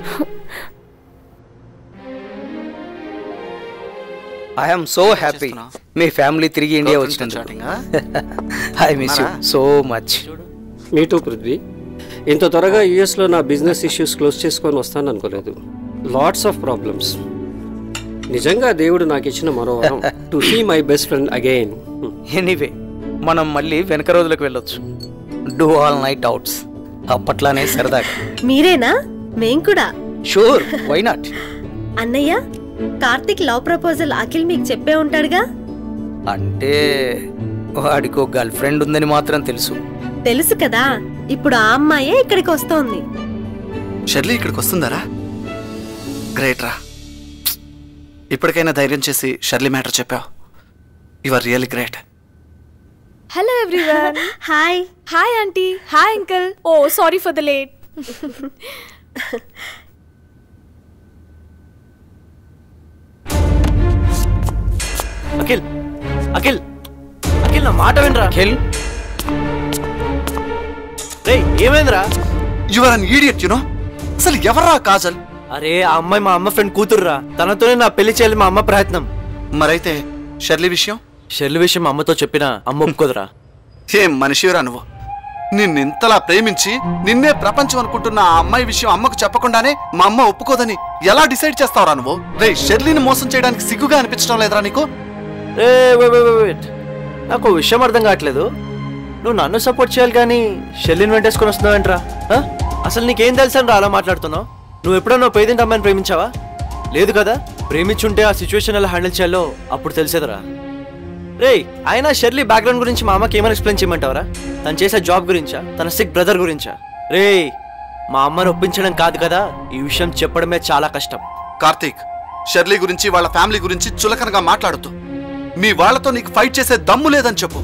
D: I'm so happy మీ ఫ్యామిలీ తిరిగి ఇండియా వచ్చినందుకు I miss you so much
P: me too Prithvi ఇంత త్వరగా యుఎస్లో నా బిజినెస్ ఇష్యూస్ క్లోజ్ చేసుకొని వస్తాను అనుకోలేదు లాట్స్ ఆఫ్ ప్రాబ్లమ్స్ నిజంగా దేవుడు నాకు ఇచ్చిన మరో వరం to see my best friend again
D: anyway మనం మళ్ళీ వెనక రోజులకు వెళ్ళొచ్చు డూ ఆల్ నైట్ అవుట్స్ అప్పట్లానే సరదాగా
H: మీరేనా మేం కూడా
D: షూర్ వై నాట్
H: అన్నయ్య కార్తిక్ లవ్ ప్రపోజల్ అఖిల్ మీకు చెప్పే ఉంటాడుగా
D: అంటే వాడికి ఒక గర్ల్ ఫ్రెండ్ ఉందని మాత్రం తెలుసు
H: తెలుసు కదా ఇప్పుడు ఆ అమ్మాయే ఇక్కడికి వస్తోంది
C: షెర్లీ ఇక్కడికి వస్తుందారా గ్రేట్ రా ఇప్పటికైనా ధైర్యం చేసి షెర్లీ మ్యాటర్ చెప్పావు you are really great
M: hello everyone
H: hi
M: hi aunty hi uncle oh sorry for the late
N: Akhil Akhil Akhil నా మాట వినరా
D: అఖిల్
N: రే ఏమైందిరా
C: you are an idiot you know అసలు ఎవర్రా కాజల్
N: అరే ఆ అమ్మాయి మా అమ్మ ఫ్రెండ్ కూతుర్రా తనతోనే నా పెళ్లి చేయాలి మా అమ్మ ప్రయత్నం
C: మరైతే షెర్లీ విషయం
N: షెర్లీ విషయం మా అమ్మతో చెప్పినా అమ్మ ఒప్పుకోదురా
C: ఏం మనిషిరా నువ్వు నిన్నింతలా ప్రేమించి నిన్నే ప్రపంచం అనుకుంటున్న ఆ అమ్మాయి విషయం అమ్మకు చెప్పకుండానే మా అమ్మ ఒప్పుకోదని ఎలా డిసైడ్ చేస్తావురా నువ్వు రే షెర్లీని మోసం చేయడానికి సిగ్గుగా అనిపించడం లేదురా నీకు
N: ఏ వెయిట్ నాకు ఓ విషయం అర్థం కావట్లేదు నువ్వు నన్ను సపోర్ట్ చేయాలి కానీ షెల్లిని వెంటేసుకొని వస్తున్నావేంట్రా ఆ? అసలు నీకేం తెలుసని రా అలా మాట్లాడుతున్నావు నువ్వు ఎప్పుడన్నా ఓ పేదింటి అమ్మాయిని ప్రేమించావా లేదు కదా ప్రేమించుంటే ఆ సిచ్యువేషన్ ఎలా హ్యాండిల్ చేయాలో అప్పుడు తెలిసేదరా రేయ్ అయినా షెర్లీ బ్యాక్గ్రౌండ్ గురించి మా అమ్మకి ఏమైనా ఎక్స్ప్లెయిన్ చేయమంటావరా తను చేసే జాబ్ గురించా తన సిక్ బ్రదర్ గురించా రేయ్ మా అమ్మని ఒప్పించడం కాదు కదా ఈ విషయం చెప్పడమే చాలా కష్టం
C: కార్తీక్ షెర్లీ గురించి వాళ్ళ ఫ్యామిలీ గురించి చులకనగా మాట్లాడుతూ మీ వాళ్ళతో నీకు ఫైట్ చేసే దమ్ము లేదని చెప్పు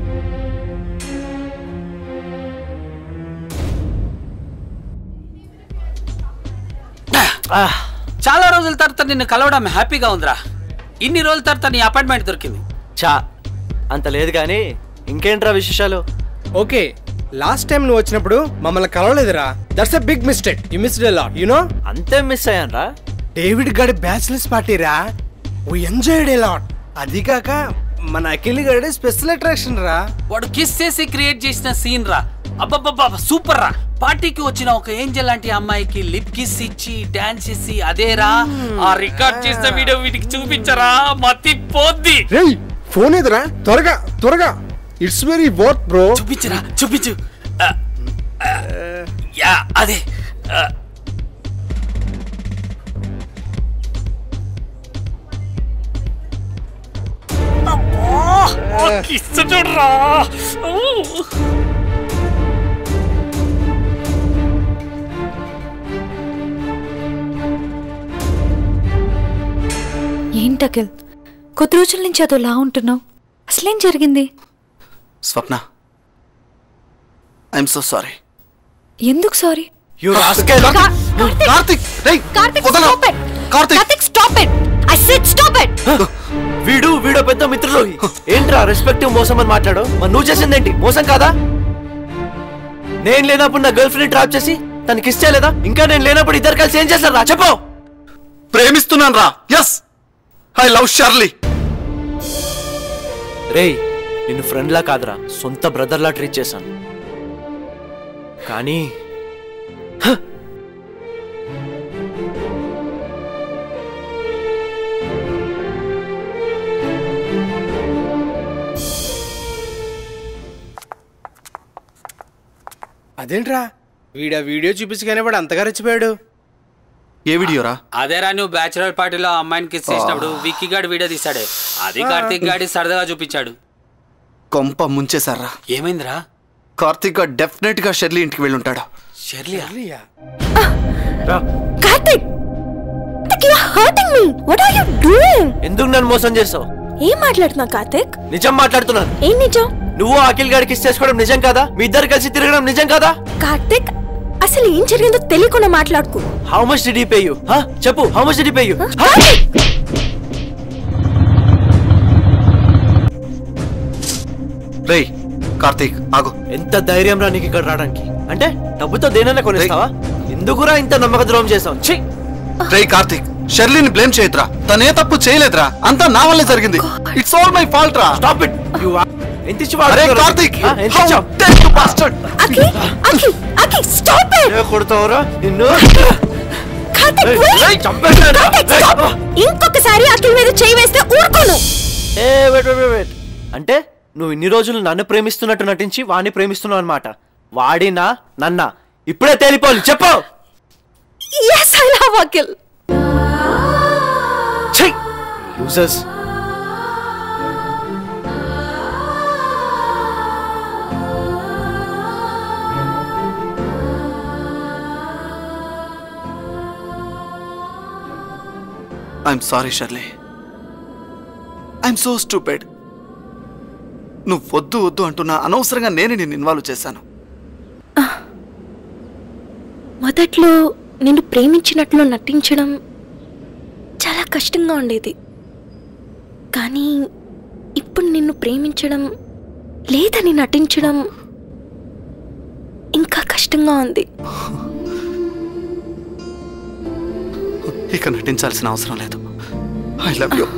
L: చాలా రోజుల తర్వాత నిన్ను కలవడం హ్యాపీగా ఉందిరా ఇన్ని రోజుల తర్వాత నీ అపాయింట్మెంట్ దొరికింది
N: చా అంత లేదు కానీ ఇంకేంట్రా విశేషాలు
R: ఓకే లాస్ట్ టైం నువ్వు వచ్చినప్పుడు మమ్మల్ని కలవలేదురా that's a big mistake you missed lot you know
N: అంతే మిస్ అయ్యానరా
R: డేవిడ్ గడి బ్యాచిలర్స్ పార్టీ రా వి ఎంజాయ్డ్ ఏ లాట్ అది కాక మన అఖిల్ గడి స్పెషల్ అట్రాక్షన్ రా
L: వాడు కిస్ చేసి క్రియేట్ చేసిన సీన్ రా అబ్బబ్బబ్బా సూపర్ రా పార్టీకి వచ్చిన ఒక ఏంజల్ లాంటి అమ్మాయికి లిప్ కిస్ ఇచ్చి డాన్స్ ఇచ్చి అదేరా ఆ రికార్డ్ చేసిన వీడియో వీటికి చూపించరా మతి పోద్ది
R: రేయ్ ఫోన్ ఎదురా త్వరగా త్వరగా ఇట్స్ వెరీ వర్క్ బ్రో
L: చూపించరా చూపించు ఆ, ఆ, యా అదే ఆ,
A: ఆ కిస్ చూడరా ఊ.
B: ఏంటి అఖిల్ కొద్ది రోజుల నుంచి అదోలా ఉంటున్నావు అసలేం జరిగింది
C: స్వప్న ఐఎమ్ సో సారీ
B: ఎందుకు సారీ
C: యు రాస్కెల్ కార్తిక్ రేయ్
B: కార్తిక్
C: వదలు.
B: Stop it
C: Karthik
B: Karthik stop it I said stop it
N: వీడు వీడో పెద్ద మిత్రులు ఏంట్రా రెస్పెక్టివ్ మోసం అని మాట్లాడు మరి నువ్వు చేసిందేంటి మోసం కాదా నేను లేనప్పుడు నా గర్ల్ ఫ్రెండ్ ట్రాప్ చేసి తనకి ఇచ్చేయలేదా ఇంకా నేను లేనప్పుడు ఇద్దరు కలిసి ఏం చేస్తారు రా చెప్పు
C: ప్రేమిస్తున్నాను రా ఎస్ ఐ లవ్ షర్లీ
N: రేయ్ నిన్ను ఫ్రెండ్లా కాదురా సొంత బ్రదర్లా ట్రీట్ చేశాను కానీ హ!
R: అదేంట్రా వీడా వీడియో చూపించగానే వాడు అంతగా రెచ్చిపోయాడు
C: ఏ వీడియోరా
L: అదేరా నువ్వు బ్యాచులర్ పార్టీలో ఆ అమ్మాయిని కిస్ చేసినప్పుడు విక్కీ గాడు వీడియో తీసాడే అది కార్తీక్ గాడి సరదాగా చూపించాడు
C: కొంప ముంచేశారా
L: ఏమైందిరా
C: కార్తిక్ గా డెఫినెట్ గా షెర్లీ ఇంటికి వెళ్ళుంటాడు
L: షెర్లియా
I: Karthik you hurting me what are you doing
N: ఎందుకు నన్ను మోసం చేస్తావు
I: ఏం మాట్లాడుతున్నావు కార్తిక్
N: నిజం మాట్లాడుతున్నాను
I: ఏం నిజం
N: నువ్వు అఖిల్ గారికి కిస్ చేసుకోవడం నిజం కాదా మీ ఇద్దరు కలిసి తిరగడం నిజం కాదా
I: కార్తిక్ అసలు ఏం జరిగిందో తెలియకుండా మాట్లాడుకో
N: how much did pay you చెప్పు how much did pay you
C: రేయ్ కార్తిక్ ఆగు
N: ఎంత ధైర్యం రా నీకు ఇక్కడ రావడానికి అంటే డబ్బుతో దేనైనా కొనిస్తావా ఎందుకురా ఇంత నమ్మక ద్రోహం చేసావు ఛీ
C: రేయ్ కార్తిక్ షెర్లీని బ్లేమ్ చేయొద్దురా తనే తప్పు చేయలేదురా అంతా నా వల్లే జరిగింది ఇట్స్ ఆల్ మై ఫాల్ట్ రా
N: స్టాప్ ఇట్ యు ఎంత ఇచ్చి
C: అరే కార్తిక్
N: ఆ, ఎంత
C: how
N: ఇచ్చావ్?
C: dare you bastard
I: Akhi Akhi Akhi stop it
N: ఏ కొడతావురా నిన్ను
I: కార్తిక్
N: ఏయ్,
I: wait.
N: ఏయ్, చంపేశాను.
I: కార్తిక్, stop. ఇంకొకసారి అఖిల్ మీద చేయి వేస్తే ఊరుకోను
N: ఏ వెయిట్ వెయిట్ వెయిట్ అంటే నువ్వు ఇన్ని రోజులు నన్ను ప్రేమిస్తున్నట్టు నటించి వాడిని ప్రేమిస్తున్నావు అనమాట వాడినా నన్న ఇప్పుడే తేలిపోవాలి చెప్పు
I: yes I love Akhil
N: losers
C: I'm sorry Shirley I'm so stupid నువ్వు వద్దు వద్దు అంటున్నా అనవసరంగా నేనే నిన్ను ఇన్వాల్వ్ చేశాను
I: మొదట్లో నిన్ను ప్రేమించినట్లు నటించడం చాలా కష్టంగా ఉండేది కానీ ఇప్పుడు నిన్ను ప్రేమించడం లేదని నటించడం ఇంకా కష్టంగా ఉంది
C: ఇక నటించాల్సిన అవసరం లేదు ఐ లవ్ యూ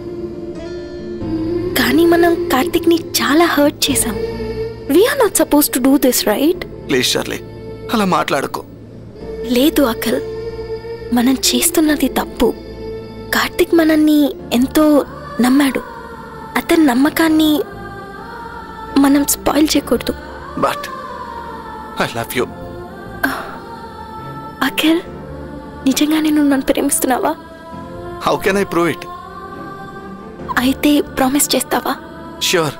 I: కానీ మనం కార్తిక్ని చాలా హర్ట్ చేసాం we're not suppose to do this right
C: please Shirley అలా మాట్లాడుకో
I: లేదు అఖిల్ మనం చేస్తున్నది తప్పు కార్తిక్ మనల్ని ఎంతో నమ్మాడు అతని నమ్మకాన్ని మనం స్పాయిల్ చేయకూడదు
C: but I love you
I: Akhil నిజంగానే నువ్వు నన్ను ప్రేమిస్తున్నావా
C: how can I prove it
I: అయితే ప్రామిస్ చేస్తావా
C: ష్యూర్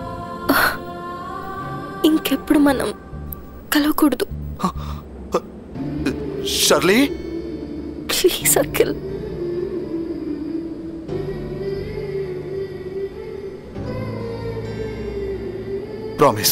I: ఇంకెప్పుడు మనం కలవకూడదు
C: షర్లీ
I: ప్లీజ్ అఖిల్
C: ప్రామిస్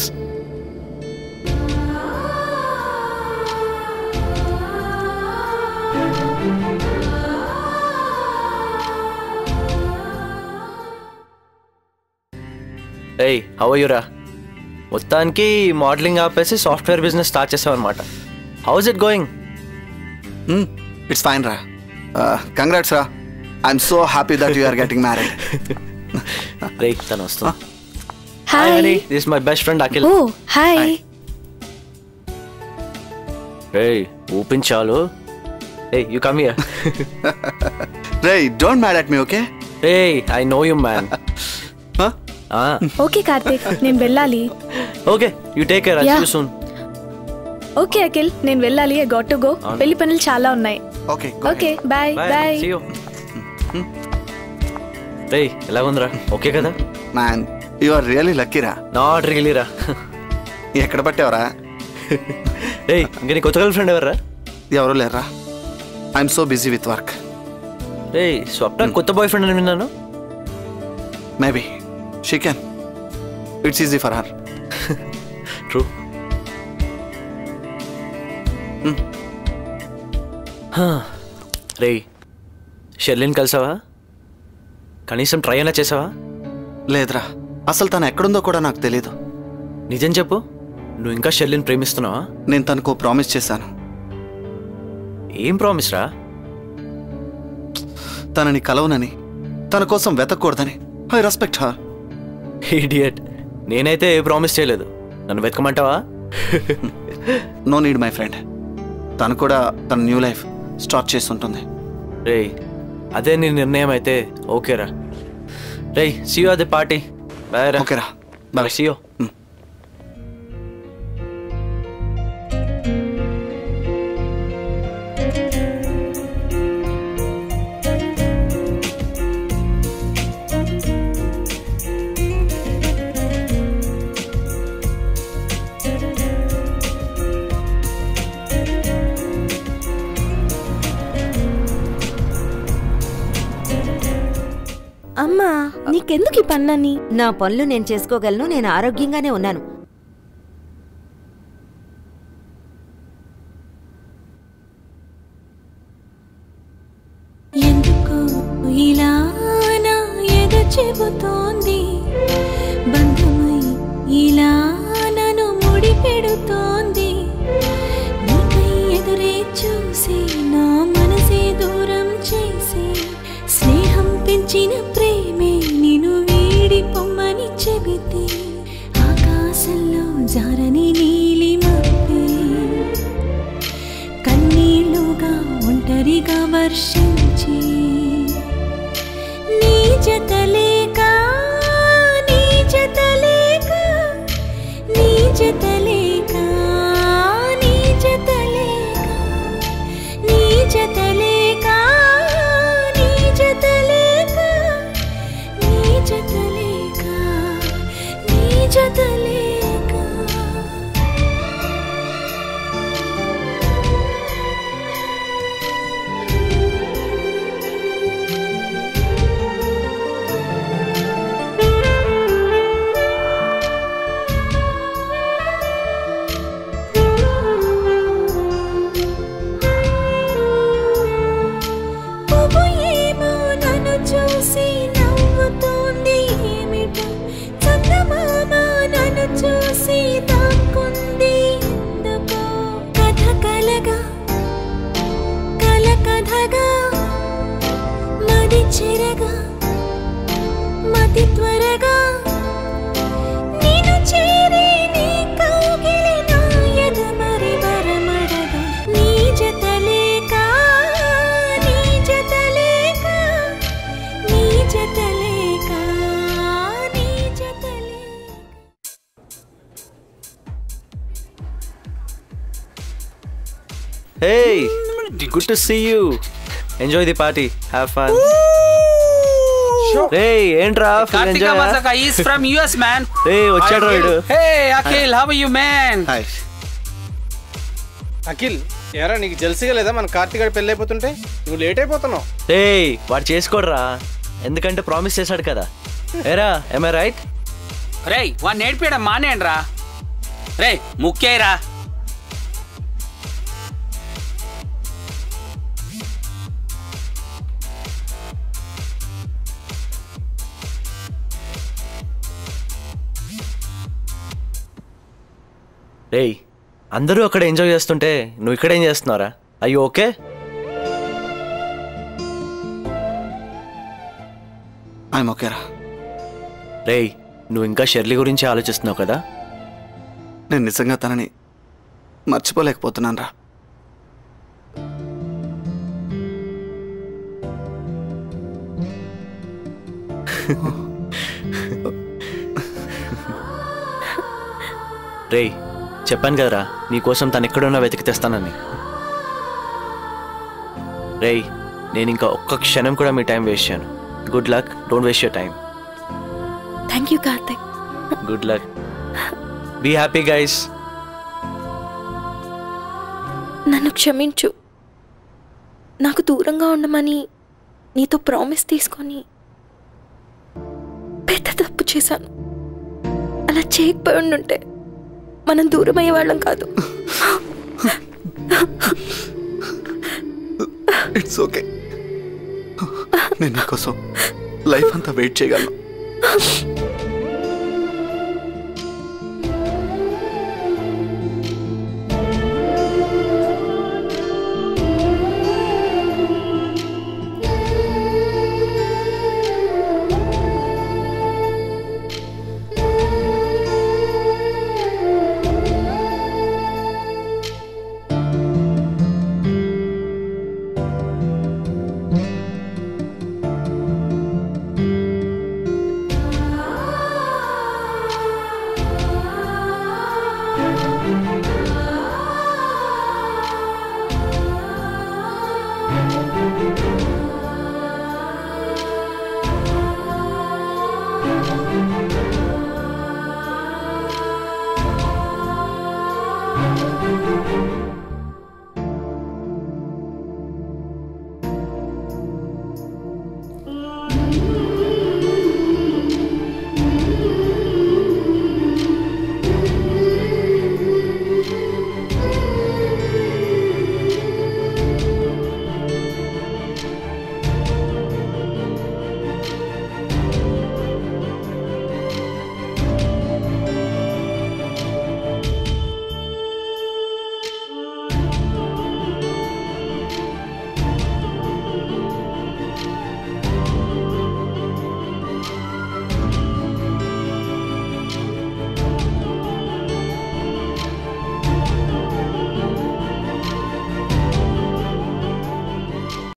N: ఏయ్ హవయ్యురా మొత్తానికి మోడలింగ్ ఆపేసి సాఫ్ట్వేర్ బిజినెస్ స్టార్ట్ చేసావన్నమాట how's it going
C: it's fine రా కంగ్రాట్స్ రా I'm so happy that you are getting married
N: రే తను వస్తుంది
I: hi
N: this my best friend Akhil
I: oh hi
N: రేయ్ ఊపించాలు ఏ యు కమ్ హియర్
C: రేయ్ don't mad at me okay
N: రేయ్ I know you man
M: okay Karthik నేను వెళ్ళాలి
N: okay you take care I
M: Yeah.
N: See you soon
M: okay Akhil నేను వెళ్ళాలి ఐ గాట్ టు గో
N: అవును.
M: పెళ్లి పనులు చాలా ఉన్నాయి
C: okay
M: okay bye bye
N: see you రేయ్ ఎలా ఉందిరా ఓకే కదా
C: మ్యాన్ యు ఆర్ రియల్లీ లక్కీరా
N: నాట్ రియలీ రా
C: ఎక్కడ పట్టావరా
N: రేయ్ ఇంకా నీ కొత్త గర్ల్ ఫ్రెండ్ ఎవర్రా
C: ఎవరు లేరా I'm so busy with work
N: రేయ్ స్వప్న కొత్త బాయ్ ఫ్రెండ్ అని విన్నాను
C: maybe she can it's easy for her
N: true రేయ్ షెర్లిన్ కలిసావా కనీసం ట్రై అయినా చేసావా
C: లేదురా అసలు తను ఎక్కడుందో కూడా నాకు తెలియదు
N: నిజం చెప్పు నువ్వు ఇంకా షెర్లిన్ ప్రేమిస్తున్నావా
C: నేను తనకు ప్రామిస్ చేశాను
N: ఏం ప్రామిస్ రా
C: తనని కలవనని తన కోసం వెతకూడదని ఐ రెస్పెక్ట్ హర్
N: ఇడియట్ నేనైతే ఏ ప్రామిస్ చేయలేదు నన్ను వెతకమంటావా
C: నో నీడ్ మై ఫ్రెండ్ తను కూడా తన న్యూ లైఫ్ స్టార్ట్ చేసి ఉంటుంది
N: రేయ్ అదే నీ నిర్ణయం అయితే ఓకేరా రేయ్ సియో అదే పార్టీ బాయ్ రా
C: ఓకేరా
N: బాయ్ సియో
I: అమ్మా నీకెందుకు ఈ పన్నని
Q: నా పనులు నేను చేసుకోగలను నేను ఆరోగ్యంగానే ఉన్నాను
G: ఎందుకు ఇలా నా ఎద చెబుతోంది బంధమై ఇలా నన్ను ముడి పెడుతోంది నీకై ఎదురే చూసి నా మనసే దూరం చేసి స్నేహం పెంచిన ప్రేమే నిన్ను వీడి పొమ్మని చెబితే ఆకాశంలో జారని నీలి మబ్బే కన్నీళ్ళుగా ఒంటరిగా వర్షించి నీ జతలేక నీ జతలేక నీ జతలేక నీ జతలేక నీ జతలేక నీ జతలేక నీ జతలేక నీ జతలేక పువ్వు ఏమో నన్ను చూసి నవ్వుతోంది ఏమిటో చందమామ నన్ను చూసి దాక్కుంది ఎందుకో కథ కలగా కల కథగా మది చెరగా మతి త్వరగా నేను చేరి నీ కౌగిలి నా ఎద మరి వరమడగా నీ జతలేక నీ జతలేక నీ జతలేక నీ జతలేక
N: hey good to see you enjoy the party have fun రే ఏంట్రా full
L: Kartika
N: enjoy
L: Masaka is from US, man.
N: రే వచ్చాడు వీడు
L: Hey, Akhil, how are you, man?
J: Akhil ఎరా నీకు జల్సిగా లేదా మన కార్తీక్ గారి పెళ్ళి అయిపోతుంటే నువ్వు లేట్ అయిపోతున్నావు
N: రే వాడు చేసుకోడరా ఎందుకంటే ప్రామిస్ చేశాడు కదా ఏరా ఐ రైట్
L: రేయ్ వాడిని నేర్పించడం మానేయండి రా రే ముఖ్యరా
N: రేయ్ అందరూ అక్కడ ఎంజాయ్ చేస్తుంటే నువ్వు ఇక్కడ ఏం చేస్తున్నారా అయ్యో ఓకే
C: ఐఎమ్ ఓకేరా
N: రేయ్ నువ్వు ఇంకా షెర్లీ గురించి ఆలోచిస్తున్నావు కదా
C: నేను నిజంగా తనని మర్చిపోలేకపోతున్నాను రా
N: రేయ్ చెప్పాను కదరా నీకోసం తను ఎక్కడున్నా వెతికి తెస్తానని రేయ్ నేను ఇంకా ఒక్క క్షణం కూడా మీ టైం వేస్ట్ చేయను good luck don't waste your time
I: thank you Karthik
N: good luck be happy guys
I: నన్ను క్షమించు నాకు దూరంగా ఉండమని నీతో ప్రామిస్ తీసుకొని పెద్ద తప్పు చేశాను అలా చేయకపోయి ఉండుంటే మనం దూరం అయ్యే వాళ్ళం కాదు
C: ఇట్స్ ఓకే నేను నీకోసం లైఫ్ అంతా వెయిట్ చేయగలను